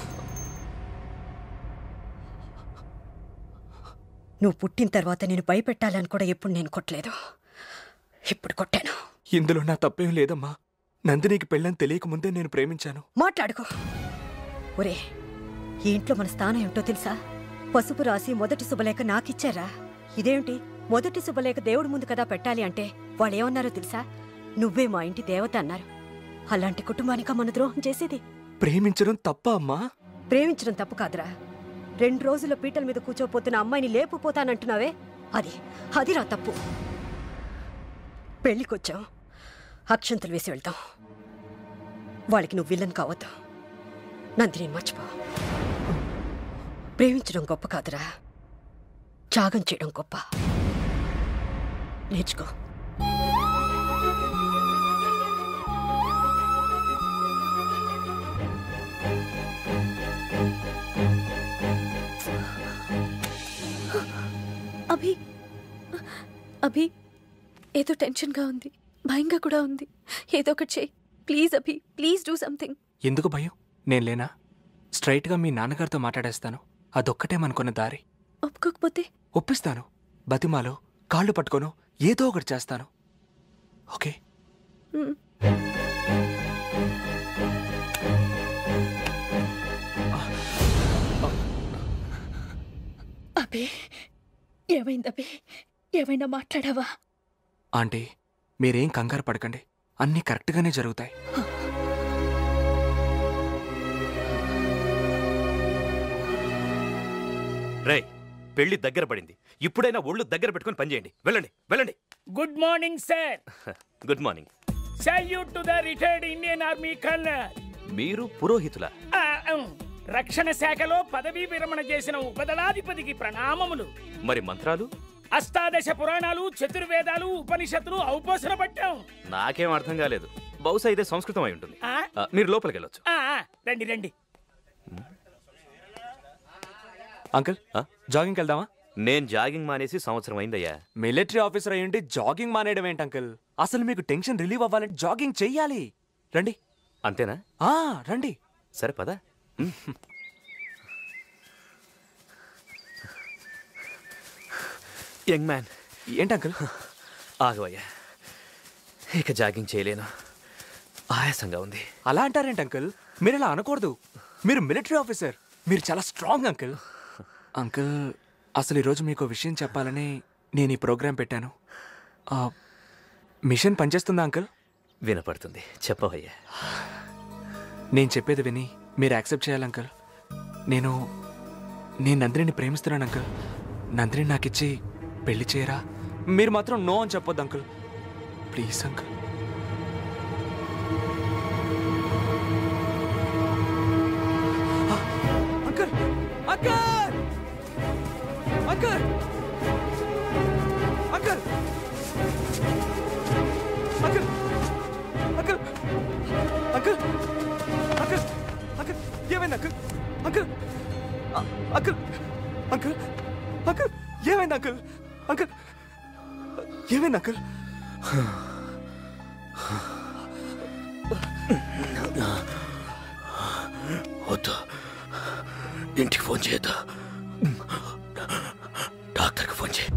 నువ్వు పుట్టిన తర్వాత నేను భయపెట్టాలని కూడా ఎప్పుడు నేను కొట్టలేదు ఇప్పుడు కొట్టాను ఇందులో నా తప్పేం లేదమ్మా నందినికి పెళ్ళని తెలియకముందే నేను ప్రేమించాను మాట్లాడుకో ఒరే ఈ ఇంట్లో మన స్థానం ఏమిటో తెలుసా పసుపు రాసి మొదటి శుభలేఖ నాకిచ్చారా ఇదేమిటి మొదటి శుభలేఖ దేవుడి ముందు కదా పెట్టాలి అంటే వాళ్ళు ఏమన్నారో తెలుసా నువ్వే మా ఇంటి దేవత అన్నారు అలాంటి కుటుంబానికా మన ద్రోహం చేసేది ప్రేమించడం తప్ప అమ్మా ప్రేమించడం తప్పు కాదురా రెండు రోజుల పీటల మీద కూర్చోపోతున్న అమ్మాయిని లేపుపోతానంటున్నావే అది అదిరా తప్పు పెళ్ళికొచ్చాం అక్షంతలు వేసి వెళ్తాం వాళ్ళకి నువ్వు విల్లన్ కావద్దు నందిని మర్చిపో ప్రేమించడం గొప్ప కాదురా త్యాగం చేయడం గొప్ప నేర్చుకో అభి అభి ఏదో టెన్షన్గా ఉంది భయంగా కూడా ఉంది ఏదో ఒకటి చేయి please Abhi please do something ఎందుకు భయం నేను లేనా స్ట్రైట్గా మీ నాన్నగారితో మాట్లాడేస్తాను అదొక్కటే మనకున్న దారి ఒప్పుకోకపోతే ఒప్పిస్తాను బతిమాలో కాళ్ళు పట్టుకోను ఏదో ఒకటి చేస్తాను ఓకే మ్. అబే ఏమైంది అబే ఏమైనా మాట్లాడావా ఆంటీ మీరేం కంగారు పడకండి అన్నీ కరెక్ట్గానే జరుగుతాయి రేయ్ పెళ్లి దగ్గర పడింది ఇప్పుడైనా ఒళ్ళు దగ్గర పెట్టుకొని పనిచేయండి వెళ్ళండి వెళ్ళండి good morning sir good morning salute to the retired Indian army colonel మీరు పురోహితుల రక్షణ శాఖలో పదవీ విరమణ చేసిన ఉపదళాధిపతికి ప్రణామములు మరి మంత్రాలు అష్టాదశ పురాణాలు చతుర్వేదాలు ఉపనిషత్తులు ఔపోసన పట్టాం నాకేం అర్థం కాలేదు బహుశా ఇదే సంస్కృతం అయి ఉంటుంది ఆ? ఆ, మీరు లోపలికి వెళ్ళొచ్చు ఆ, ఆ, రండి రండి అంకుల్ జాగింగ్కి వెళ్దామా నేను జాగింగ్ మానేసి సంవత్సరం అయిందయ్యా మిలిటరీ ఆఫీసర్ అయ్యుండి జాగింగ్ మానేయడం ఏంటి అంకుల్ అసలు మీకు టెన్షన్ రిలీవ్ అవ్వాలంటే జాగింగ్ చెయ్యాలి రండి అంతేనా ఆ రండి సరే పదా యంగ్ మ్యాన్ ఏంటి అంకుల్ ఆగవయ్యా ఇక జాగింగ్ చేయలేను ఆయాసంగా ఉంది అలా అంటారేంటి అంకుల్ మీరు ఇలా అనకూడదు మీరు మిలిటరీ ఆఫీసర్ మీరు చాలా స్ట్రాంగ్ అంకుల్ అంకుల్ అసలు ఈరోజు మీకు విషయం చెప్పాలని నేను ఈ ప్రోగ్రాం పెట్టాను ఆ, మిషన్ పనిచేస్తుందా అంకుల్ వినపడుతుంది చెప్పవయ్యా నేను చెప్పేది విని మీరు యాక్సెప్ట్ చేయాలి అంకుల్ నేను నేను నందిని ప్రేమిస్తున్నాను అంకుల్ నందిని నాకిచ్చి పెళ్లి చేయరా మీరు మాత్రం నో అని చెప్పొద్దు uncle please uncle uncle uncle uncle uncle uncle uncle uncle uncle uncle ఏమైంది అంకుల్ అంకుల్ అ- అంకుల్ అంకుల్ అంకుల్ ఏమైంది అంకుల్ అంకుల్ ఏమైంది అంకుల్ వద్దు ఇంటికి ఫోన్ చేయొద్దు డాక్టర్కి ఫోన్ చేయి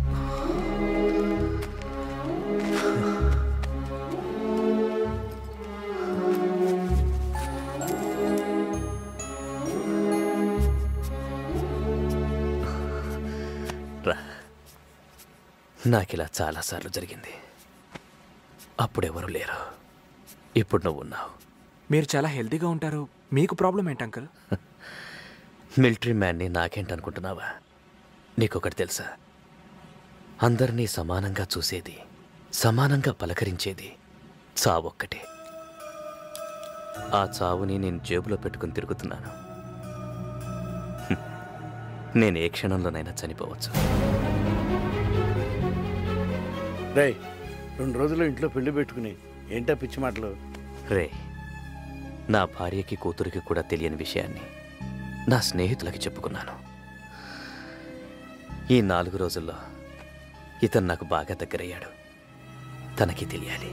రా నాకిలా చాలాసార్లు జరిగింది అప్పుడెవరు లేరు ఇప్పుడు నువ్వు ఉన్నావు మీరు చాలా హెల్తీగా ఉంటారు మీకు ప్రాబ్లం ఏంటి అంకుల్ మిలిటరీ మ్యాన్ని నాకేంటనుకుంటున్నావా నీకొకటి తెలుసా అందరినీ సమానంగా చూసేది సమానంగా పలకరించేది చావొక్కటే ఆ చావుని నేను జేబులో పెట్టుకుని తిరుగుతున్నాను హ్మ్. నేను ఏ క్షణంలోనైనా చనిపోవచ్చు రేయ్ రెండు రోజులు ఇంట్లో పెళ్లి పెట్టుకుని ఏంటా పిచ్చి మాటలు రే నా భార్యకి కూతురికి కూడా తెలియని విషయాన్ని నా స్నేహితులకి చెప్పుకున్నాను ఈ నాలుగు రోజుల్లో ఇతను నాకు బాగా దగ్గరయ్యాడు తనకి తెలియాలి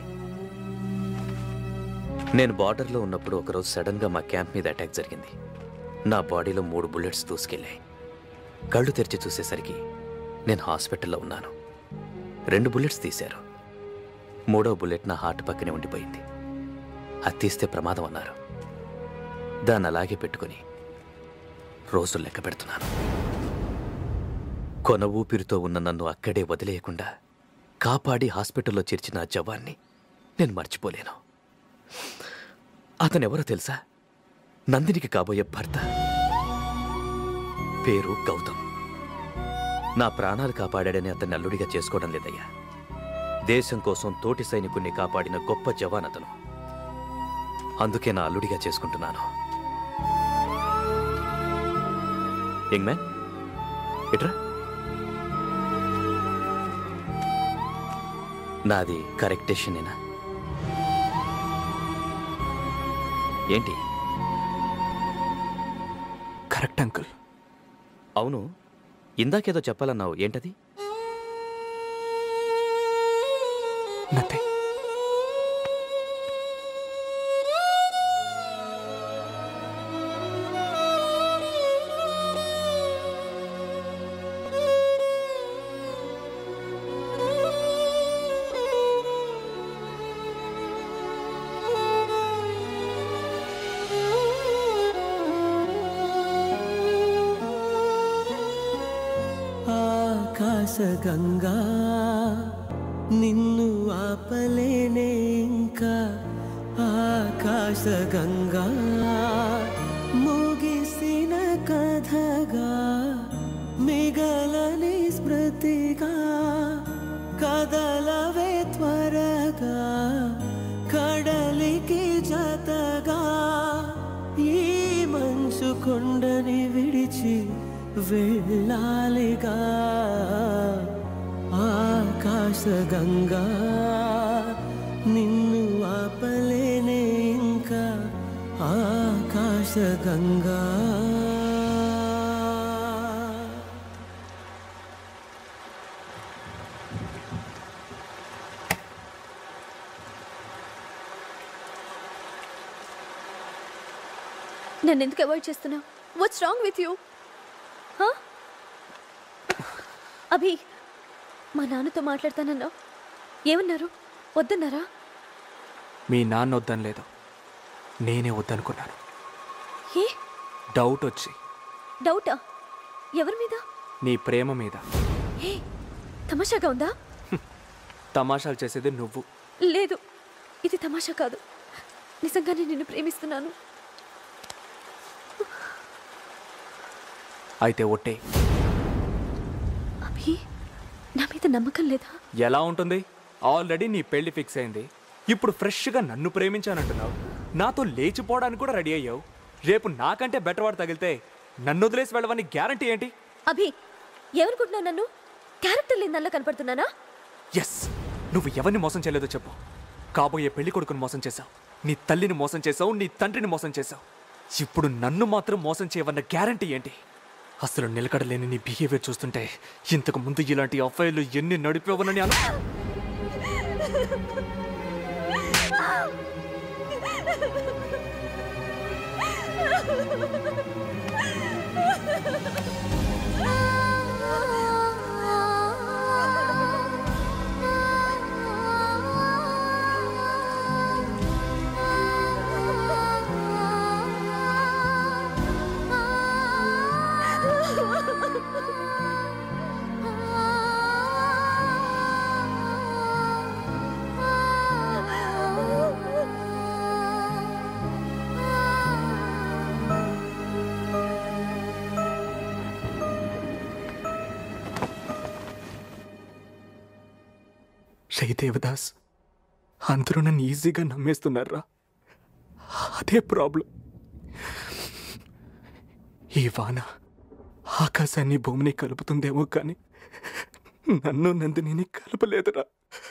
నేను బార్డర్లో ఉన్నప్పుడు ఒకరోజు సడన్గా మా క్యాంప్ మీద అటాక్ జరిగింది నా బాడీలో మూడు బుల్లెట్స్ దూసుకెళ్ళాయి కళ్ళు తెరిచి చూసేసరికి నేను హాస్పిటల్లో ఉన్నాను రెండు బుల్లెట్స్ తీశారు మూడో బుల్లెట్ నా హార్ట్ పక్కనే ఉండిపోయింది అది తీస్తే ప్రమాదం అన్నారు దాన్ని అలాగే పెట్టుకుని రోజులు లెక్క పెడుతున్నాను కొన ఊపిరితో ఉన్న నన్ను అక్కడే వదిలేయకుండా కాపాడి హాస్పిటల్లో చేర్చిన ఆ జవాన్ని నేను మర్చిపోలేను అతనెవరో తెలుసా నందినికి కాబోయే భర్త పేరు గౌతమ్ నా ప్రాణాలు కాపాడాడని అతన్ని అల్లుడిగా చేసుకోవడం లేదయ్యా దేశం కోసం తోటి సైనికుణ్ణి కాపాడిన గొప్ప జవాన్ అతను అందుకే నా అల్లుడిగా చేసుకుంటున్నాను యంగ్ మ్యాన్ ఇట్రా నాది కరెక్ట్ డెసిషనేనా ఏంటి కరెక్ట్ అంకుల్ అవును ఇందాకేదో చెప్పాలన్నావు ఏంటది నథింగ్ ఆకాశగంగా నిన్ను ఆపలేనే ఇంకా ఆకాశగంగా ముగిసిన కథగా మిగలని స్మృతిగా కదలవే త్వరగా కడలికి జతగా ఈ మంచు కొండని విడిచి వెళ్ళాలిగా ఆకాశగంగా నిన్ను ఆపలేనే ఇంకా ఆకాశగంగా నన్ను ఎందుకు అవాయిడ్ చేస్తున్నావు what's wrong with you Abhi మా నాన్నతో మాట్లాడతానన్నావు ఏమన్నారు వద్దన్నారా మీ నాన్న వద్దని లేదు నేనే వద్దనుకున్నాను ఏ డౌట్ వచ్చి డౌటా ఎవరి మీద నీ ప్రేమ మీద ఏ తమాషాగా ఉందా తమాషాలు చేసేది నువ్వు లేదు ఇది తమాషా కాదు నిజంగానే నిన్ను ప్రేమిస్తున్నాను అయితే ఒట్టే అభి నా మీద నమ్మకం లేదా ఎలా ఉంటుంది ఆల్రెడీ నీ పెళ్లి ఫిక్స్ అయింది ఇప్పుడు ఫ్రెష్గా నన్ను ప్రేమించానంటున్నావు నాతో లేచిపోవడానికి కూడా రెడీ అయ్యావు రేపు నాకంటే బెటర్ వాడు తగిలితే నన్ను వదిలేసి వెళ్ళవని గ్యారంటీ ఏంటి అభి ఏమనుకుంటున్నావు నన్ను క్యారెక్టర్ లేని దానిలో కనపడుతున్నానా ఎస్ నువ్వు ఎవరిని మోసం చేయలేదో చెప్పు కాబోయే పెళ్లి కొడుకుని మోసం చేశావు నీ తల్లిని మోసం చేశావు నీ తండ్రిని మోసం చేశావు ఇప్పుడు నన్ను మాత్రం మోసం చేయవన్న గ్యారంటీ ఏంటి అసలు నిలకడలేని నీ బిహేవియర్ చూస్తుంటే ఇంతకు ముందు ఇలాంటి అఫైర్లు ఎన్ని నడిపేవనని అను శ్రీ దేవదాస్ అందరూ నన్ను ఈజీగా నమ్మేస్తున్నారా అదే ప్రాబ్లం ఈ వాన ఆకాశాన్ని భూమిని కలుపుతుందేమో కానీ నన్ను నందిని కలపలేదురా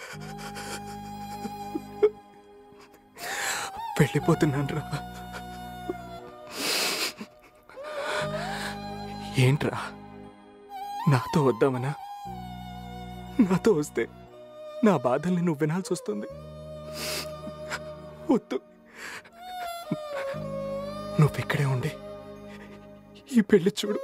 వెళ్ళిపోతున్నాను రా ఏంట్రా నాతో వద్దామనా నాతో వస్తే నా బాధల్ని నువ్వు వినాల్సి వస్తుంది వద్దు నువ్వు ఇక్కడే ఉండి ఈ పెళ్లి చూడు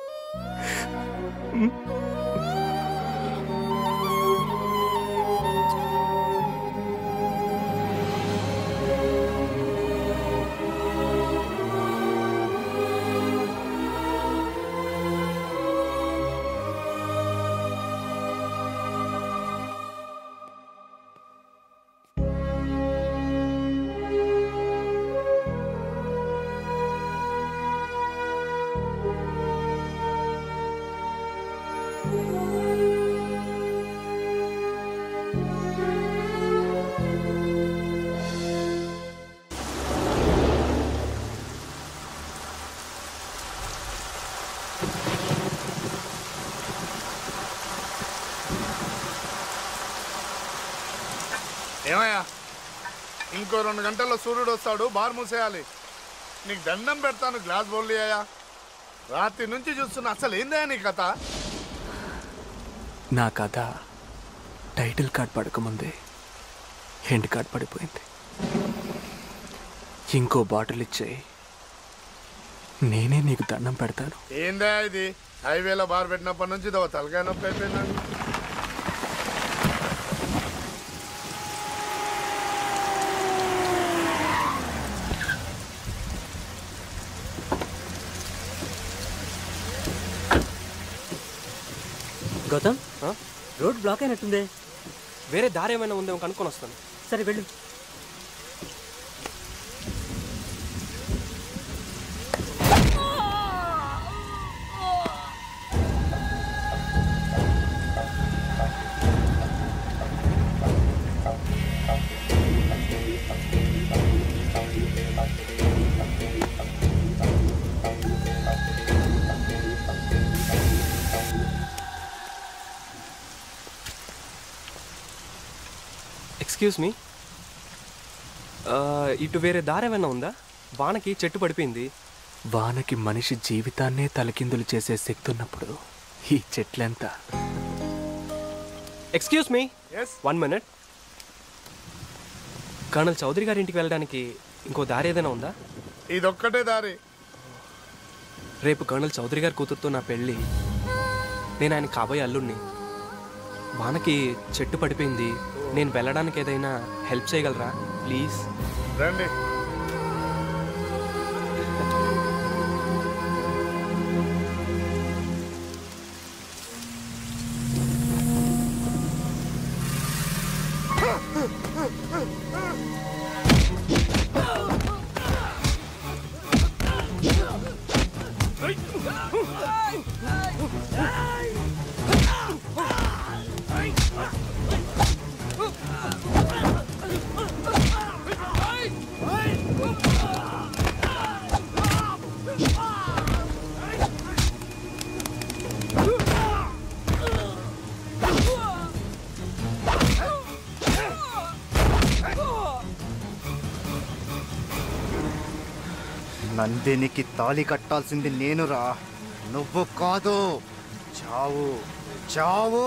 ఏమయ్యా ఇంకో రెండు గంటల్లో సూర్యుడు వస్తాడు బార్ మూసేయాలి నీకు దండం పెడతాను గ్లాస్ బౌల్ అయ్యా రాత్రి నుంచి చూస్తున్నా అసలు ఏందయ్యా నీ కథ నా కథ టైటిల్ కార్డ్ పడకముందే ఎండ్ కార్డ్ పడిపోయింది ఇంకో బాటిల్ ఇచ్చేయి నేనే నీకు దండం పెడతాను ఏందయ్యా ఇది హైవేలో బార్ పెట్టినప్పటి నుంచి ఇదో తలకాయ నొప్పి అయిపోయింది నాకు. గౌతమ్ రోడ్ బ్లాక్ అయినట్టుందే వేరే దారి ఏమైనా ఉందేమో కనుక్కొని వస్తాను సరే వెళ్ళు ఎక్స్క్యూజ్ మీ ఇటు వేరే దారి ఏమైనా ఉందా వానకి చెట్టు పడిపోయింది వానకి మనిషి జీవితాన్నే తలకిందులు చేసే శక్తి ఉన్నప్పుడు ఈ చెట్లెంత excuse me one minute colonel Chaudhary గారి ఇంటికి వెళ్ళడానికి ఇంకో దారి ఏదైనా ఉందా ఇదొక్కటే దారి రేపు కర్నల్ చౌదరి గారి కూతురుతో నా పెళ్ళి నేను ఆయన కాబోయే అల్లుడిని వానకి చెట్టు పడిపోయింది నేను వెళ్ళడానికి ఏదైనా హెల్ప్ చేయగలరా ప్లీజ్ రండి నందినికి తాళి కట్టాల్సింది నేనురా నువ్వు కాదు చావు చావు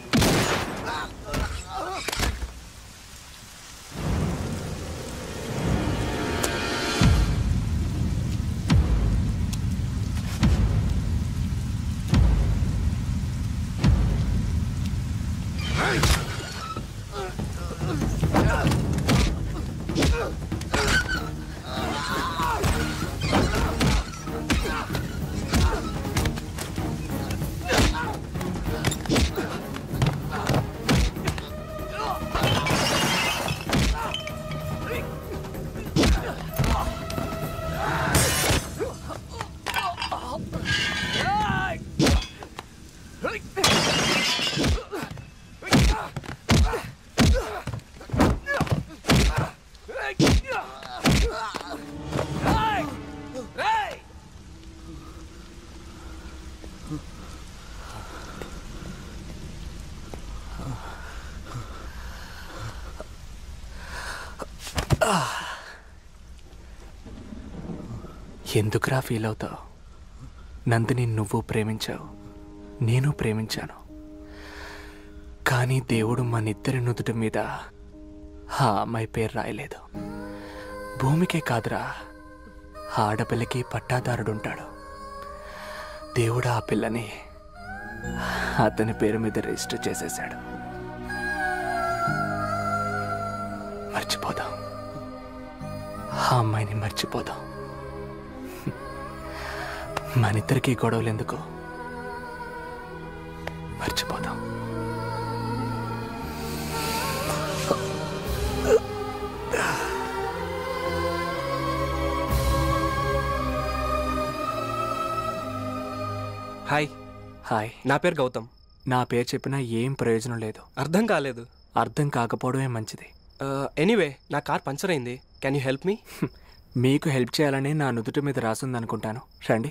ఎందుకురా ఫీల్ అవుతావు నందిని నువ్వు ప్రేమించావు నేను ప్రేమించాను కానీ దేవుడు మనిద్దరి నుదుటి మీద ఆ అమ్మాయి పేరు రాయలేదు భూమికే కాదురా ఆడపిల్లకి పట్టాదారుడుంటాడు దేవుడు ఆ పిల్లని అతని పేరు మీద రిజిస్టర్ చేసేశాడు మర్చిపోదాం ఆ అమ్మాయిని మర్చిపోదాం మనిద్దరికి గొడవలు ఎందుకు మర్చిపోదాం హాయ్ హాయ్ నా పేరు గౌతమ్ నా పేరు చెప్పినా ఏం ప్రయోజనం లేదు అర్థం కాలేదు అర్థం కాకపోవడమే మంచిది ఎనీవే నా కార్ పంచర్ అయింది కెన్ యూ హెల్ప్ మీ మీకు హెల్ప్ చేయాలని నా నుదుటి మీద రాసుంది అనుకుంటాను రండి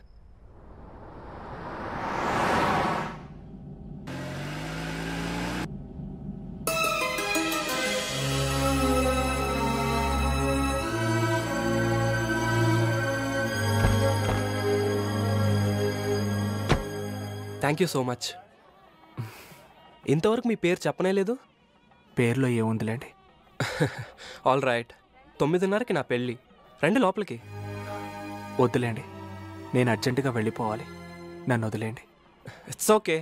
థ్యాంక్ యూ సో మచ్ ఇంతవరకు మీ పేరు చెప్పనే లేదు పేరులో ఏముందిలేండి ఆల్ రైట్ తొమ్మిదిన్నరకి నా పెళ్ళి రండి లోపలికి వద్దులేండి నేను అర్జెంటుగా వెళ్ళిపోవాలి నన్ను వదిలేండి ఇట్స్ ఓకే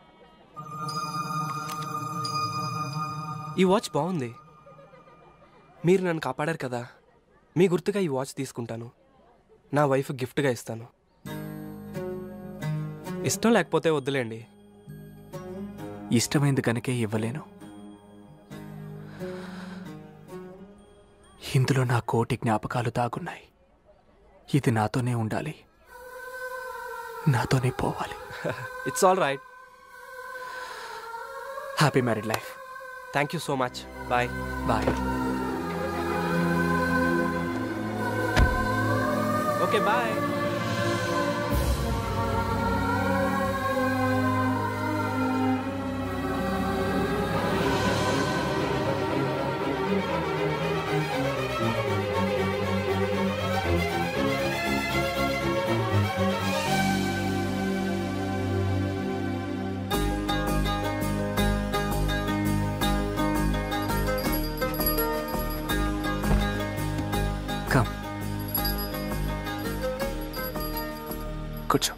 ఈ వాచ్ బాగుంది మీరు నన్ను కాపాడారు కదా మీ గుర్తుగా ఈ వాచ్ తీసుకుంటాను నా వైఫ్ గిఫ్ట్గా ఇస్తాను ఇష్టం లేకపోతే వద్దులేండి ఇష్టమైంది కనుకే ఇవ్వలేను ఇందులో నా కోటి జ్ఞాపకాలు దాగున్నాయి ఇది నాతోనే ఉండాలి నాతోనే పోవాలి it's all right happy married life thank you so much bye bye okay bye come కూర్చో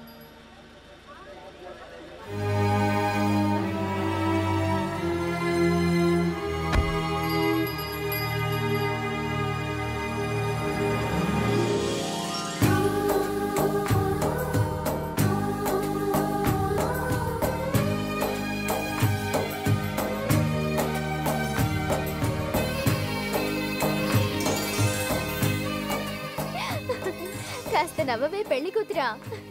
కాస్త నవ్వవే పెళ్లి కూతురా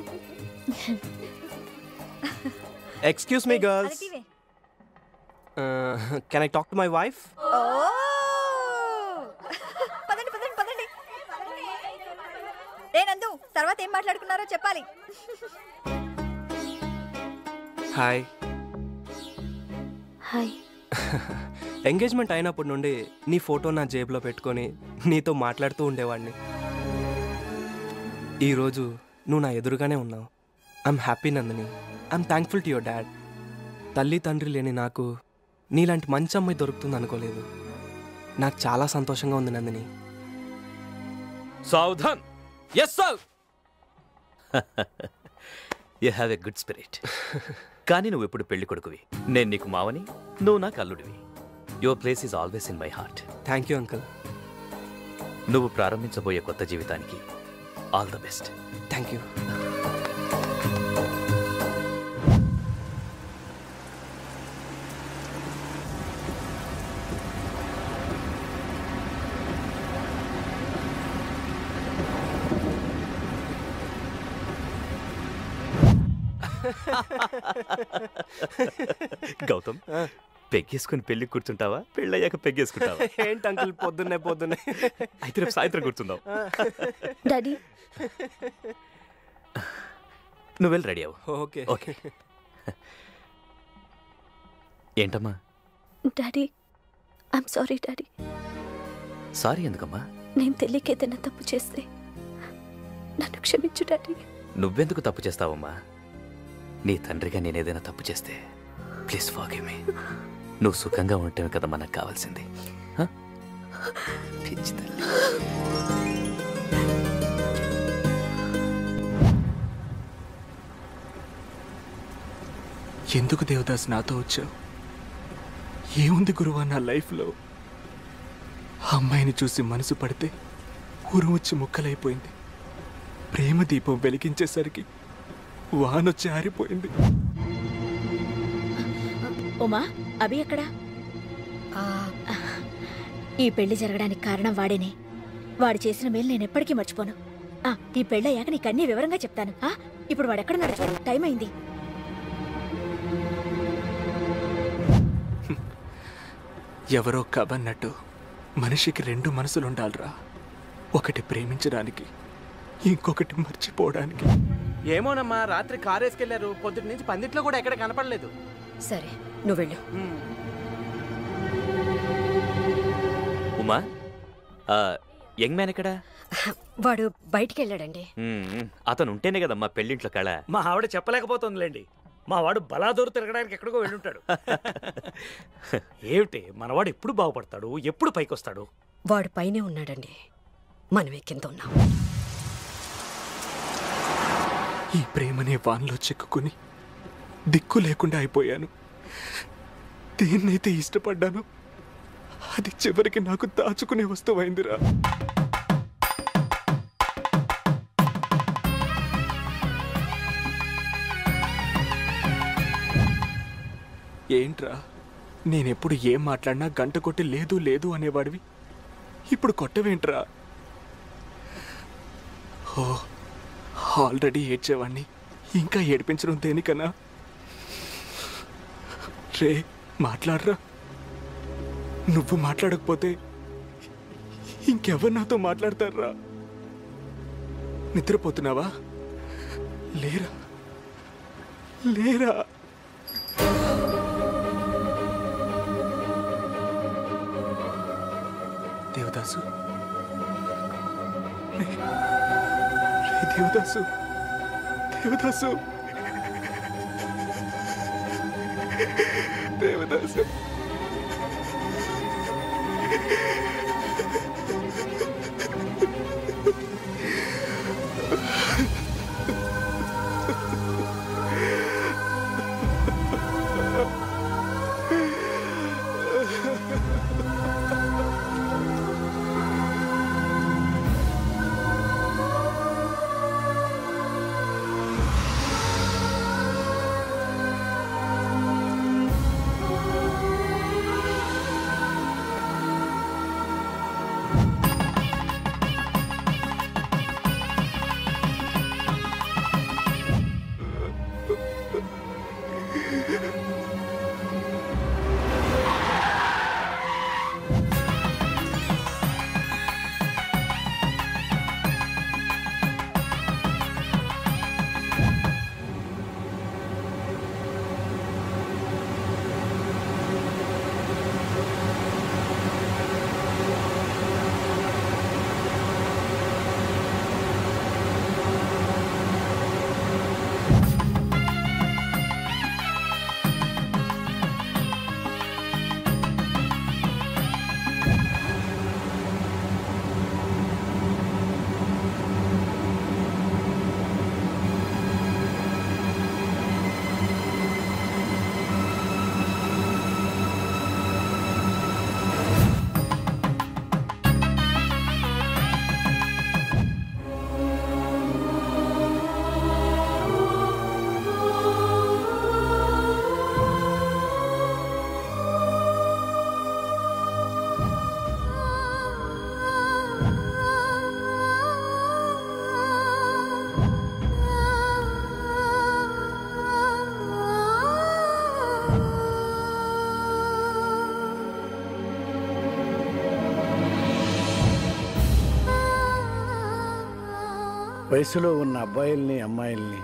excuse me girls can I talk to my wife పదండి పదండి పదండి ఏ నందు తర్వాత ఏం మాట్లాడుకున్నారో చెప్పాలి హాయ్ హాయ్ ఎంగేజ్మెంట్ అయినప్పటి నుండి నీ ఫోటో నా జేబులో పెట్టుకొని నీతో మాట్లాడుతూ ఉండేవాడిని ఈరోజు నువ్వు నా ఎదురుగానే ఉన్నావు I'm happy Nandini I'm thankful to your dad తల్లి తండ్రి లేని నాకు నీలాంటి మంచి అమ్మాయి దొరుకుతుంది అనుకోలేదు నాకు చాలా సంతోషంగా ఉంది నందిని సావధాన్ yes sir you have a good spirit కానీ నువ్వు ఎప్పుడు పెళ్లి కొడుకువి నేను నీకు మావని నువ్వు నాకు అల్లుడివి your place is always in my heart thank you uncle నువ్వు ప్రారంభించబోయే కొత్త జీవితానికి all the best thank you Gautam పెగ్గేసుకుని పెళ్లి కూర్చుంటావా పెళ్ళయ్యాక పెగ్గేసుకుంటావా ఏంటి అంకుల్ పొద్దున్నే పొద్దున్నే అయితే రేపు సాయంత్రం కూర్చుందాం డాడీ నువ్వు వెళ్ళి రెడీ అవ్వు ఓకే ఓకే ఏంటమ్మా daddy I'm sorry daddy sorry ఎందుకమ్మా నేను తెలియక ఏదైనా తప్పు చేస్తే నన్ను క్షమించు డాడీ నువ్వెందుకు తప్పు చేస్తావమ్మా నీ తండ్రిగా నేనేదైనా తప్పు చేస్తే ప్లీజ్ ఫాగివ్ మీ నువ్వు సుఖంగా ఉంటేనే కదా మనకు కావాల్సింది హ? పిచ్చి తల్లి ఎందుకు దేవదాస్ నాతో వచ్చావు ఏముంది గురువా నా లైఫ్లో ఆ అమ్మాయిని చూసి మనసు పడితే ఊరు వచ్చి ముక్కలైపోయింది ప్రేమ దీపం వెలిగించేసరికి వానొచ్చి ఆరిపోయింది ఉమా అభి ఎక్కడా ఈ పెళ్లి జరగడానికి కారణం వాడేనే వాడు చేసిన మేలు నేను ఎప్పటికీ మర్చిపోను ఆ, ఈ పెళ్ళయ్యాక నీకు అన్ని వివరంగా చెప్తాను ఆ, ఇప్పుడు వాడు ఎక్కడ నడుచు టైం అయింది ఎవరో కబన్నట్టు మనిషికి రెండు మనసులుండాలిరా ఒకటి ప్రేమించడానికి ఇంకొకటి మర్చిపోవడానికి ఏమోనమ్మా రాత్రి కారు వేసుకెళ్లారు పొద్దుటి నుంచి పందిట్లో కూడా ఎక్కడ కనపడలేదు సరే నువ్వు వెళ్ళు ఉమా ఆ, యంగ్ మ్యాన్ ఎక్కడా వాడు బయటికి వెళ్ళాడండి మ్మ్. అతను ఉంటేనే కదమ్మా పెళ్ళింట్లో కళ మా ఆవిడ చెప్పలేకపోతుందిలేండి మా వాడు బలాదూరు తిరగడానికి ఎక్కడికో వెళ్ళుంటాడు ఏమిటి మనవాడు ఎప్పుడు బాగుపడతాడు ఎప్పుడు పైకొస్తాడు వాడు పైనే ఉన్నాడండి మనమే కింద ఉన్నాం ఈ ప్రేమనే వాన్లో చిక్కుకుని దిక్కు లేకుండా అయిపోయాను దేన్నైతే ఇష్టపడ్డానో అది చివరికి నాకు దాచుకునే వస్తువైందిరా ఏంట్రా నేనెప్పుడు ఏం మాట్లాడినా గంట కొట్టి లేదు లేదు అనేవాడివి ఇప్పుడు కొట్టవేంట్రా ఓ ఆల్రెడీ ఏడ్చేవాడిని ఇంకా ఏడిపించడం దేనికన్నా రే మాట్లాడరా నువ్వు మాట్లాడకపోతే ఇంకెవరు నాతో మాట్లాడతారా నిద్రపోతున్నావా లేరా లేరా దేవదాసు రే రే దేవదాసు దేవదాసు దేవదాసు వయసులో ఉన్న అబ్బాయిల్ని అమ్మాయిల్ని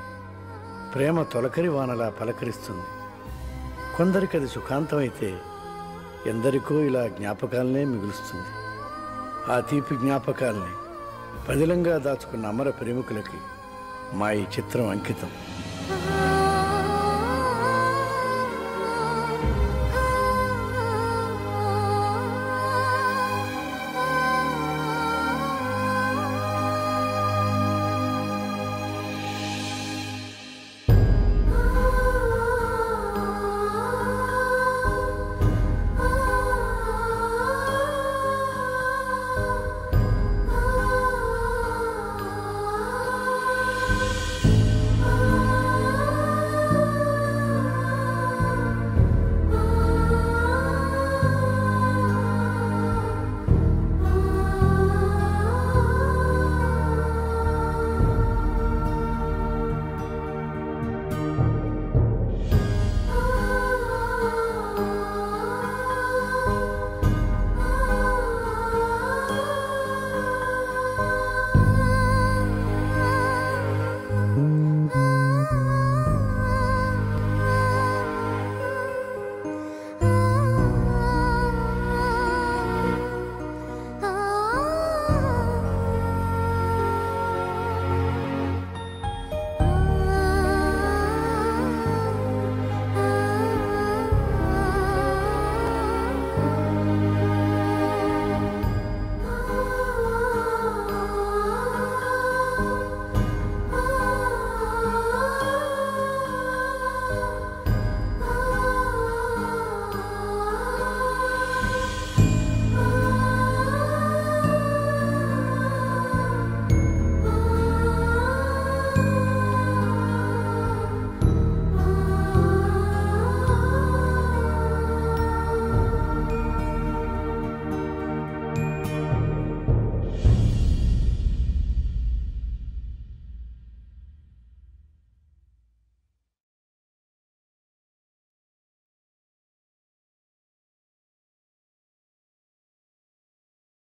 ప్రేమ తొలకరి వానలా పలకరిస్తుంది కొందరికి అది సుఖాంతమైతే ఎందరికో ఇలా జ్ఞాపకాలనే మిగులుస్తుంది ఆ తీపి జ్ఞాపకాల్ని పదిలంగా దాచుకున్న అమర ప్రేమికులకి మా ఈ చిత్రం అంకితం ఆ